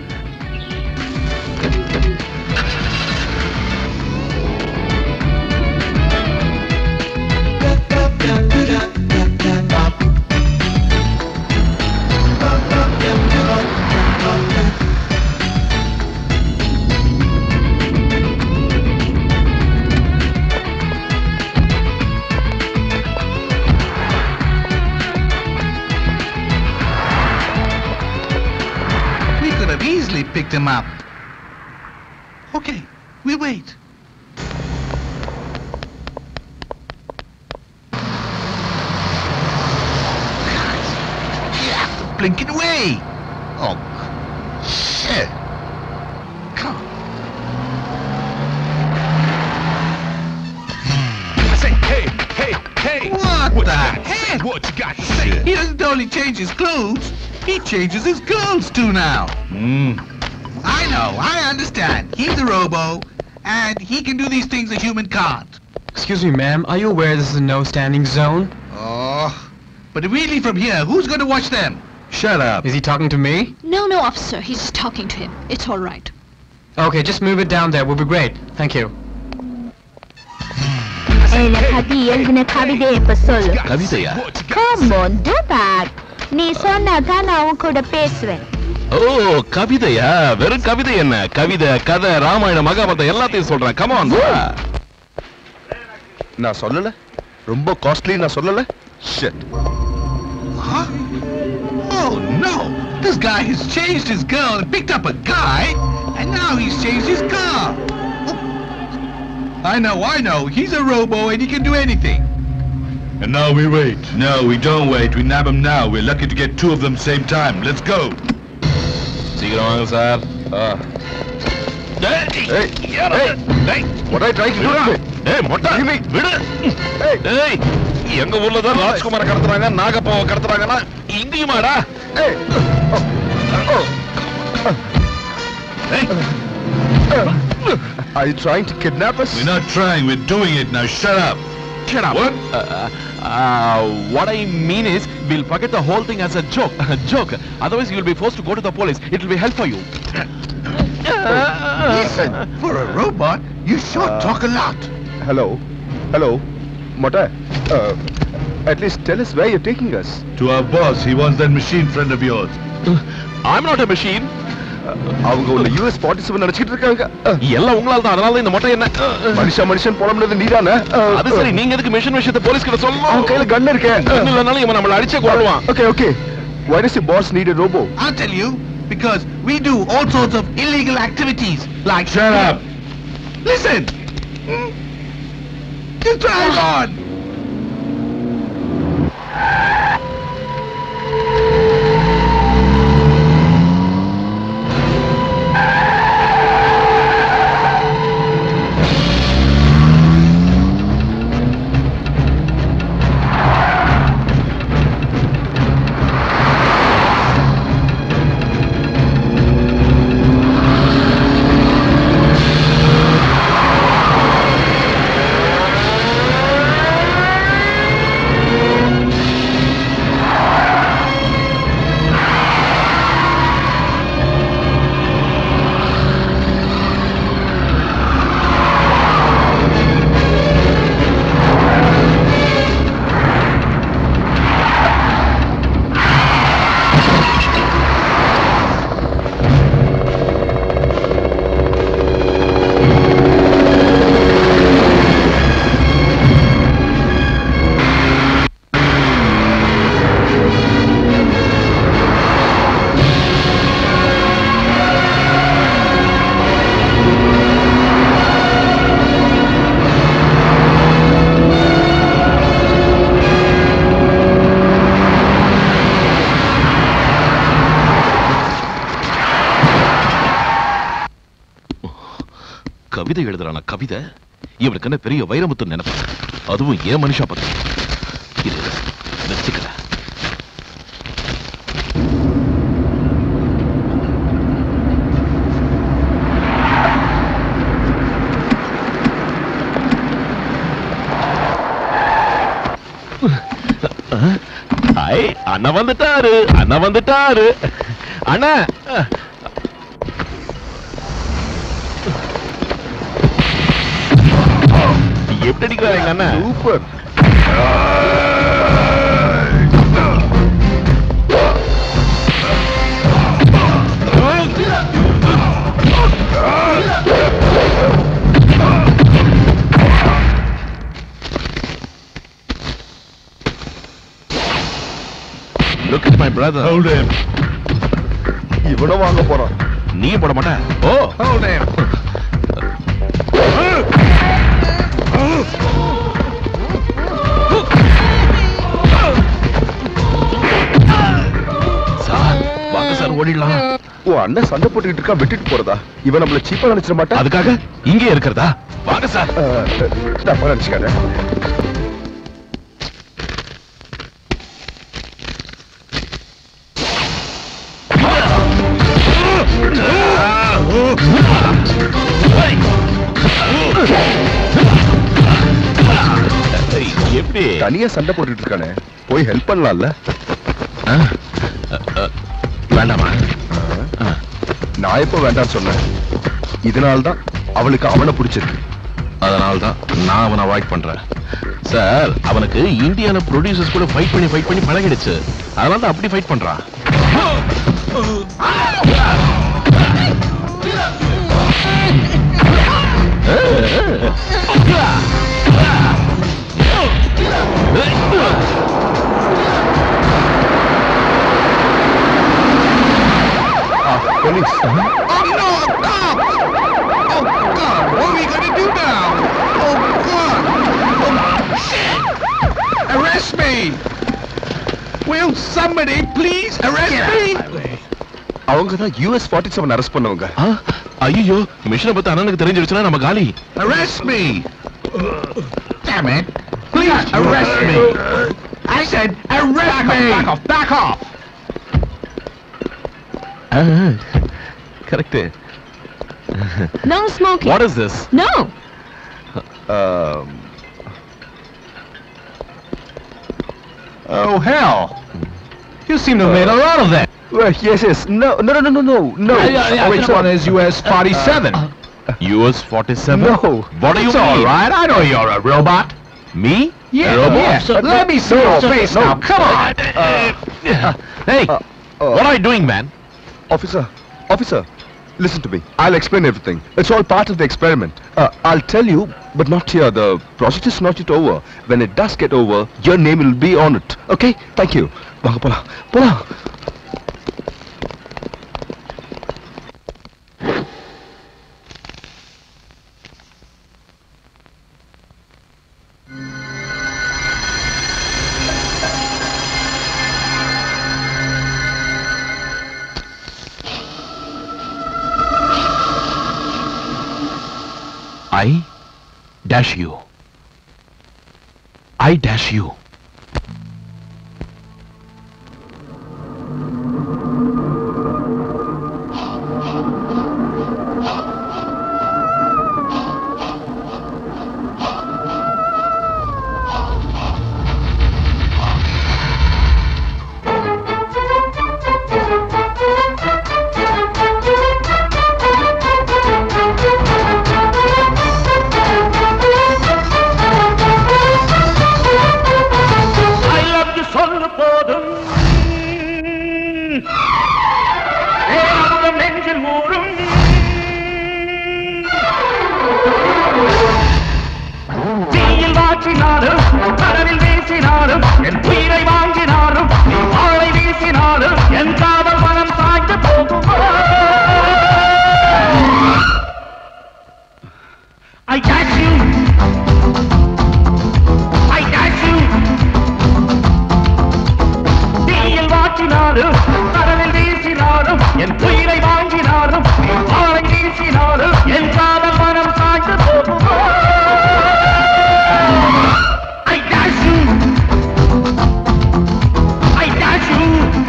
We could have easily picked him up. Okay, we wait. You have to blink it away. Oh, shit. Come on. I say, hey, hey, hey. What, What the you got to heck? say? What you got to say? He doesn't only change his clothes, he changes his girls too now. Hmm. I know, I understand. He's a robo, and he can do these things a human can't. Excuse me, ma'am. Are you aware this is a no standing zone? Oh, but if we leave from here, who's going to watch them? Shut up. Is he talking to me? No, no, officer. He's just talking to him. It's all right. Okay, just move it down there. We'll be great. Thank you. என்ன பத்தி எழுதின கவிதை இப்ப சொல்லு கவிதையா Come on, do that. நீ சொன்னாதான் நான் உன் கூட பேசுவேன் ஓ கவிதையா வெறும் கவிதை என்ன கவிதை கதை ராமாயணம் மகாபாரதம் எல்லாத்தையும் சொல்றேன் கமான் நான் சொல்லல ரொம்ப காஸ்ட்லி நான் சொல்லல Shit. Huh? Oh, no! This guy has changed his girl and picked up a guy, and now he's changed his car. Oh. I know, I know. He's a robo and he can do anything. And now we wait. No, we don't wait. We nab them now. We're lucky to get two of them same time. Let's go. சீக்கிரம் வாங்க sir Hey, hey, what are you trying to do to me? ஏய் மொட்டை விடு ஏய் எங்க ஊர்ல தான் ராஜ்குமார கடத்துறாங்க நாகப்பாவை கடத்துறாங்கன்னா இங்கேயுமாடா Hey, oh, oh. Are you trying to kidnap us? We're not trying. We're doing it. Now shut up. Shut up. What? Uh, uh, what I mean is, we'll forget the whole thing as a joke. A joke. Otherwise, you'll be forced to go to the police. It will be hell for you. Listen, for a robot, you sure talk a lot. Hello? Hello? Mota, uh, at least tell us where you're taking us. To our boss. He wants that machine friend of yours. I'm not a machine. அவங்க உன்னை US forty seven நினைச்சிட்டு இருக்காங்க எல்லாம் உங்களால தான் அதனால தான் இந்த மொட்டை என்ன மனுஷன் மனுஷன் போட முடியாது நீதானே அது சரி நீங்க எதுக்கு மிஷன் விஷயத்தை போலீஸ் கிட்ட சொல்லணும் அவன் கையில கன் இருக்கே கன் இல்லனாலும் இவன் நம்மள அடிச்சே கொல்லுவான் Okay, okay. Why does your boss need a robo? I'll tell you, because we do all sorts of illegal activities, like... Shut up! Listen! Hmm? Just drive on! கவிதை எழுதுறான கவிதை இவனுக்கு என்ன பெரிய வைரமுத்து நினைப்பு அதுவும் ஏன் மனுஷா பத்தி இது வச்சுக்கல ஐ அண்ணா வந்துட்டாரு அண்ணா வந்துட்டாரு அண்ணா எப்படி அடிக்கிறாரு எங்க அண்ணன் super look at my brother Hold him. இவனும் வாங்க போறான் நீயும் போட மாட்ட ஓ Hold him. சார் வாங்க சார் ஓடிடலாம் உன் அண்ணன் சண்டை போட்டுக்கிட்டு இருக்கா விட்டுட்டு போறதா இவன் நம்மள சீப்பா நினைச்சிட மாட்டா அதுக்காக இங்கே இருக்கிறதா வாங்க சார் தப்பா நினைச்சுக்காத Hey! எப்படி தனியா சண்டை போட்டுட்டு இருக்கானே போய் ஹெல்ப் பண்ணலாம்ல வேண்டாமா நான் எப்போ வேண்டாம்னு சொன்னேன் இதனால்தான் அவளுக்கு அவனை பிடிச்சிருக்கு அதனால தான் நான் அவனை அவாய்ட் பண்றேன் சார் அவனுக்கு இந்தியால ப்ரொடியூசர்ஸ் கூட ஃபைட் பண்ணி ஃபைட் பண்ணி பழகிடுச்சு அதனால தான் அப்படி ஃபைட் பண்றான் police Oh no, stop! Oh God, what are we gonna do now? Oh God! Oh shit! Arrest me! Will somebody please arrest me? அவங்க தான் யூஎஸ் ஃபார்ட்டி செவன் அரெஸ்ட் பண்ணவங்க ஐயோ மிஷனை பத்தி அண்ணனுக்கு தெரிஞ்சிருச்சுன்னா நம்ம காலி Arrest me! Damn it! Please arrest me! I said arrest me! Back off! Back off! Correct No smoking. What is this No. Oh, hell. You seem to have made a lot of that. Well, yes, yes. No, no, no, no, no, no. Yeah, yeah, yeah, Oh, wait, this so- one is US 47. US 47 No. what do you It's mean all right. I know you're a robot. me Yeah, A robot? yeah. So- Let me see no, your no, face no. now. Come on. hey what are you doing man Officer, officer, listen to me. I'll explain everything. It's all part of the experiment. Uh, I'll tell you, but not here. The project is not yet over. When it does get over, your name will be on it. Okay? Thank you. வாங்க போலாம் போலாம் I dash you. I dash you. I love you சொல்ல போதும் ஏனாமுதம் நெஞ்சில் ஊறும் தீயில் வாற்றினாலும் கடலில் வீசினாலும் என் உயிரை வாங்கினாலும் நீ வாழை வீசினாலும் என் காதல் மனம் சாய்ந்து போகுமா I dash you I dash you தீயில் வாற்றினாலும் கடலில் வீசினாலும் என் உயிரை வாங்கினாலும் நீ வாழை வீசினாலும் என் காதல் மனம் சாய்ந்து போகுமா I dash you I dash you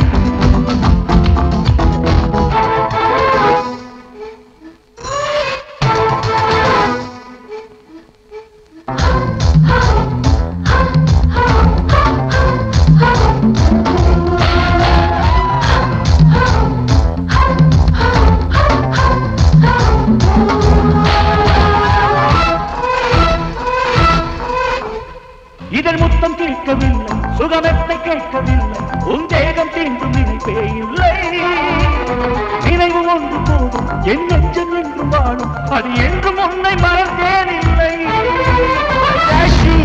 இதழ் முத்தம் கேட்கவில்லை சுகமெத்தை கேட்கவில்லை உன் தேகம் தீண்டும் நினைப்பே இல்லை நினைவு ஒன்று போதும் என் நெஞ்சம் என்றும் வாழும் அது என்றும் உன்னை மறந்தேன் இல்லை I dash you.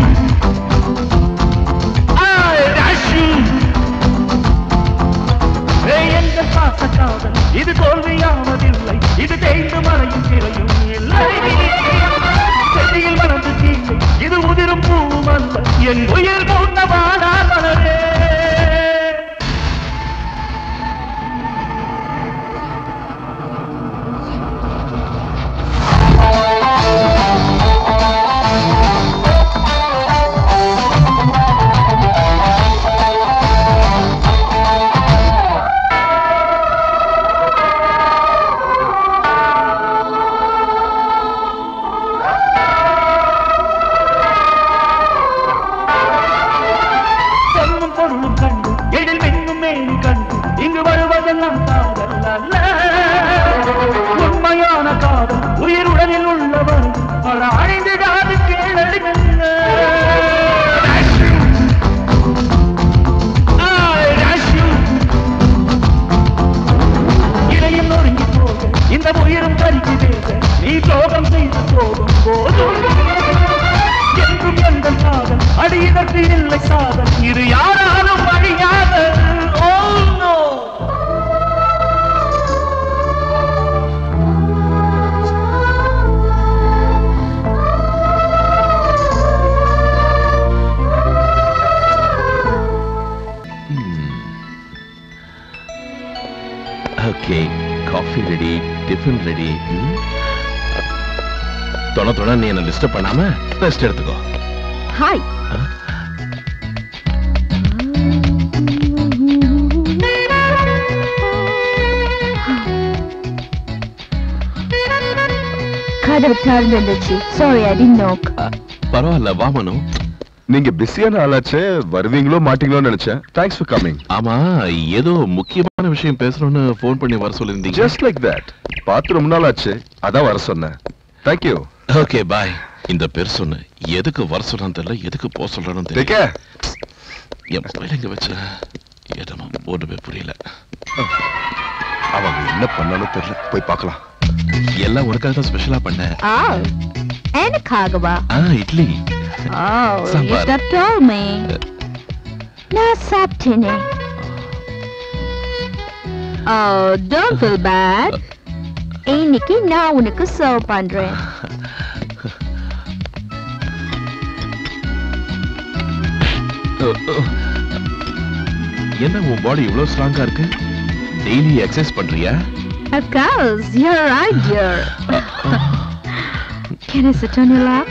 I dash you. ஏய், எங்கள் பாச காதல் இது தோல்வியாவதில்லை இது தேய்ந்து மறையும் திரையும் இல்லை செடியில் மறந்து தீமை இது உதிரும் பூவும் அல்ல என் உயிர் பூர்ண வாடா மலரே இங்கு வருவதெல்லாம் காதல் அல்ல உண்மையான காதல் உயிருடனில் உள்ளவர் பல அழிந்திடாது கேளடி மெல்ல. I dash you. இடையில் நொறுங்கி போக இந்த உயிரும் கருகி வேக நீ துரோகம் செய்து போகும் போதும் என்றும் எந்த காதல் அடியதற்கு இல்லை சாதல் இது யாராலும் அழியாத Oh no! Okay coffee ready tiffin ready தொண தொண நீ என்ன டிஸ்டர்ப் பண்ணாம ரெஸ்ட் எடுத்துக்கோ ஹாய் கதவு திறந்துருந்துச்சு சாரி ஐ டிட் நோக் பரவாயில்ல வா மனு நீங்க பிஸியான ஆளாச்சே வருவீங்களோ மாட்டீங்களோன்னு நினைச்சேன் தேங்க்ஸ் ஃபார் கமிங் ஆமா ஏதோ முக்கியமான விஷயம் பேசணும்னு ஃபோன் பண்ணி வர சொல்லிருந்தீங்க ஜஸ்ட் லைக் தட் பார்த்து ரொம்ப நாள் ஆச்சு அதான் வர சொன்னேன் தேங்க்யூ ஓகே பாய் இந்த பேர் சொன்ன எதுக்கு வர சொன்னான்னு தெரியல எதுக்கு போக சொல்றான்னு Take தெரியல care. என் மொபைல் எங்க வச்ச ஏதமா ஒண்ணுமே புரியல அவங்க என்ன பண்ணாலும் தெரியல போய் பார்க்கலாம் எல்லாம் உனக்காக தான் ஸ்பெஷலா பண்ணேன் ஆ எனக்காகவா ஆ idli Oh, you Sambar. should have told me. நான் சாப்பிட்டேனே Oh, don't feel bad. இன்னைக்கு நான் உனக்கு சர்வ் பண்றேன் என்ன உன் பாடி இவ்வளவு ஸ்ட்ராங்கா இருக்கு டெய்லி எக்ஸசைஸ் பண்றியா Of course, you're right, dear. Can I sit on your lap?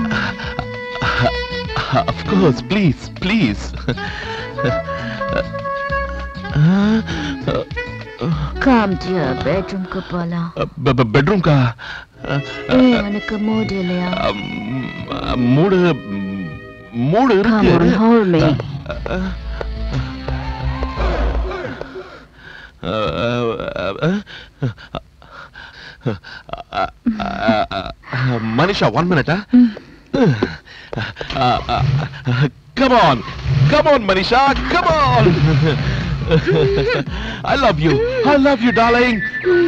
of course please please Come, dear, bedroom க்கு போலாம் பெட்ரூம் கா ஏன் உனக்கு மூடு இல்லையா மூடு மூடு Come on, இருக்கு hold me. மனிஷா ஒன் மினிட்டா Come on, come on, Manisha, come on. I love you, I love you, darling.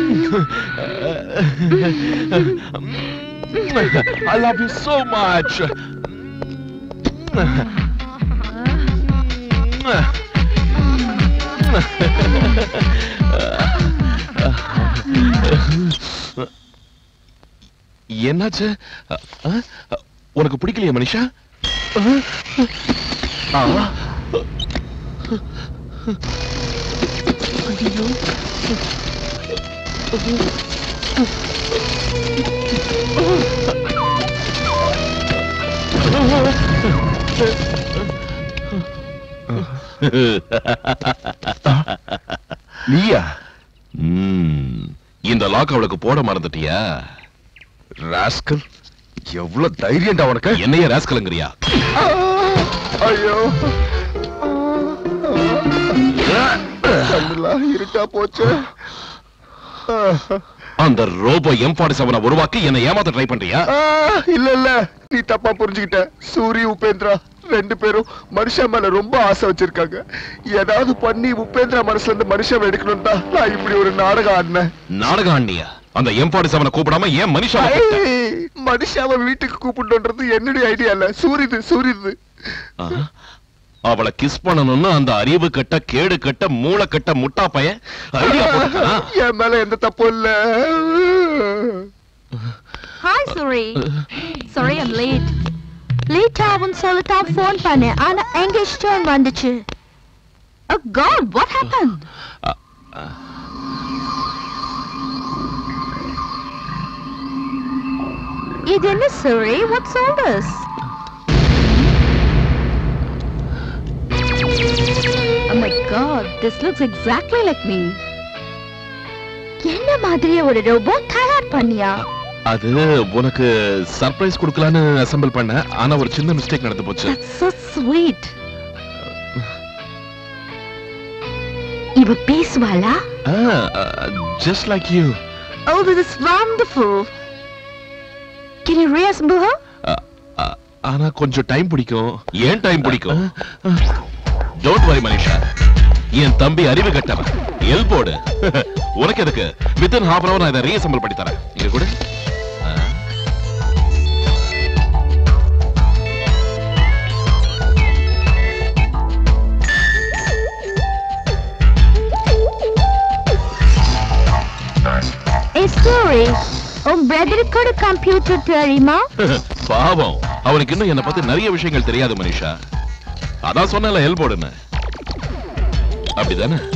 I love you so much. என்னாச்சு அ- அ? உனக்கு பிடிக்கலையா மனிஷா ஆ? ஐயோ. நீயா ம், இந்த லாக் அவளுக்கு போட மறந்துட்டியா ராஸ்கல் எவ்வளவு தைரியம்டா உனக்கு என்னைய ராஸ்கலுங்கிறியா ஐயோ கண்ணெல்லாம் இருட்டா போச்சு அந்த ரோபோ எம் ஃபார்ட்டி செவனை உருவாக்கி என்னை ஏமாத்த ட்ரை பண்றியா ஆ, இல்ல இல்ல நீ தப்பா புரிஞ்சுக்கிட்ட சூரி உபேந்திரா ரெண்டு பேரும் மனுஷா மேல ரொம்ப ஆசை வச்சிருக்காங்க ஏதாவது பண்ணி உபேந்திரா மனசுல இருந்து மனுஷாவை எடுக்கணும் தான் நான் இப்படி ஒரு நாடகம் ஆடினேன் நாடகம் ஆண்டியா அந்த எம் ஃபார்ட்டி செவனை கூப்பிடாம ஏன் மனுஷா ஐய், மனுஷாவை வீட்டுக்கு கூப்பிடணுன்றது என்னுடைய ஐடியா இல்ல சூரிது சூரிது அவளை கிஸ் பண்ணணும்னு அந்த அறிவு கட்ட கேடு கட்ட மூளை கட்ட முட்டா பையன் ஐடியா போட்டுட்டானா? என் மேல எந்த தப்பும் இல்ல Hi, Suri. Sorry, I'm late. Late ஆகும் சொல்லித்தான் ஃபோன் பண்ணேன் ஆனா engaged turn வந்துச்சு Oh God, what happened? இது என்ன Suri? What's all this? Oh my God, this looks exactly like me. என்ன மாதிரி ஒரு ரோபோட் தயார் பண்ணியா அது உனக்கு சர்ப்ரைஸ் கொடுக்கலான்னு அசெம்பிள் பண்ண ஆனா ஒரு சின்ன மிஸ்டேக் நடந்து போச்சு So sweet. இவ பேசுவாளா just like you Oh, this is wonderful. Can you reassemble her? ஆனா கொஞ்சம் டைம் பிடிக்கும் ஏன் டைம் பிடிக்கும் டோன்ட் வரி மனிஷா என் தம்பி அறிவு கட்டவன் எல்போடு உனக்கு எதுக்கு வித்தின் ஹாஃப் அன் அவர் நான் இதை ரீஅசம்பிள் பண்ணி தரேன் இங்க கூட Hey, sorry. உன் பிரதருக்கு கூட கம்ப்யூட்டர் தெரியுமா பாவம் அவனுக்கு இன்னும் என்ன பத்தி நிறைய விஷயங்கள் தெரியாது மனிஷா அதான் சொன்னல எல்போடுன்னு அப்படிதானே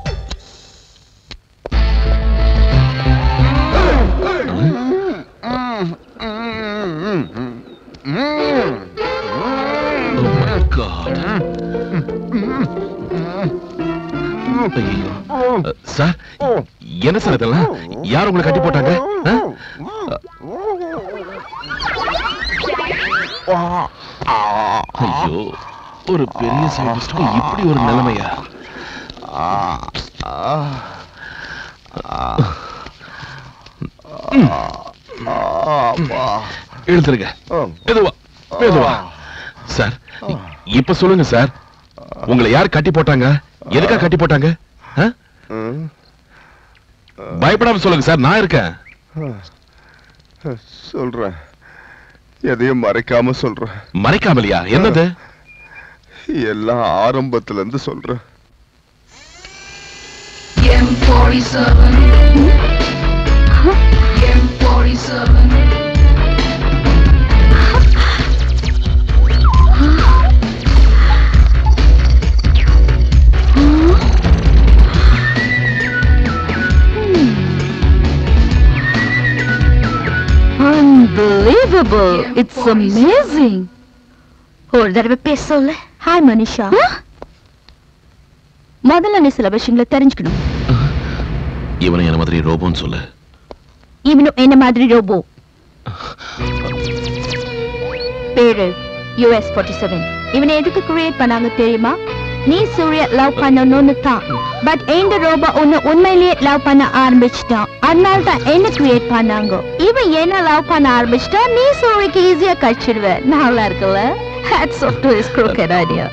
Oh my God. ஐயையோ. அஹ், சார் என்ன சார் இதெல்லாம் யார் உங்களை கட்டி போட்டாங்க அஹ்? ஐயோ ஒரு பெரிய சயின்டிஸ்டுக்கு இப்படி ஒரு நிலைமையா எழுந்துருங்க மெதுவா மெதுவா சார் இப்ப சொல்லுங்க சார் உங்களை யார் கட்டி போட்டாங்க எதுக்கா கட்டி போட்டாங்க ஆ? பயப்படாம சொல்லுங்க சார் நான் இருக்கேன் சொல்றேன் எதையும் மறைக்காம சொல்றேன் மறைக்காமலையா என்னது எல்லாம் ஆரம்பத்துல இருந்து சொல்றேன் M47. M47. Unbelievable. It's amazing. ஒரு தடவை பேச சொல்லு ஹாய் மனிஷா முதல்ல நீ சில விஷயங்களை தெரிஞ்சுக்கணும் இவனை என்ன மாதிரி ரோபோன்னு சொல்லு இவனும் என்ன மாதிரி ரோபோ பேரு யூஎஸ் ஃபார்ட்டி செவன் இவனை எதுக்கு கிரியேட் பண்ணாங்க தெரியுமா நீ சூரிய லவ் பண்ணணும்னு தான் பட் இந்த ரோபோ ஒன்னு உண்மையிலேயே லவ் பண்ண ஆரம்பிச்சிட்டான் அதனால தான் என்ன கிரியேட் பண்ணாங்க இவன் என்ன லவ் பண்ண ஆரம்பிச்சிட்டா நீ சூரியக்கு ஈஸியா கழிச்சிடுவ நல்லா இருக்குல்ல hats off to his crooked idea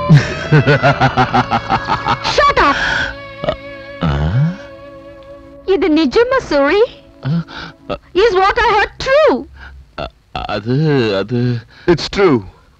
shut up இது நிஜமா Suri is what i heard true அது அது இட்ஸ் ட்ரூ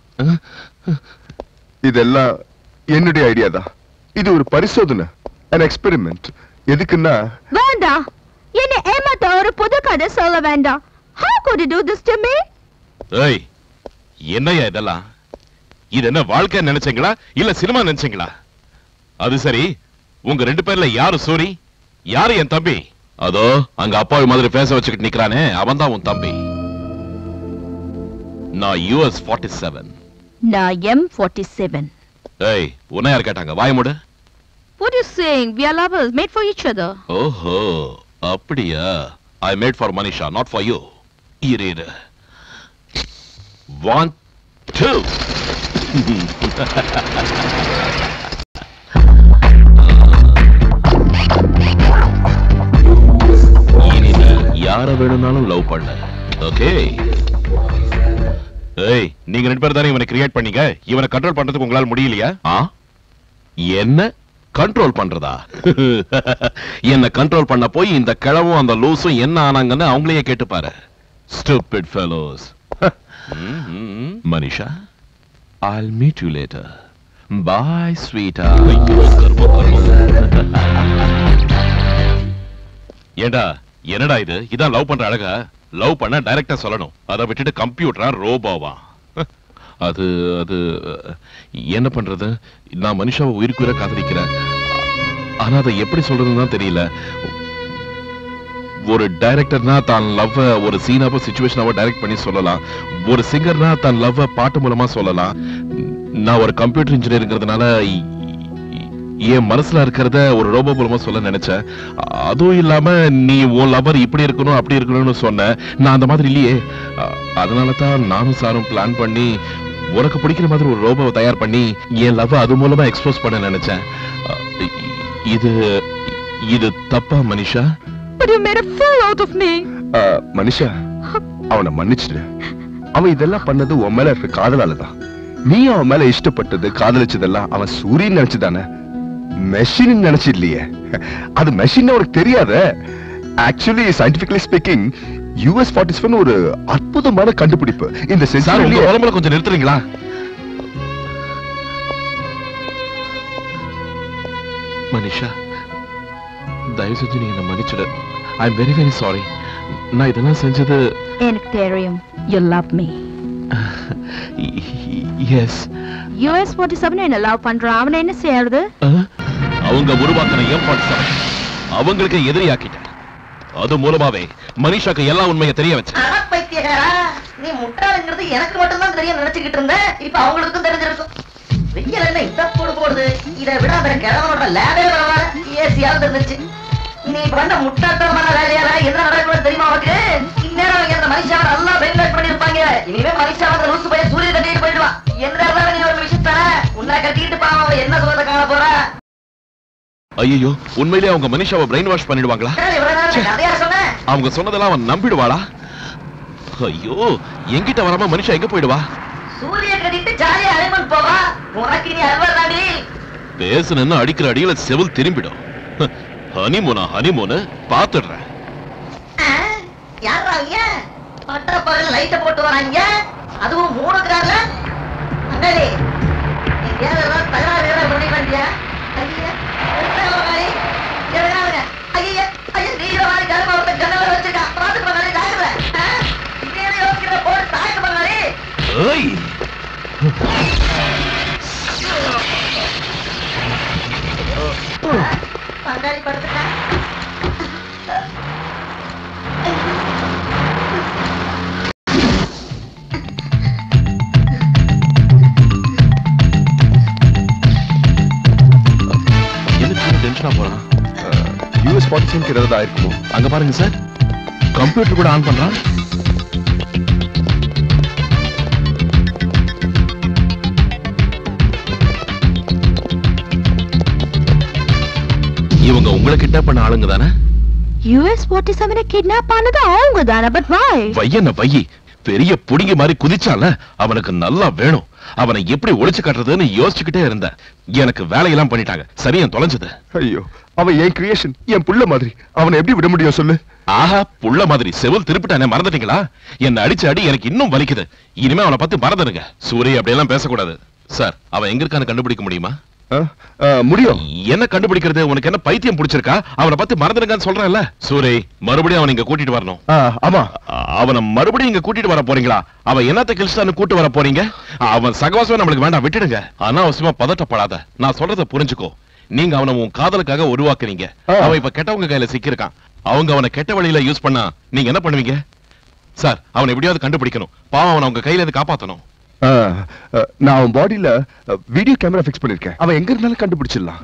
இதெல்லாம் என்னுடைய ஐடியா தான் இது ஒரு பரிசோதனை an எக்ஸ்பெரிமெண்ட் எதுக்குன்னா வேண்டாம் என்ன ஏமாத்த ஒரு புது கதை சொல்ல வேண்டாம் how could you do this to me ஏய் என்னய்யா இதெல்லாம் இது என்ன வாழ்க்கை நினைச்சீங்களா இல்ல சினிமா நினைச்சீங்களா அது சரி உங்க ரெண்டு பேர்ல யாரு சூரி யாரு என் தம்பி அதோ அங்க அப்பாவி மாதிரி பேச வச்சுக்கிட்டு நிக்கிறானே அவன் தான் உன் தம்பி நான் யூஎஸ் ஃபார்ட்டி செவன் நான் எம் ஃபார்ட்டி செவன் ஏய் உன்னை யார் கேட்டாங்க வாய மூடு What are you saying? We are lovers, made for each other. ஓஹோ அப்படியா I made for Manisha not for you இரு இரு ஒன் டூ இனி நீ யார வேணும்னாலும் லவ் பண்ண ஓகே ஏய் நீங்க ரெண்டு பேரும் தானே இவனை கிரியேட் பண்ணீங்க இவனை கண்ட்ரோல் பண்றதுக்கு உங்களால முடியலையா ஆ என்ன கண்ட்ரோல் பண்றதா என்ன கண்ட்ரோல் பண்ண போய் இந்த கிழவும் அந்த லூசும் என்ன ஆனாங்கன்னு அவங்களையே கேட்டு பாரு stupid fellows Manisha I'll meet you later. Bye, sweetheart. ஐயோ, கர்மம், கர்மம். ஏண்டா என்னடா இது இதான் லவ் பண்ற அழகா லவ் பண்ண டைரக்டா சொல்லணும் அதை விட்டுட்டு கம்ப்யூட்டரா ரோபோவா அது அது என்ன பண்றது நான் மனுஷாவை உயிருக்கு உயிரை காதலிக்கிறேன் ஆனா அதை எப்படி சொல்றதுன்னு தான் தெரியல ஒரு டைரக்டர்னா தான் லவ் ஒரு சீனாவோ சுச்சுவேஷனாவோ டைரக்ட் பண்ணி சொல்லலாம் ஒரு சிங்கர்னா தன் லவ் பாட்டு மூலமா சொல்லலாம் நான் ஒரு கம்ப்யூட்டர் இன்ஜினியருங்கிறதுனால என் மனசுல இருக்கிறத ஒரு ரோபோ மூலமா சொல்ல நினைச்சேன் அதுவும் இல்லாம நீ உன் லவர் இப்படி இருக்கணும் அப்படி இருக்கணும்னு சொன்ன நான் அந்த மாதிரி இல்லையே அ- அதனால தான் நானும் சாரும் பிளான் பண்ணி உனக்கு பிடிக்கிற மாதிரி ஒரு ரோபோவை தயார் பண்ணி என் லவ் அது மூலமா எக்ஸ்போஸ் பண்ண நினைச்சேன் அ, இ- இது இது தப்பா Manisha But you made a fool out of me. ஆ, மனுஷா அவனை மன்னிச்சிடு அவன் இதெல்லாம் பண்ணது உன் மேல இருக்க காதலாலதான் நீ அவன் மேல இஷ்டப்பட்டது காதலிச்சதெல்லாம் அவன் சூரியன் நினைச்சுதானே மெஷின் நினைச்சு இல்லையே அது மெஷின் உனக்கு தெரியாத actually scientifically speaking US forty seven ஒரு அற்புதமான கண்டுபிடிப்பு இந்த சார் உங்க சென்சார் உடம்புல கொஞ்சம் நிறுத்துறீங்களா மனிஷா தயவு செஞ்சு நீங்க என்ன மன்னிச்சிடு I am very very sorry நான் இதெல்லாம் செஞ்சது எனக்கு தெரியும் you love me yes US forty seven என்ன லவ் பண்றான் அவனை என்ன செய்யறது அவங்க உருவாக்கின ஏற்பாடு அவங்களுக்கு எதிரியாக்கிட்டேன் அது மூலமாவே மனிஷாக்கு எல்லா உண்மையை தெரிய வச்சேன் அட பைத்தியக்காரா நீ முட்டாளுங்கிறது எனக்கு மட்டும்தான் தெரியும் நினைச்சுக்கிட்டு இருந்த இப்ப அவங்களுக்கும் தெரிஞ்சிருக்கும் வெயில் என்ன இந்த போடு போடுது இதை விட அந்த கிழவனோட லேபே பரவாயில்ல ஏசியாவது இருந்துச்சு நீ பண்ண முட்டாட்டமான வேலையால என்ன நடக்குது தெரியுமா உனக்கு இந்நேரம் அவங்க அந்த மனுஷாவை நல்லா வெயிட் பண்ணிருப்பாங்க இனிமே மனுஷா வந்து லூசு போய் சூரிய கட்டிட்டு போயிடுவான் என்ன இருந்தாலும் நீ ஒரு விஷயம் தானே உன்னை கட்டிட்டு பாவம் அவ என்ன சொல்றத காண போறா ஐயோ உண்மையிலேயே அவங்க மனிஷாவை பிரெயின் வாஷ் பண்ணிடுவாங்களா இவ்வளவு நேரம் கதையா சொன்னேன் அவங்க சொன்னதெல்லாம் அவன் நம்பிடுவாளா ஐயோ என்கிட்ட வராம மனுஷா எங்க போயிடுவா சூரிய கட்டிட்டு ஜாலியா அலைமன் போவா உனக்கு நீ அல்வர் தாண்டி பேசுனன்னு அடிக்கிற அடியில செவில் திரும்பிடும் ஹனிமூனா ஹனிமூனு பாத்துடுறேன் யாரா அவங்க பட்ட பகல் லைட்ட போட்டு வராங்க அதுவும் மூணு கார்ல அங்கடி ஏதாவது தகராறு ஏதாவது முடிவு பண்ணியா ஐயா ஐயா ஐயா நீங்க மாதிரி கருமா ஒருத்தன் ஜன்னல வச்சிருக்கான் பாத்து பண்ணாலே ஜாகிரத இதே யோசிக்கிற போட்டு தாக்கு பண்ணாலே ஏய் பங்காளி படுத்துட்டான் எதுக்கு டென்ஷனா போறான் யூஎஸ் ஃபார்ட்டி செவன் ஏதாவது ஆயிருக்குமோ அங்க பாருங்க சார் கம்ப்யூட்டர் கூட ஆன் பண்றான் இவங்க உங்களை கிட்ட பண்ண ஆளுங்க தானே யூஎஸ் ஃபார்ட்டி செவனை கிட்னாப் பண்ணது அவங்க தானே பட் வாய் வையன வையி பெரிய புடிங்கி மாதிரி குதிச்சால அவனுக்கு நல்லா வேணும் அவனை எப்படி ஒளிச்சு காட்டுறதுன்னு யோசிச்சுக்கிட்டே இருந்தேன் எனக்கு வேலையெல்லாம் பண்ணிட்டாங்க சரியா தொலைஞ்சது ஐயோ அவன் என் கிரியேஷன் என் புள்ள மாதிரி அவனை எப்படி விட முடியும் சொல்லு ஆஹா புள்ள மாதிரி செவில் திருப்பிட்டானே மறந்துட்டீங்களா என்ன அடிச்ச அடி எனக்கு இன்னும் வலிக்குது இனிமே அவனை பத்தி மறந்துடுங்க சூரிய அப்படியெல்லாம் பேசக்கூடாது சார் அவன் எங்க இருக்கான்னு கண்டுபிடிக்க முடியுமா முடியும் என்ன கண்டுபிடிக்கிறது உனக்கு என்ன பைத்தியம் பிடிச்சிருக்கா அவனை பத்தி மறந்துடுங்கன்னு சொல்றேன்ல சூரி மறுபடியும் அவனை இங்க கூட்டிட்டு வரணும் ஆமா அவனை மறுபடியும் இங்க கூட்டிட்டு வர போறீங்களா அவன் என்னத்த கிழிச்சான்னு கூட்டு வர போறீங்க அவன் சகவாசமே நம்மளுக்கு வேண்டாம் விட்டுடுங்க அனாவசியமா பதட்டப்படாத நான் சொல்றத புரிஞ்சுக்கோ நீங்க அவனை உன் காதலுக்காக உருவாக்குறீங்க அவன் இப்ப கெட்டவங்க கையில சிக்கியிருக்கான் அவங்க அவனை கெட்ட வழியில யூஸ் பண்ணா நீங்க என்ன பண்ணுவீங்க சார் அவனை எப்படியாவது கண்டுபிடிக்கணும் பாவம் அவனை உங்க கையில இருந்து காப்பாத்தணும் ஆ, ஆ, நான் அவன் பாடியில வீடியோ கேமரா ஃபிக்ஸ் பண்ணிருக்கேன் அவன் எங்க இருந்தாலும் கண்டுபிடிச்சிடலாம்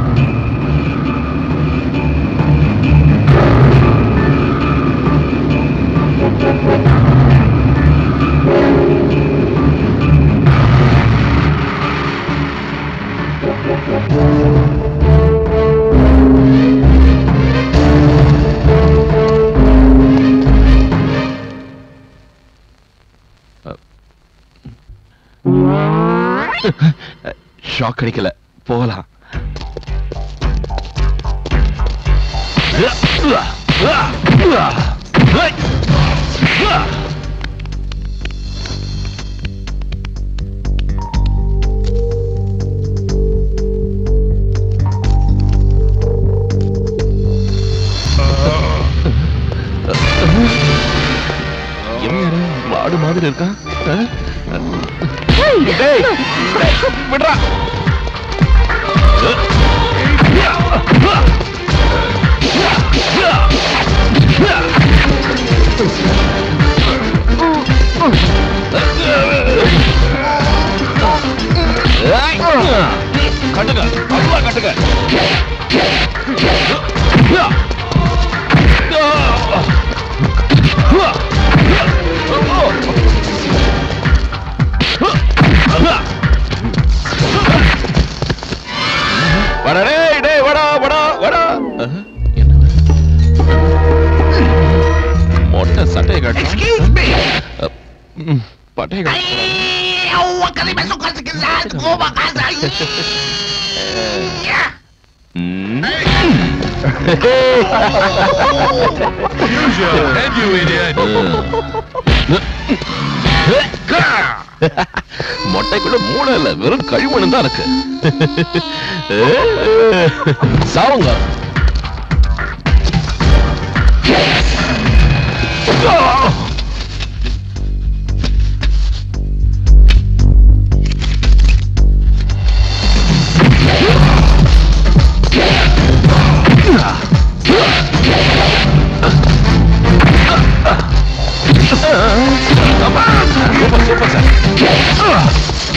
ஷாக் அடிக்கல போகலாம் என்ன மாடு மாதிரி இருக்கான் ஆ? டேய், விட்றா கட்டுங்க நல்லா கட்டுங்க வாடா டேய் டேய் வாடா வாடா மொட்டை சட்டையை காட்டு Excuse me. ம், பட்டையை காட்டு Huwag ka rin masukal sa kilahan ko, makasa. Use your head, you idiot. மொட்டைக்குள்ள மூளை இல்ல வெறும் கழிமணம் தான் இருக்கு சாவுங்க சூப்பர் சூப்பர் சார்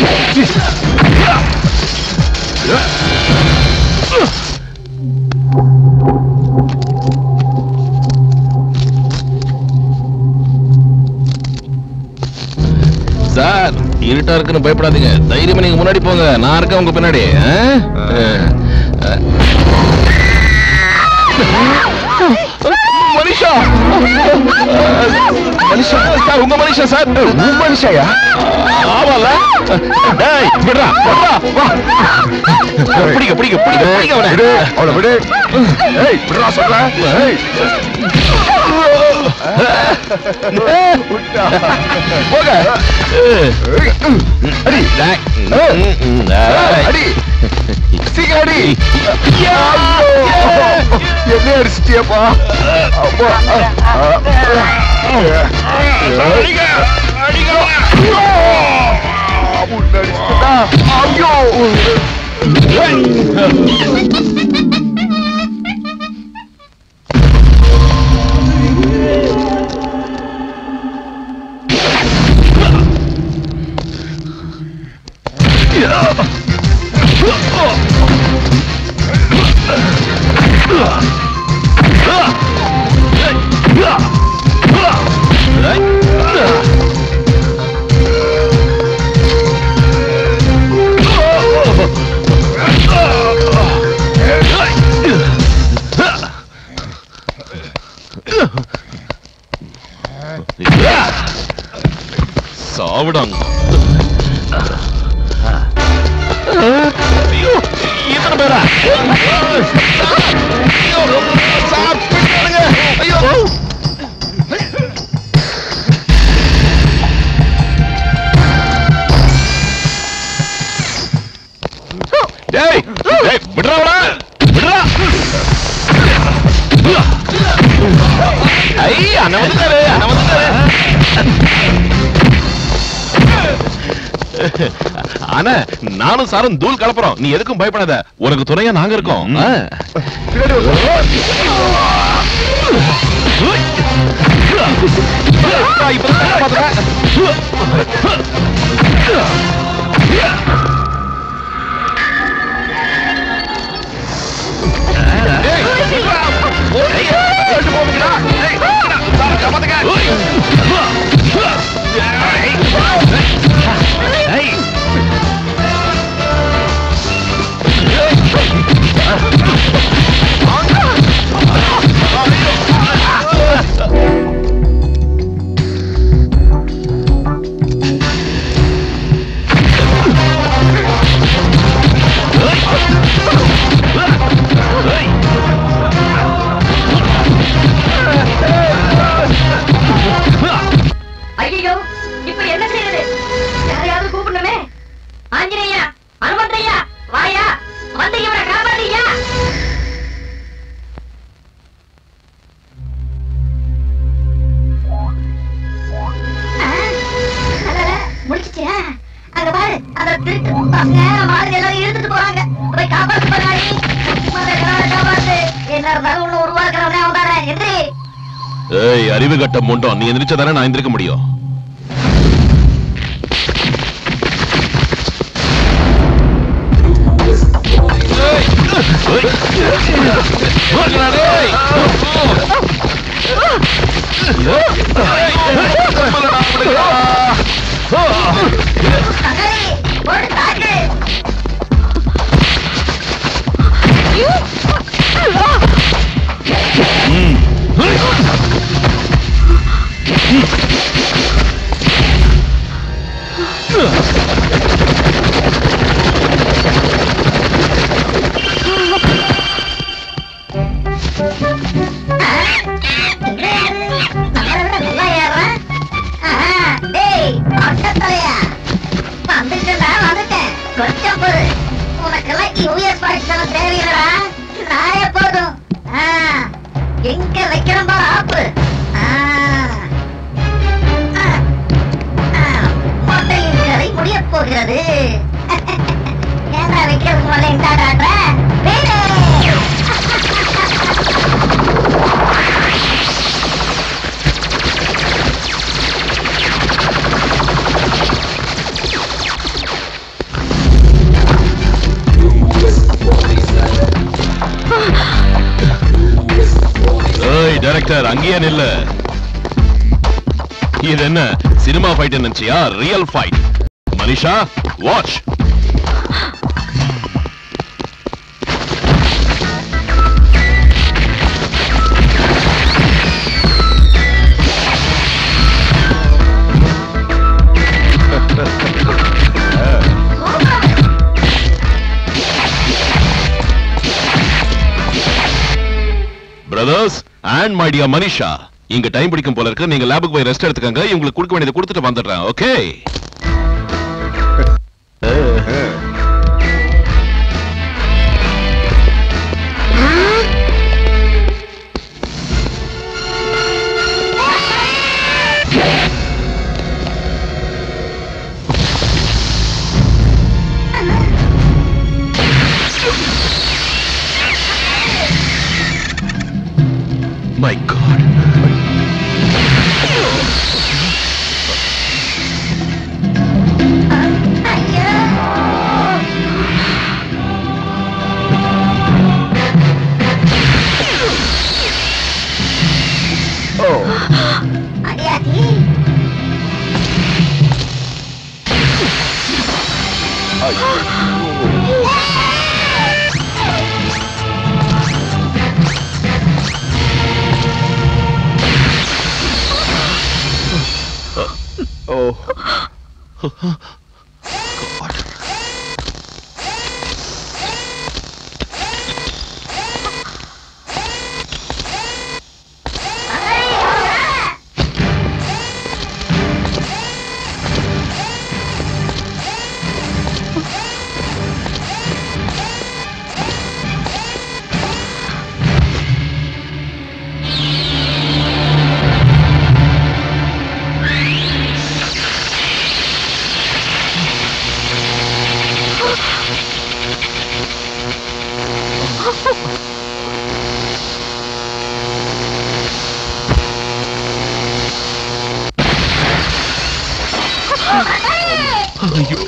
சார் இருட்டா இருக்குன்னு பயப்படாதீங்க தைரியமா நீங்க முன்னாடி போங்க நான் இருக்கேன் உங்க பின்னாடி ஆ? ஆ. மனுஷா மனுஷா சார் உங்க மனுஷா சார் உங்க மனுஷாயா ஆமால டேய் விடுறா விடுறா வா பிடிக்க பிடிக்க பிடிக்க பிடிக்க அவனை விடு அவளை விடு ஏய் விடுறா சொல்றேன் ஏய் போக அடி டேய். அடி சீக்கிரம் அடி ஐயோ! என்ன அடிச்சிட்டியப்பா அப்பா ஐயோ சாவிடாங்க ஐயோ, இத்தனை பேரா ஐயோ, சார், பிடிக்காதுங்க. ஐயோ டேய் டேய் விடுறா அவன விடுறா ஐ அண்ணன் வந்துட்டாரு அண்ணன் வந்துட்டாரு ஆனா நானும் சாரும் தூள் கலப்புறோம் நீ எதுக்கும் பயப்படாத உனக்கு துணையா நாங்க இருக்கோம் ஆ. ஆ, இப்பதான் காப்பாத்துறேன். டேய், விட்றா. ஓடுறீங்க. விட்டு போகுதுடா. டேய், விட்றா. சாரை காப்பாத்துங்க. ஏய். ஐயோ இப்ப என்ன செய்யறது யாரையாவது கூப்பிடணுமே ஆஞ்சநேயா அனுமந்தையா வாயா வந்து இவரை காப்பாத்தியா முடிச்சிட்டியா அங்க பாரு அந்த திருட்டு பசங்க மாதிரி எல்லாரும் இழுத்துட்டு போறாங்க போய் காப்பாத்து பண்ணாடி காப்பாத்து என்ன இருந்தாலும் ஒண்ணு உருவாக்குறவனே அவன் தானே எந்திரி ஏய் அறிவு கட்ட முண்டம் நீ எந்திரிச்சா தானே நான் எந்திரிக்க முடியும் யூஎஸ் பாகிஸ்தான் தேவையில்லடா நானே போதும் ஆ, எங்க வைக்கிறோம் பாரு ஆப்பு ஆ. ஆ. ஆ, மொட்டையின் கதை முடியப் போகிறது ஏன்டா வைக்கிறதுக்கு முதல்ல இந்த காட்டுற வேணே ஏய் டைரக்டர் அங்கேயே நில்ல இது என்ன சினிமா ஃபைட் நினைச்சியா real fight Manisha watch brothers and my dear Manisha இங்க டைம் பிடிக்கும் போல இருக்கு நீங்க லேபுக்கு போய் ரெஸ்ட் எடுத்துக்கங்க இவங்களுக்கு கொடுக்க வேண்டியதை கொடுத்துட்டு வந்துடுறேன் ஓகே மை காட் அடியாச்சி Oh. ஐயோ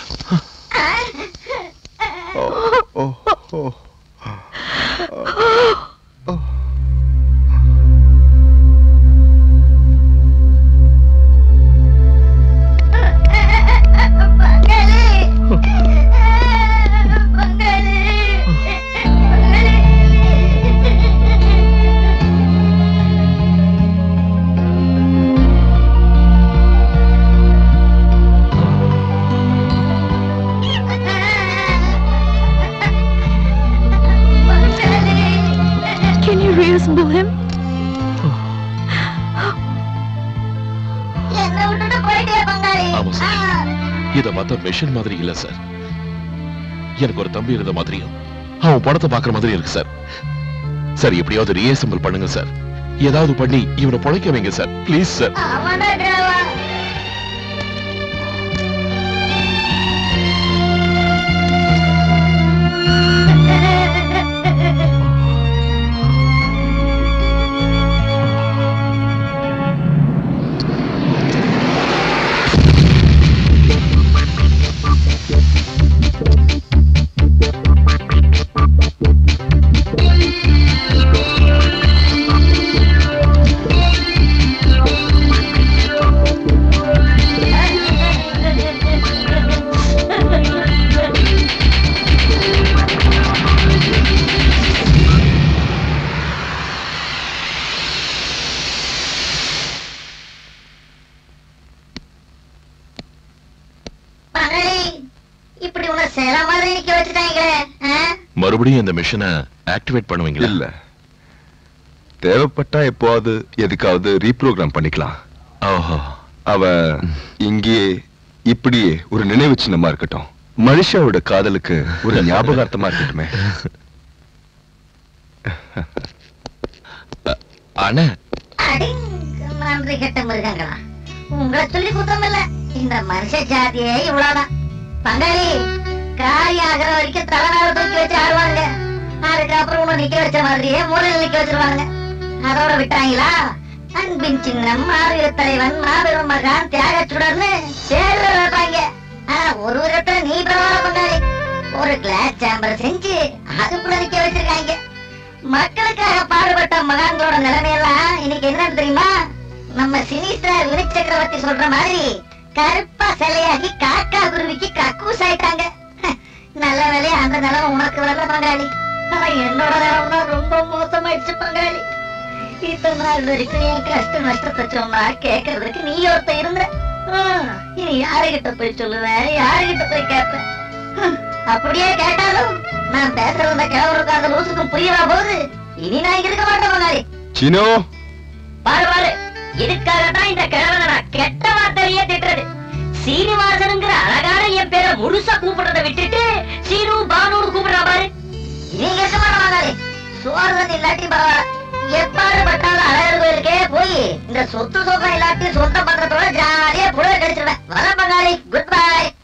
Can you reassemble him? என்ன விட்டுட்டு போயிட்டே பங்காளி ஆமா சார். ஆ. இத பார்த்தா மெஷின் மாதிரி இல்ல சார் எனக்கு ஒரு தம்பி இருந்த மாதிரியும் அவன் படத்தை பாக்குற மாதிரி இருக்கு சார் சார் எப்படியாவது ரீஅசெம்பிள் பண்ணுங்க சார் ஏதாவது பண்ணி இவனை பொழைக்க வைங்க சார் ப்ளீஸ் சார் ஆமாடா டிராவா பங்காளி இப்படி உன்னை சேல மாதிரி நிக்க வச்சுட்டாங்களே ஆ? மறுபடியும் இந்த மிஷினை ஆக்டிவேட் பண்ணுவீங்களா இல்ல தேவைப்பட்டா எப்போவாது எதுக்காவது ரீப்ரோகிராம் பண்ணிக்கலாம் ஓஹோ அவ இங்கேயே இப்படியே ஒரு நினைவு சின்னமா இருக்கட்டும் மனுஷாவோட காதலுக்கு ஒரு ஞாபகார்த்தமா இருக்கட்டுமே அண்ணா நன்றி கெட்ட மிருகங்களா உங்களை சொல்லி குத்தம் இல்ல இந்த மனுஷ ஜாதியே இவ்வளவுதான் பங்காளி காரி ஆகிற வரைக்கும் தலைநாள தூக்கி வச்சு ஆடுவாங்க அதுக்கப்புறம் உன்னை நிக்க வச்ச மாதிரியே மூலையில் நிக்க வச்சிருவாங்க அதோட விட்டாங்களா அன்பின் சின்னம் மாவீர தலைவன் மாபெரும் மகான் தியாக சுடர்னு சேர்ல வைப்பாங்க ஆனா ஒரு விதத்துல நீ பரவாயில்ல பங்காளி ஒரு கிளாஸ் சேம்பர் செஞ்சு அதுக்குள்ள நிக்க வச்சிருக்காங்க மக்களுக்காக பாடுபட்ட மகான்களோட நிலைமையெல்லாம் இன்னைக்கு என்னன்னு தெரியுமா நம்ம சினிஸ்டர் வினி சக்கரவர்த்தி சொல்ற மாதிரி கருப்பா சிலையாகி காக்கா குருவிக்கு கக்கூஸ் ஆயிட்டாங்க நல்ல வேலையா அந்த நிலைமை உனக்கு வரல பங்காளி ஆனா என்னோட நிலைமை தான் ரொம்ப மோசமாயிடுச்சு பங்காளி இத்தனை நாள் வரைக்கும் என் கஷ்ட நஷ்டத்தை சொன்னா கேட்கறதுக்கு நீ ஒருத்த இருந்த ஹம், இனி யாருகிட்ட போய் சொல்லுவேன் யாருகிட்ட போய் கேட்பேன் ஹம், அப்படியே கேட்டாலும் நான் பேசுறது அந்த கிழவருக்கு அந்த லூசுக்கும் புரியவா போகுது இனி நான் இங்க இருக்க மாட்டேன் பங்காளி சினோ பாரு பாரு இதுக்காகத்தான் இந்த கிழவனை நான் கெட்ட வார்த்தையே திட்டுறது சீனிவாசனுங்கிற அழகான என் பேரை முழுசா கூப்பிடுறத விட்டுட்டு சீனு பானுன்னு கூப்பிடுறா பாரு நீங்க இருக்க மாட்டேன் பங்காளி சோறு தண்ணி இல்லாட்டி பரவாயில்ல எப்பாடு பட்டாலும் அழகர் கோயிலுக்கே போய் இந்த சொத்து சொகம் இல்லாட்டி சொந்த பத்திரத்தோட ஜாலியா புடவை கழிச்சிருவேன் வர பங்காளி குட் பை